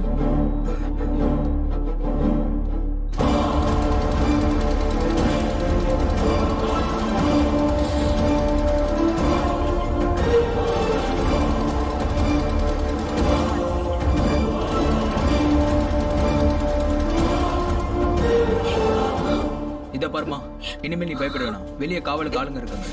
இத பாருமா இனிமே நீ பயப்பட வேணாம் வெளியே காவலுக்கு ஆளுங்க இருக்காங்க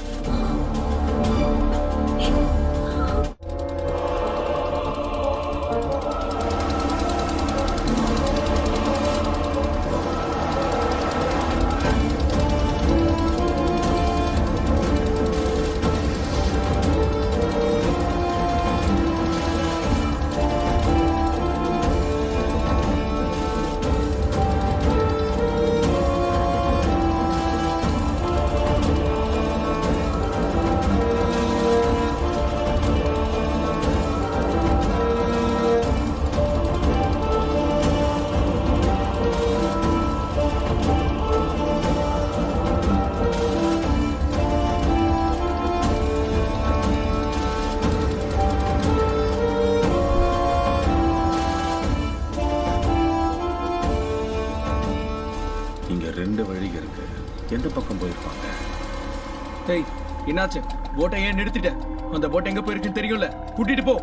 எந்த பக்கம் போயிருப்பாங்க டேய் என்னாச்சு போட்டை ஏன் நிறுத்திட்ட அந்த போட் எங்க போயிருக்குன்னு தெரியும்ல கூட்டிட்டு போ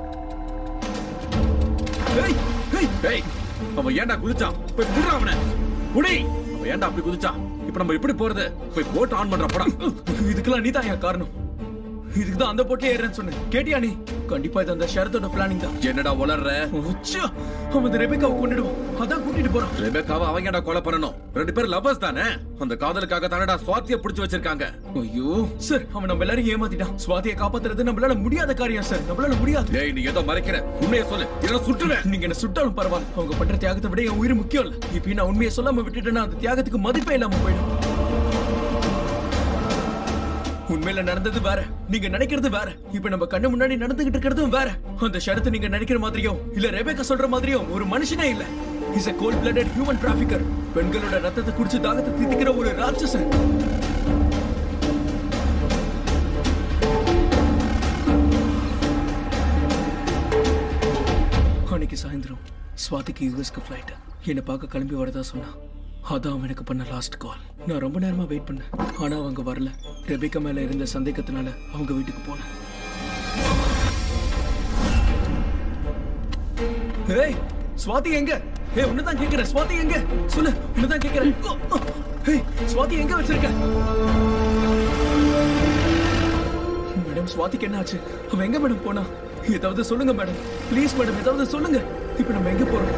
ஏய் ஏய் ஏய் அவன் ஏன்டா குதிச்சான் போய் புடுறா அவனை புடி அவன் ஏன்டா அப்படி குதிச்சான் இப்போ நம்ம எப்படி போறது போய் போட் ஆன் பண்ற படம் இதுக்கெல்லாம் நீ தான் காரணம் இதுக்கு தான் அந்த போட்டே ஏறேன்னு சொன்னேன் கேட்டியா நீ கண்டிப்பா இது அந்த ஷரத்தோட பிளானிங் தான் என்னடா உளர்ற உச்சா, அவன் இந்த ரெபேக்காவை கொண்டுடுவான் அதான் கூட்டிட்டு போறான் ரெபேக்காவை அவங்க ஏன்டா கொலை பண்ணணும் ரெண்டு பேரும் லவ்வர்ஸ் தானே அந்த காதலுக்காக தானடா சுவாத்திய பிடிச்சு வச்சிருக்காங்க ஐயோ சார் அவன் நம்ம எல்லாரும் ஏமாத்திட்டான் சுவாதியை காப்பாத்துறது நம்மளால முடியாத காரியம் சார் நம்மளால முடியாது டேய் நீ ஏதோ மறைக்கிற உண்மையை சொல்லு இல்ல சுட்டுவேன் நீங்க என்ன சுட்டாலும் பரவாயில்ல அவங்க பண்ற தியாகத்தை விட என் உயிர் முக்கியம் இல்ல இப்ப நான் உண்மையை சொல்லாம விட்டுட்டேன்னா அந்த தியாகத்துக்கு மதிப்பே இல்லாம போயிடும் உண்மையில நடந்தது வேற நீங்க நினைக்கிறது வேற இப்ப நம்ம கண்ணு முன்னாடி நடந்துகிட்டு இருக்கிறதும் வேற அந்த ஷரத்து நீங்க நினைக்கிற மாதிரியோ இல்ல ரெபேக்கா சொல்ற மாதிரியோ ஒரு மனுஷனே இல்ல is a cold blooded human trafficker பெண்களோட ரத்தத்தை குடிச்சு தாகத்தை தீர்த்துக்கிற ஒரு ராட்சசன் அன்னைக்கு சாயந்தரம் ஸ்வாதிக்கு யூஎஸ்க்கு ஃப்ளைட் என்னை பார்க்க கிளம்பி வரதா சொன்னா அதான் அவன் எனக்கு பண்ண லாஸ்ட் கால் நான் ரொம்ப நேரமா வெயிட் பண்ணேன் ஆனா அவங்க வரல ரெபேக்கா மேல இருந்த சந்தேகத்தினால அவங்க வீட்டுக்கு போனேன் ஏய் ஸ்வாதி எங்க ஏய் உன்னதான் கேக்குறேன் ஸ்வாதி எங்க சொல்லு உன்னதான் கேக்குறேன் ஓ, ஓ. ஏய் ஸ்வாதி எங்க வச்சிருக்க மேடம் ஸ்வாதிக்கு என்ன ஆச்சு அவன் எங்க மேடம் போனா ஏதாவது சொல்லுங்க மேடம் ப்ளீஸ் மேடம் ஏதாவது சொல்லுங்க இப்போ நம்ம எங்க போறோம்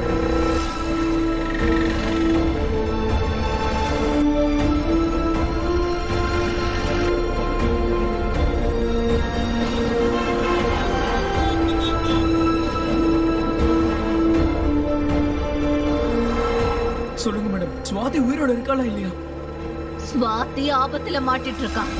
சொல்லுங்க மேடம் சுவாதி உயிரோட இருக்காளா இல்லையா ஸ்வாதி ஆபத்துல மாட்டிட்டு இருக்கான்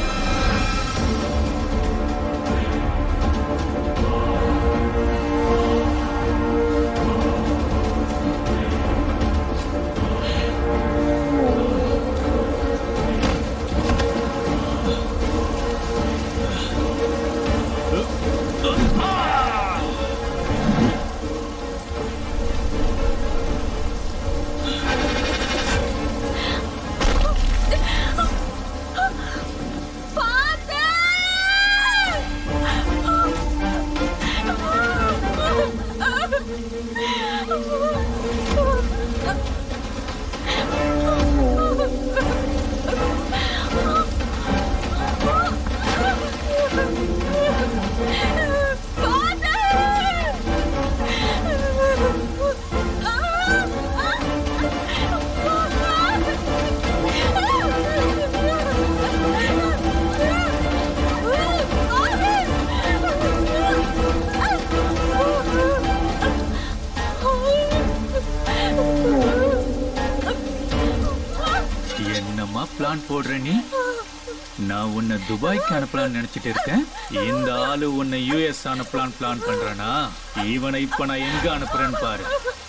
என்னம்மா பிளான் போடுற நீ நான் உன்னை துபாய்க்கு அனுப்பலாம்னு நினைச்சிட்டு இருக்கேன் இந்த ஆளு உன்னை யூஎஸ் அனுப்பலான் பிளான் பண்றானா இவனை இப்ப நான் எங்க அனுப்புறேன்னு பாரு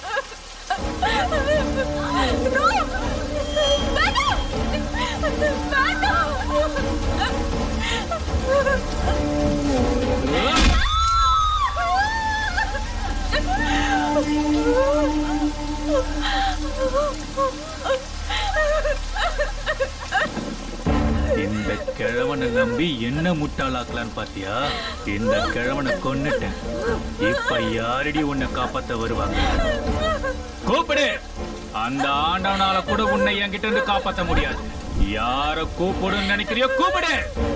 இந்த கிழவனை நம்பி என்ன முட்டாளாக்கலான்னு பாத்தியா இந்த கிழவனை கொன்னுட்டேன் இப்ப யாரடி உன்னை காப்பாத்த வருவாங்க கூப்பிடு அந்த ஆண்டவனால கூட உன்னை என்கிட்ட இருந்து காப்பாத்த முடியாது யார கூப்பிடுன்னு நினைக்கிறியோ கூப்பிடு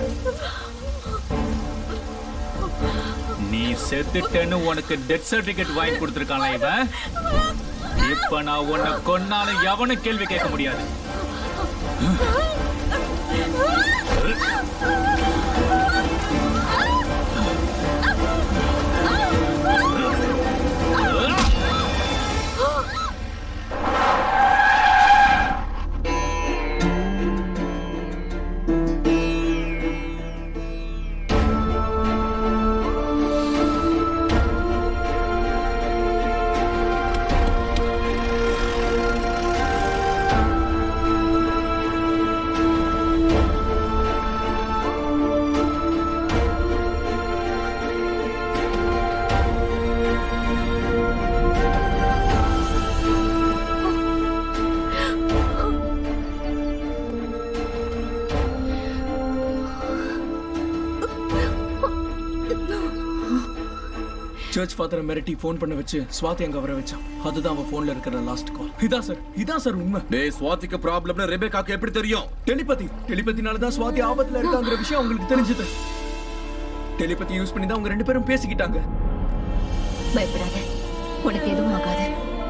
நீ செத்துட்டேன்னு உனக்கு டெத் சர்டிபிகேட் வாங்கி கொடுத்துருக்கான இவன் இப்ப நான் உன்னை கொன்னாலும் எவனும் கேள்வி கேட்க முடியாது சர்ச் ஃபாதரை மிரட்டி ஃபோன் பண்ண வச்சு ஸ்வாதி அங்க வர வச்சான் அதுதான் அவன் போன்ல இருக்கிற லாஸ்ட் கால் இதான் சார் இதான் சார் உண்மை டேய் சுவாதிக்கு ப்ராப்ளம்னு ரெபேக்காக்கு எப்படி தெரியும் டெலிபதி டெலிபதினால தான் சுவாதி ஆபத்துல இருக்காங்கிற விஷயம் அவங்களுக்கு தெரிஞ்சது டெலிபதி யூஸ் பண்ணி தான் அவங்க ரெண்டு பேரும் பேசிக்கிட்டாங்க பயப்படாத உனக்கு எதுவும் ஆகாது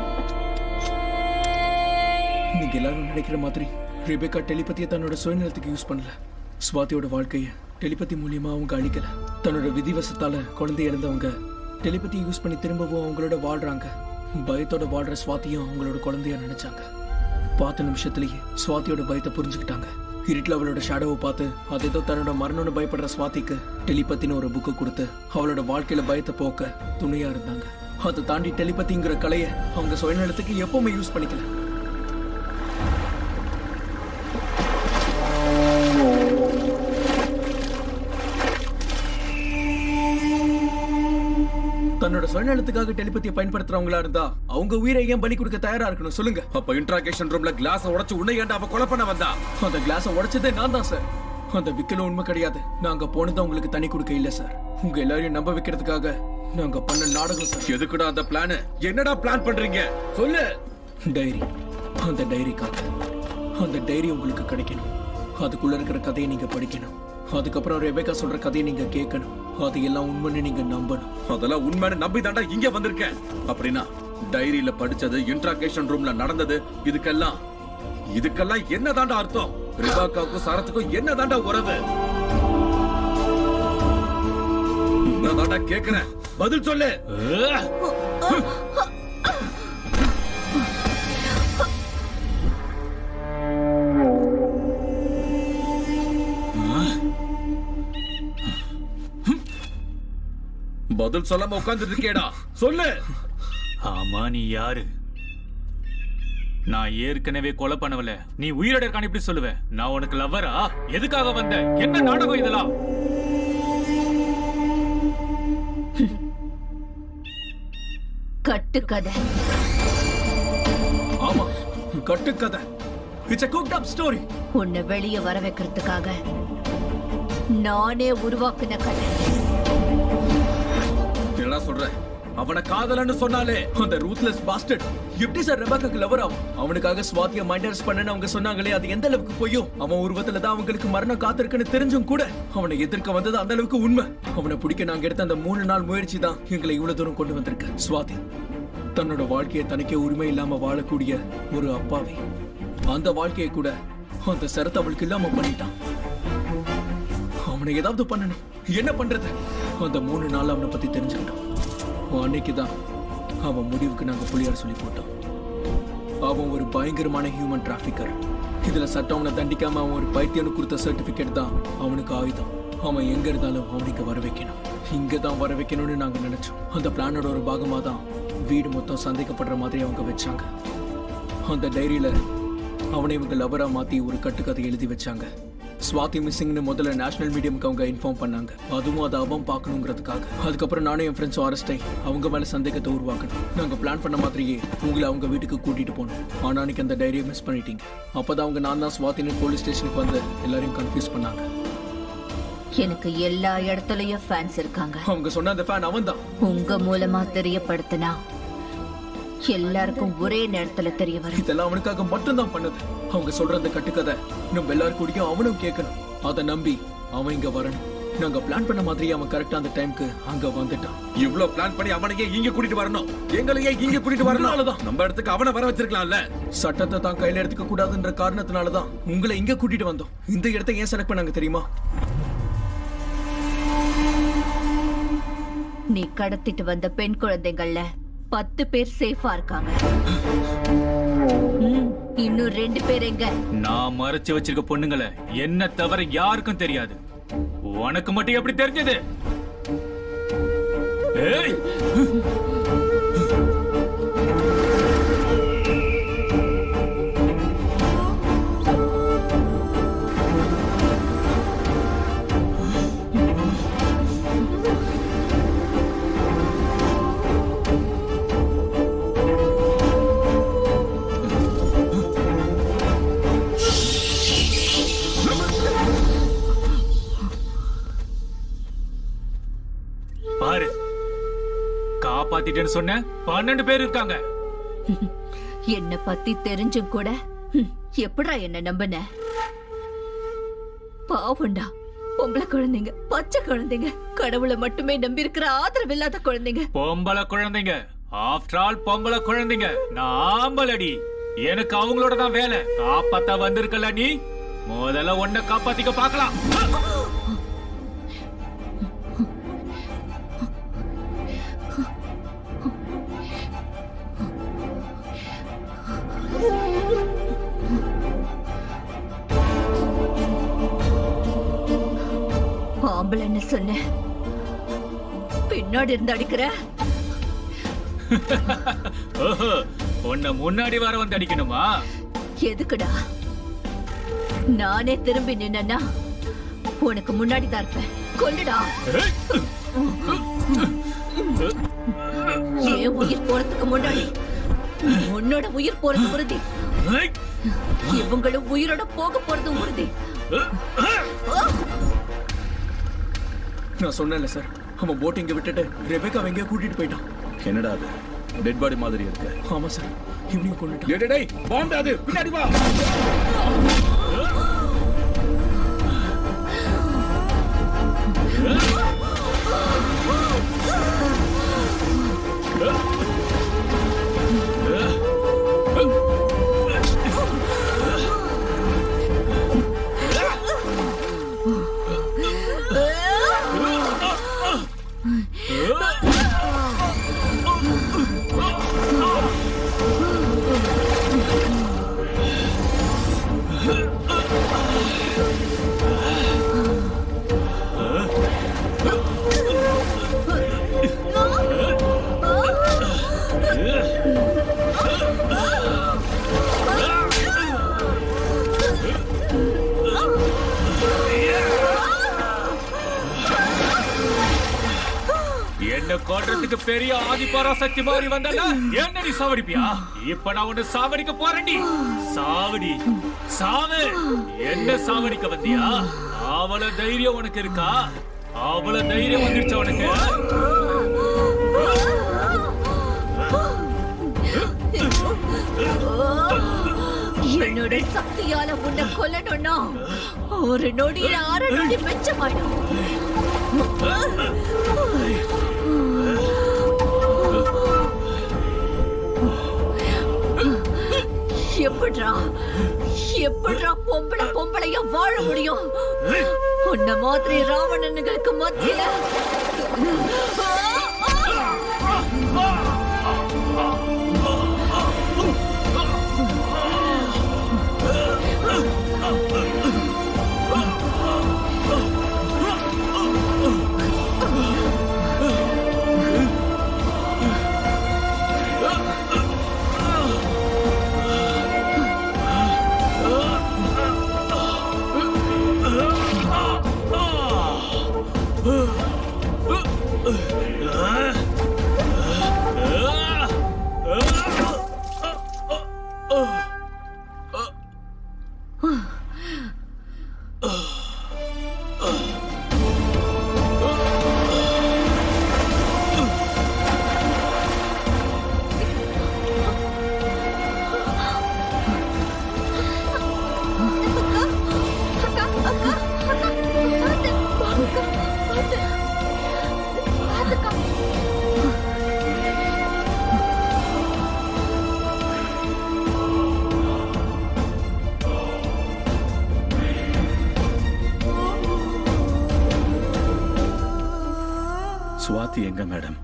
நீங்க எல்லாரும் நினைக்கிற மாதிரி ரெபேக்கா டெலிபதியை தன்னோட சுயநலத்துக்கு யூஸ் பண்ணல ஸ்வாதியோட வாழ்க்கைய டெலிபதி மூலியமா அவங்க அழிக்கல தன்னோட விதிவசத்தால குழந்தை இழந்தவங்க டெலிபதியை யூஸ் பண்ணி திரும்பவும் அவங்களோட வாழ்றாங்க பயத்தோட வாழ்ற ஸ்வாதியும் அவங்களோட குழந்தையா நினைச்சாங்க பார்த்த நிமிஷத்துலயே ஸ்வாதியோட பயத்தை புரிஞ்சுக்கிட்டாங்க இருட்டில் அவளோட ஷேடோவை பார்த்து அது ஏதோ தன்னோட மரணம்னு பயப்படுற ஸ்வாதிக்கு டெலிபத்தின்னு ஒரு புக்கு கொடுத்து அவளோட வாழ்க்கையில பயத்தை போக்க துணையா இருந்தாங்க அதை தாண்டி டெலிபதிங்கிற கலையை அவங்க சுயநலத்துக்கு எப்பவுமே யூஸ் பண்ணிக்கல தன்னோட சுயநலத்துக்காக டெலிபதியை பயன்படுத்துறவங்களா இருந்தா அவங்க உயிரை ஏன் பலி கொடுக்க தயாரா இருக்கணும் சொல்லுங்க அப்ப இன்ட்ராகேஷன் ரூம்ல கிளாஸ் உடைச்சு உன்னை ஏன்டா அவ கொலை பண்ண வந்தா அந்த கிளாஸ உடைச்சதே நான் தான் சார் அந்த விக்கலும் உண்மை கிடையாது நாங்க போனது உங்களுக்கு தனி கொடுக்க இல்ல சார் உங்க எல்லாரையும் நம்ப வைக்கிறதுக்காக நாங்க பண்ண நாடகம் சார் எதுக்குடா அந்த பிளான் என்னடா பிளான் பண்றீங்க சொல்லு டைரி அந்த டைரிக்காக அந்த டைரி உங்களுக்கு கிடைக்கணும் அதுக்குள்ள இருக்கிற கதையை நீங்க படிக்கணும் அதுக்கப்புறம் ரெபேக்கா சொல்ற கதையை நீங்க கேட்கணும் அது எல்லாம் உண்மைன்னு நீங்க நம்பணும் அதெல்லாம் உண்மைன்னு நம்பி தாண்டா இங்க வந்திருக்கேன் அப்படின்னா டைரியில படிச்சது இன்ட்ராகேஷன் ரூம்ல நடந்தது இதுக்கெல்லாம் இதுக்கெல்லாம் என்ன தாண்டா அர்த்தம் ரிபாக்காவுக்கும் சரத்துக்கும் என்ன தாண்டா உறவு நான் தாண்டா கேக்குறேன் பதில் சொல்லு பதில் சொல்லாம உட்கார்ந்துட்டு இருக்கேடா சொல்லு ஆமா நீ யாரு நான் ஏற்கனவே கொலை பண்ணவல நீ உயிரோட இருக்கான்னு எப்படி சொல்லுவ நான் உனக்கு லவ்வரா எதுக்காக வந்த என்ன நாடகம் இதெல்லாம் கட்டுக்கதை ஆமா கட்டுக்கதை it's a cooked up story உன்னை வெளியே வர வைக்கிறதுக்காக நானே உருவாக்குன கதை என்னடா சொல்ற அவன காதலன்னு சொன்னாலே அந்த ரூத்லெஸ் பாஸ்டர்ட் எப்படி சார் ரெபாக்காக்கு லவர் ஆகும் அவனுக்காக ஸ்வாதிய மைண்டர்ஸ் பண்ணனு அவங்க சொன்னாங்களே அது எந்த அளவுக்கு போயும் அவன் உருவத்துல தான் அவங்களுக்கு மரணம் காத்திருக்குன்னு தெரிஞ்சும் கூட அவனை எதிர்க்க வந்தது அந்த அளவுக்கு உண்மை அவனை பிடிக்க நாங்க எடுத்த அந்த மூணு நாள் முயற்சி தான் எங்களை இவ்வளவு தூரம் கொண்டு வந்திருக்கு ஸ்வாதி தன்னோட வாழ்க்கையை தனக்கே உரிமை இல்லாம வாழக்கூடிய ஒரு அப்பாவி அந்த வாழ்க்கையை கூட அந்த சரத்தை அவளுக்கு இல்லாம பண்ணிட்டான் அவனை ஏதாவது பண்ணணும் என்ன பண்றது அந்த மூணு நாள் அவனை பத்தி தெரிஞ்சுக்கிட்டோம் அன்னைக்கு தான் அவன் முடிவுக்கு நாங்க புளியார் சொல்லி போட்டோம் அவன் ஒரு பயங்கரமான ஹியூமன் டிராபிக்கர் இதுல சட்டம் அவனை தண்டிக்காம அவன் ஒரு பைத்தியனு கொடுத்த சர்டிபிகேட் தான் அவனுக்கு ஆயுதம் அவன் எங்க இருந்தாலும் அவனுக்கு வர வைக்கணும் இங்க தான் வர வைக்கணும்னு நாங்க நினைச்சோம் அந்த பிளானோட ஒரு பாகமா தான் வீடு மொத்தம் சந்தேகப்படுற மாதிரி அவங்க வச்சாங்க அந்த டைரியில அவனை இவங்க லவரா மாத்தி ஒரு கட்டுக்கதை எழுதி வச்சாங்க ஸ்வாதி மிஸ்ஸிங்னு முதல்ல நேஷனல் மீடியம்க்கு அவங்க இன்ஃபார்ம் பண்ணாங்க அதுவும் அதை அவன் பார்க்கணுங்கிறதுக்காக அதுக்கப்புறம் நானும் என் ஃப்ரெண்ட்ஸும் அரெஸ்ட் ஆகி அவங்க மேல சந்தேகத்தை உருவாக்கணும் நாங்க பிளான் பண்ண மாதிரியே உங்களை அவங்க வீட்டுக்கு கூட்டிட்டு போனோம் ஆனா அன்னைக்கு அந்த டைரியை மிஸ் பண்ணிட்டீங்க அப்பதான் அவங்க நான் தான் ஸ்வாதின்னு போலீஸ் ஸ்டேஷனுக்கு வந்து எல்லாரையும் கன்ஃபியூஸ் பண்ணாங்க எனக்கு எல்லா இடத்துலயும் ஃபேன்ஸ் இருக்காங்க அவங்க சொன்ன அந்த ஃபேன் அவன் தான் உங்க மூலமா தெரியப்படுத்தினா எல்லாருக்கும் ஒரே நேரத்துல தெரிய வரும் இதெல்லாம் அவனுக்காக மட்டும்தான் பண்ணது அவங்க சொல்ற அந்த கட்டுக்கதை நம்ம எல்லாரும் கூடயும் அவனும் கேட்கணும் அதை நம்பி அவன் இங்க வரணும் நாங்க பிளான் பண்ண மாதிரி அவன் கரெக்டா அந்த டைம்க்கு அங்க வந்துட்டான் இவ்ளோ பிளான் பண்ணி அவனையே இங்க கூட்டிட்டு வரணும் எங்களையே இங்க கூட்டிட்டு வரணும் நம்ம இடத்துக்கு அவனை வர வச்சிருக்கலாம்ல சட்டத்தை தான் கையில எடுத்துக்க கூடாதுன்ற காரணத்தினால தான் உங்களை இங்க கூட்டிட்டு வந்தோம் இந்த இடத்தை ஏன் செலக்ட் பண்ணாங்க தெரியுமா நீ கடத்திட்டு வந்த பெண் குழந்தைங்கள்ல பத்து பேர் சேஃபா இருக்காங்க ம், இன்னும் ரெண்டு பேர் எங்க நான் மறைச்சு வச்சிருக்க பொண்ணுங்களை என்ன தவிர யாருக்கும் தெரியாது உனக்கு மட்டும் எப்படி தெரிஞ்சது ஏய் பாரு காப்பாத்திட்டேன்னு சொன்ன பன்னெண்டு பேர் இருக்காங்க என்ன பத்தி தெரிஞ்சும் கூட ஹம், எப்படிடா என்ன நம்பின பாவண்டா பொம்பளை குழந்தைங்க பச்சை குழந்தைங்க கடவுளை மட்டுமே நம்பி இருக்கிற ஆதரவில்லாத குழந்தைங்க பொம்பளை குழந்தைங்க ஆஃப்டர் ஆல் பொம்பளை குழந்தைங்க நான் ஆம்பளடி எனக்கு அவங்களோட தான் வேலை காப்பாத்தா வந்திருக்கல நீ முதல்ல ஒன்ன காப்பாத்திக்க பார்க்கலாம் ஆம்பளைன்னு சொன்ன பின்னாடி இருந்து அடிக்கிற ஓஹோ, உன்னை முன்னாடி வர வந்து அடிக்கணுமா எதுக்குடா நானே திரும்பி நின்னா உனக்கு முன்னாடி தான் இருப்பேன் கொல்லுடா என் உயிர் போறதுக்கு முன்னாடி உன்னோட உயிர் போறது உறுதி இவங்களும் உயிரோட போக போறது உறுதி நான் சொன்னேன்ல சார் அவன் போட் இங்க விட்டுட்டு ரெபேக்கா எங்கேயோ கூட்டிட்டு போயிட்டான் என்னடா அது டெட் பாடி மாதிரி இருக்கு ஆமா சார் இவனையும் கொண்டுட்டான் டேய், டேய், டேய், பாம்பு அது பின்னாடி வா என்ன கொல்றதுக்கு பெரிய ஆதிபராசக்தி மாதிரி வந்தல என்ன நீ சாவடிப்பியா இப்ப நான் உன்னை சாவடிக்க போறேன்டி சாவடி சாவு என்ன சாவடிக்க வந்தியா அவள தைரியம் உனக்கு இருக்கா அவள தைரியம் வந்துருச்சா உனக்கு என்னோட சக்தியால உன்னை கொல்லணும்னா ஒரு நொடியில அரை நொடி மிச்சமாயிடும் எப்படிடா எப்படிடா பொம்பளை பொம்பளையா வாழ முடியும் உன்ன மாதிரி ராவணனுங்களுக்கு மத்தியில சுவாதி எங்க மேடம்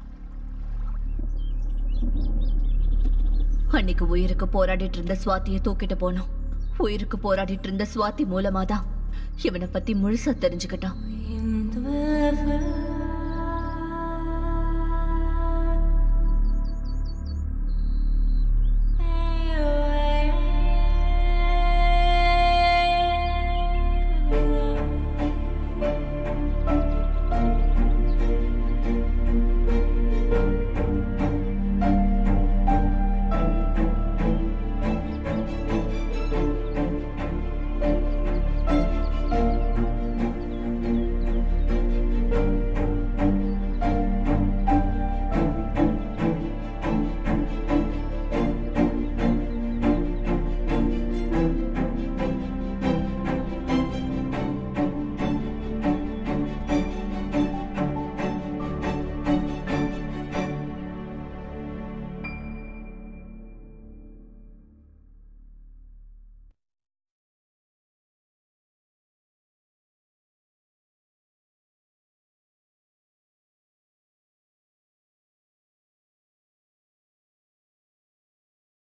அன்னைக்கு உயிருக்கு போராடிட்டு இருந்த சுவாத்தியை தூக்கிட்டு போனோம் உயிருக்கு போராடிட்டு இருந்த சுவாதி மூலமா தான் இவனை பத்தி முழுசா தெரிஞ்சுக்கிட்டான் In the weather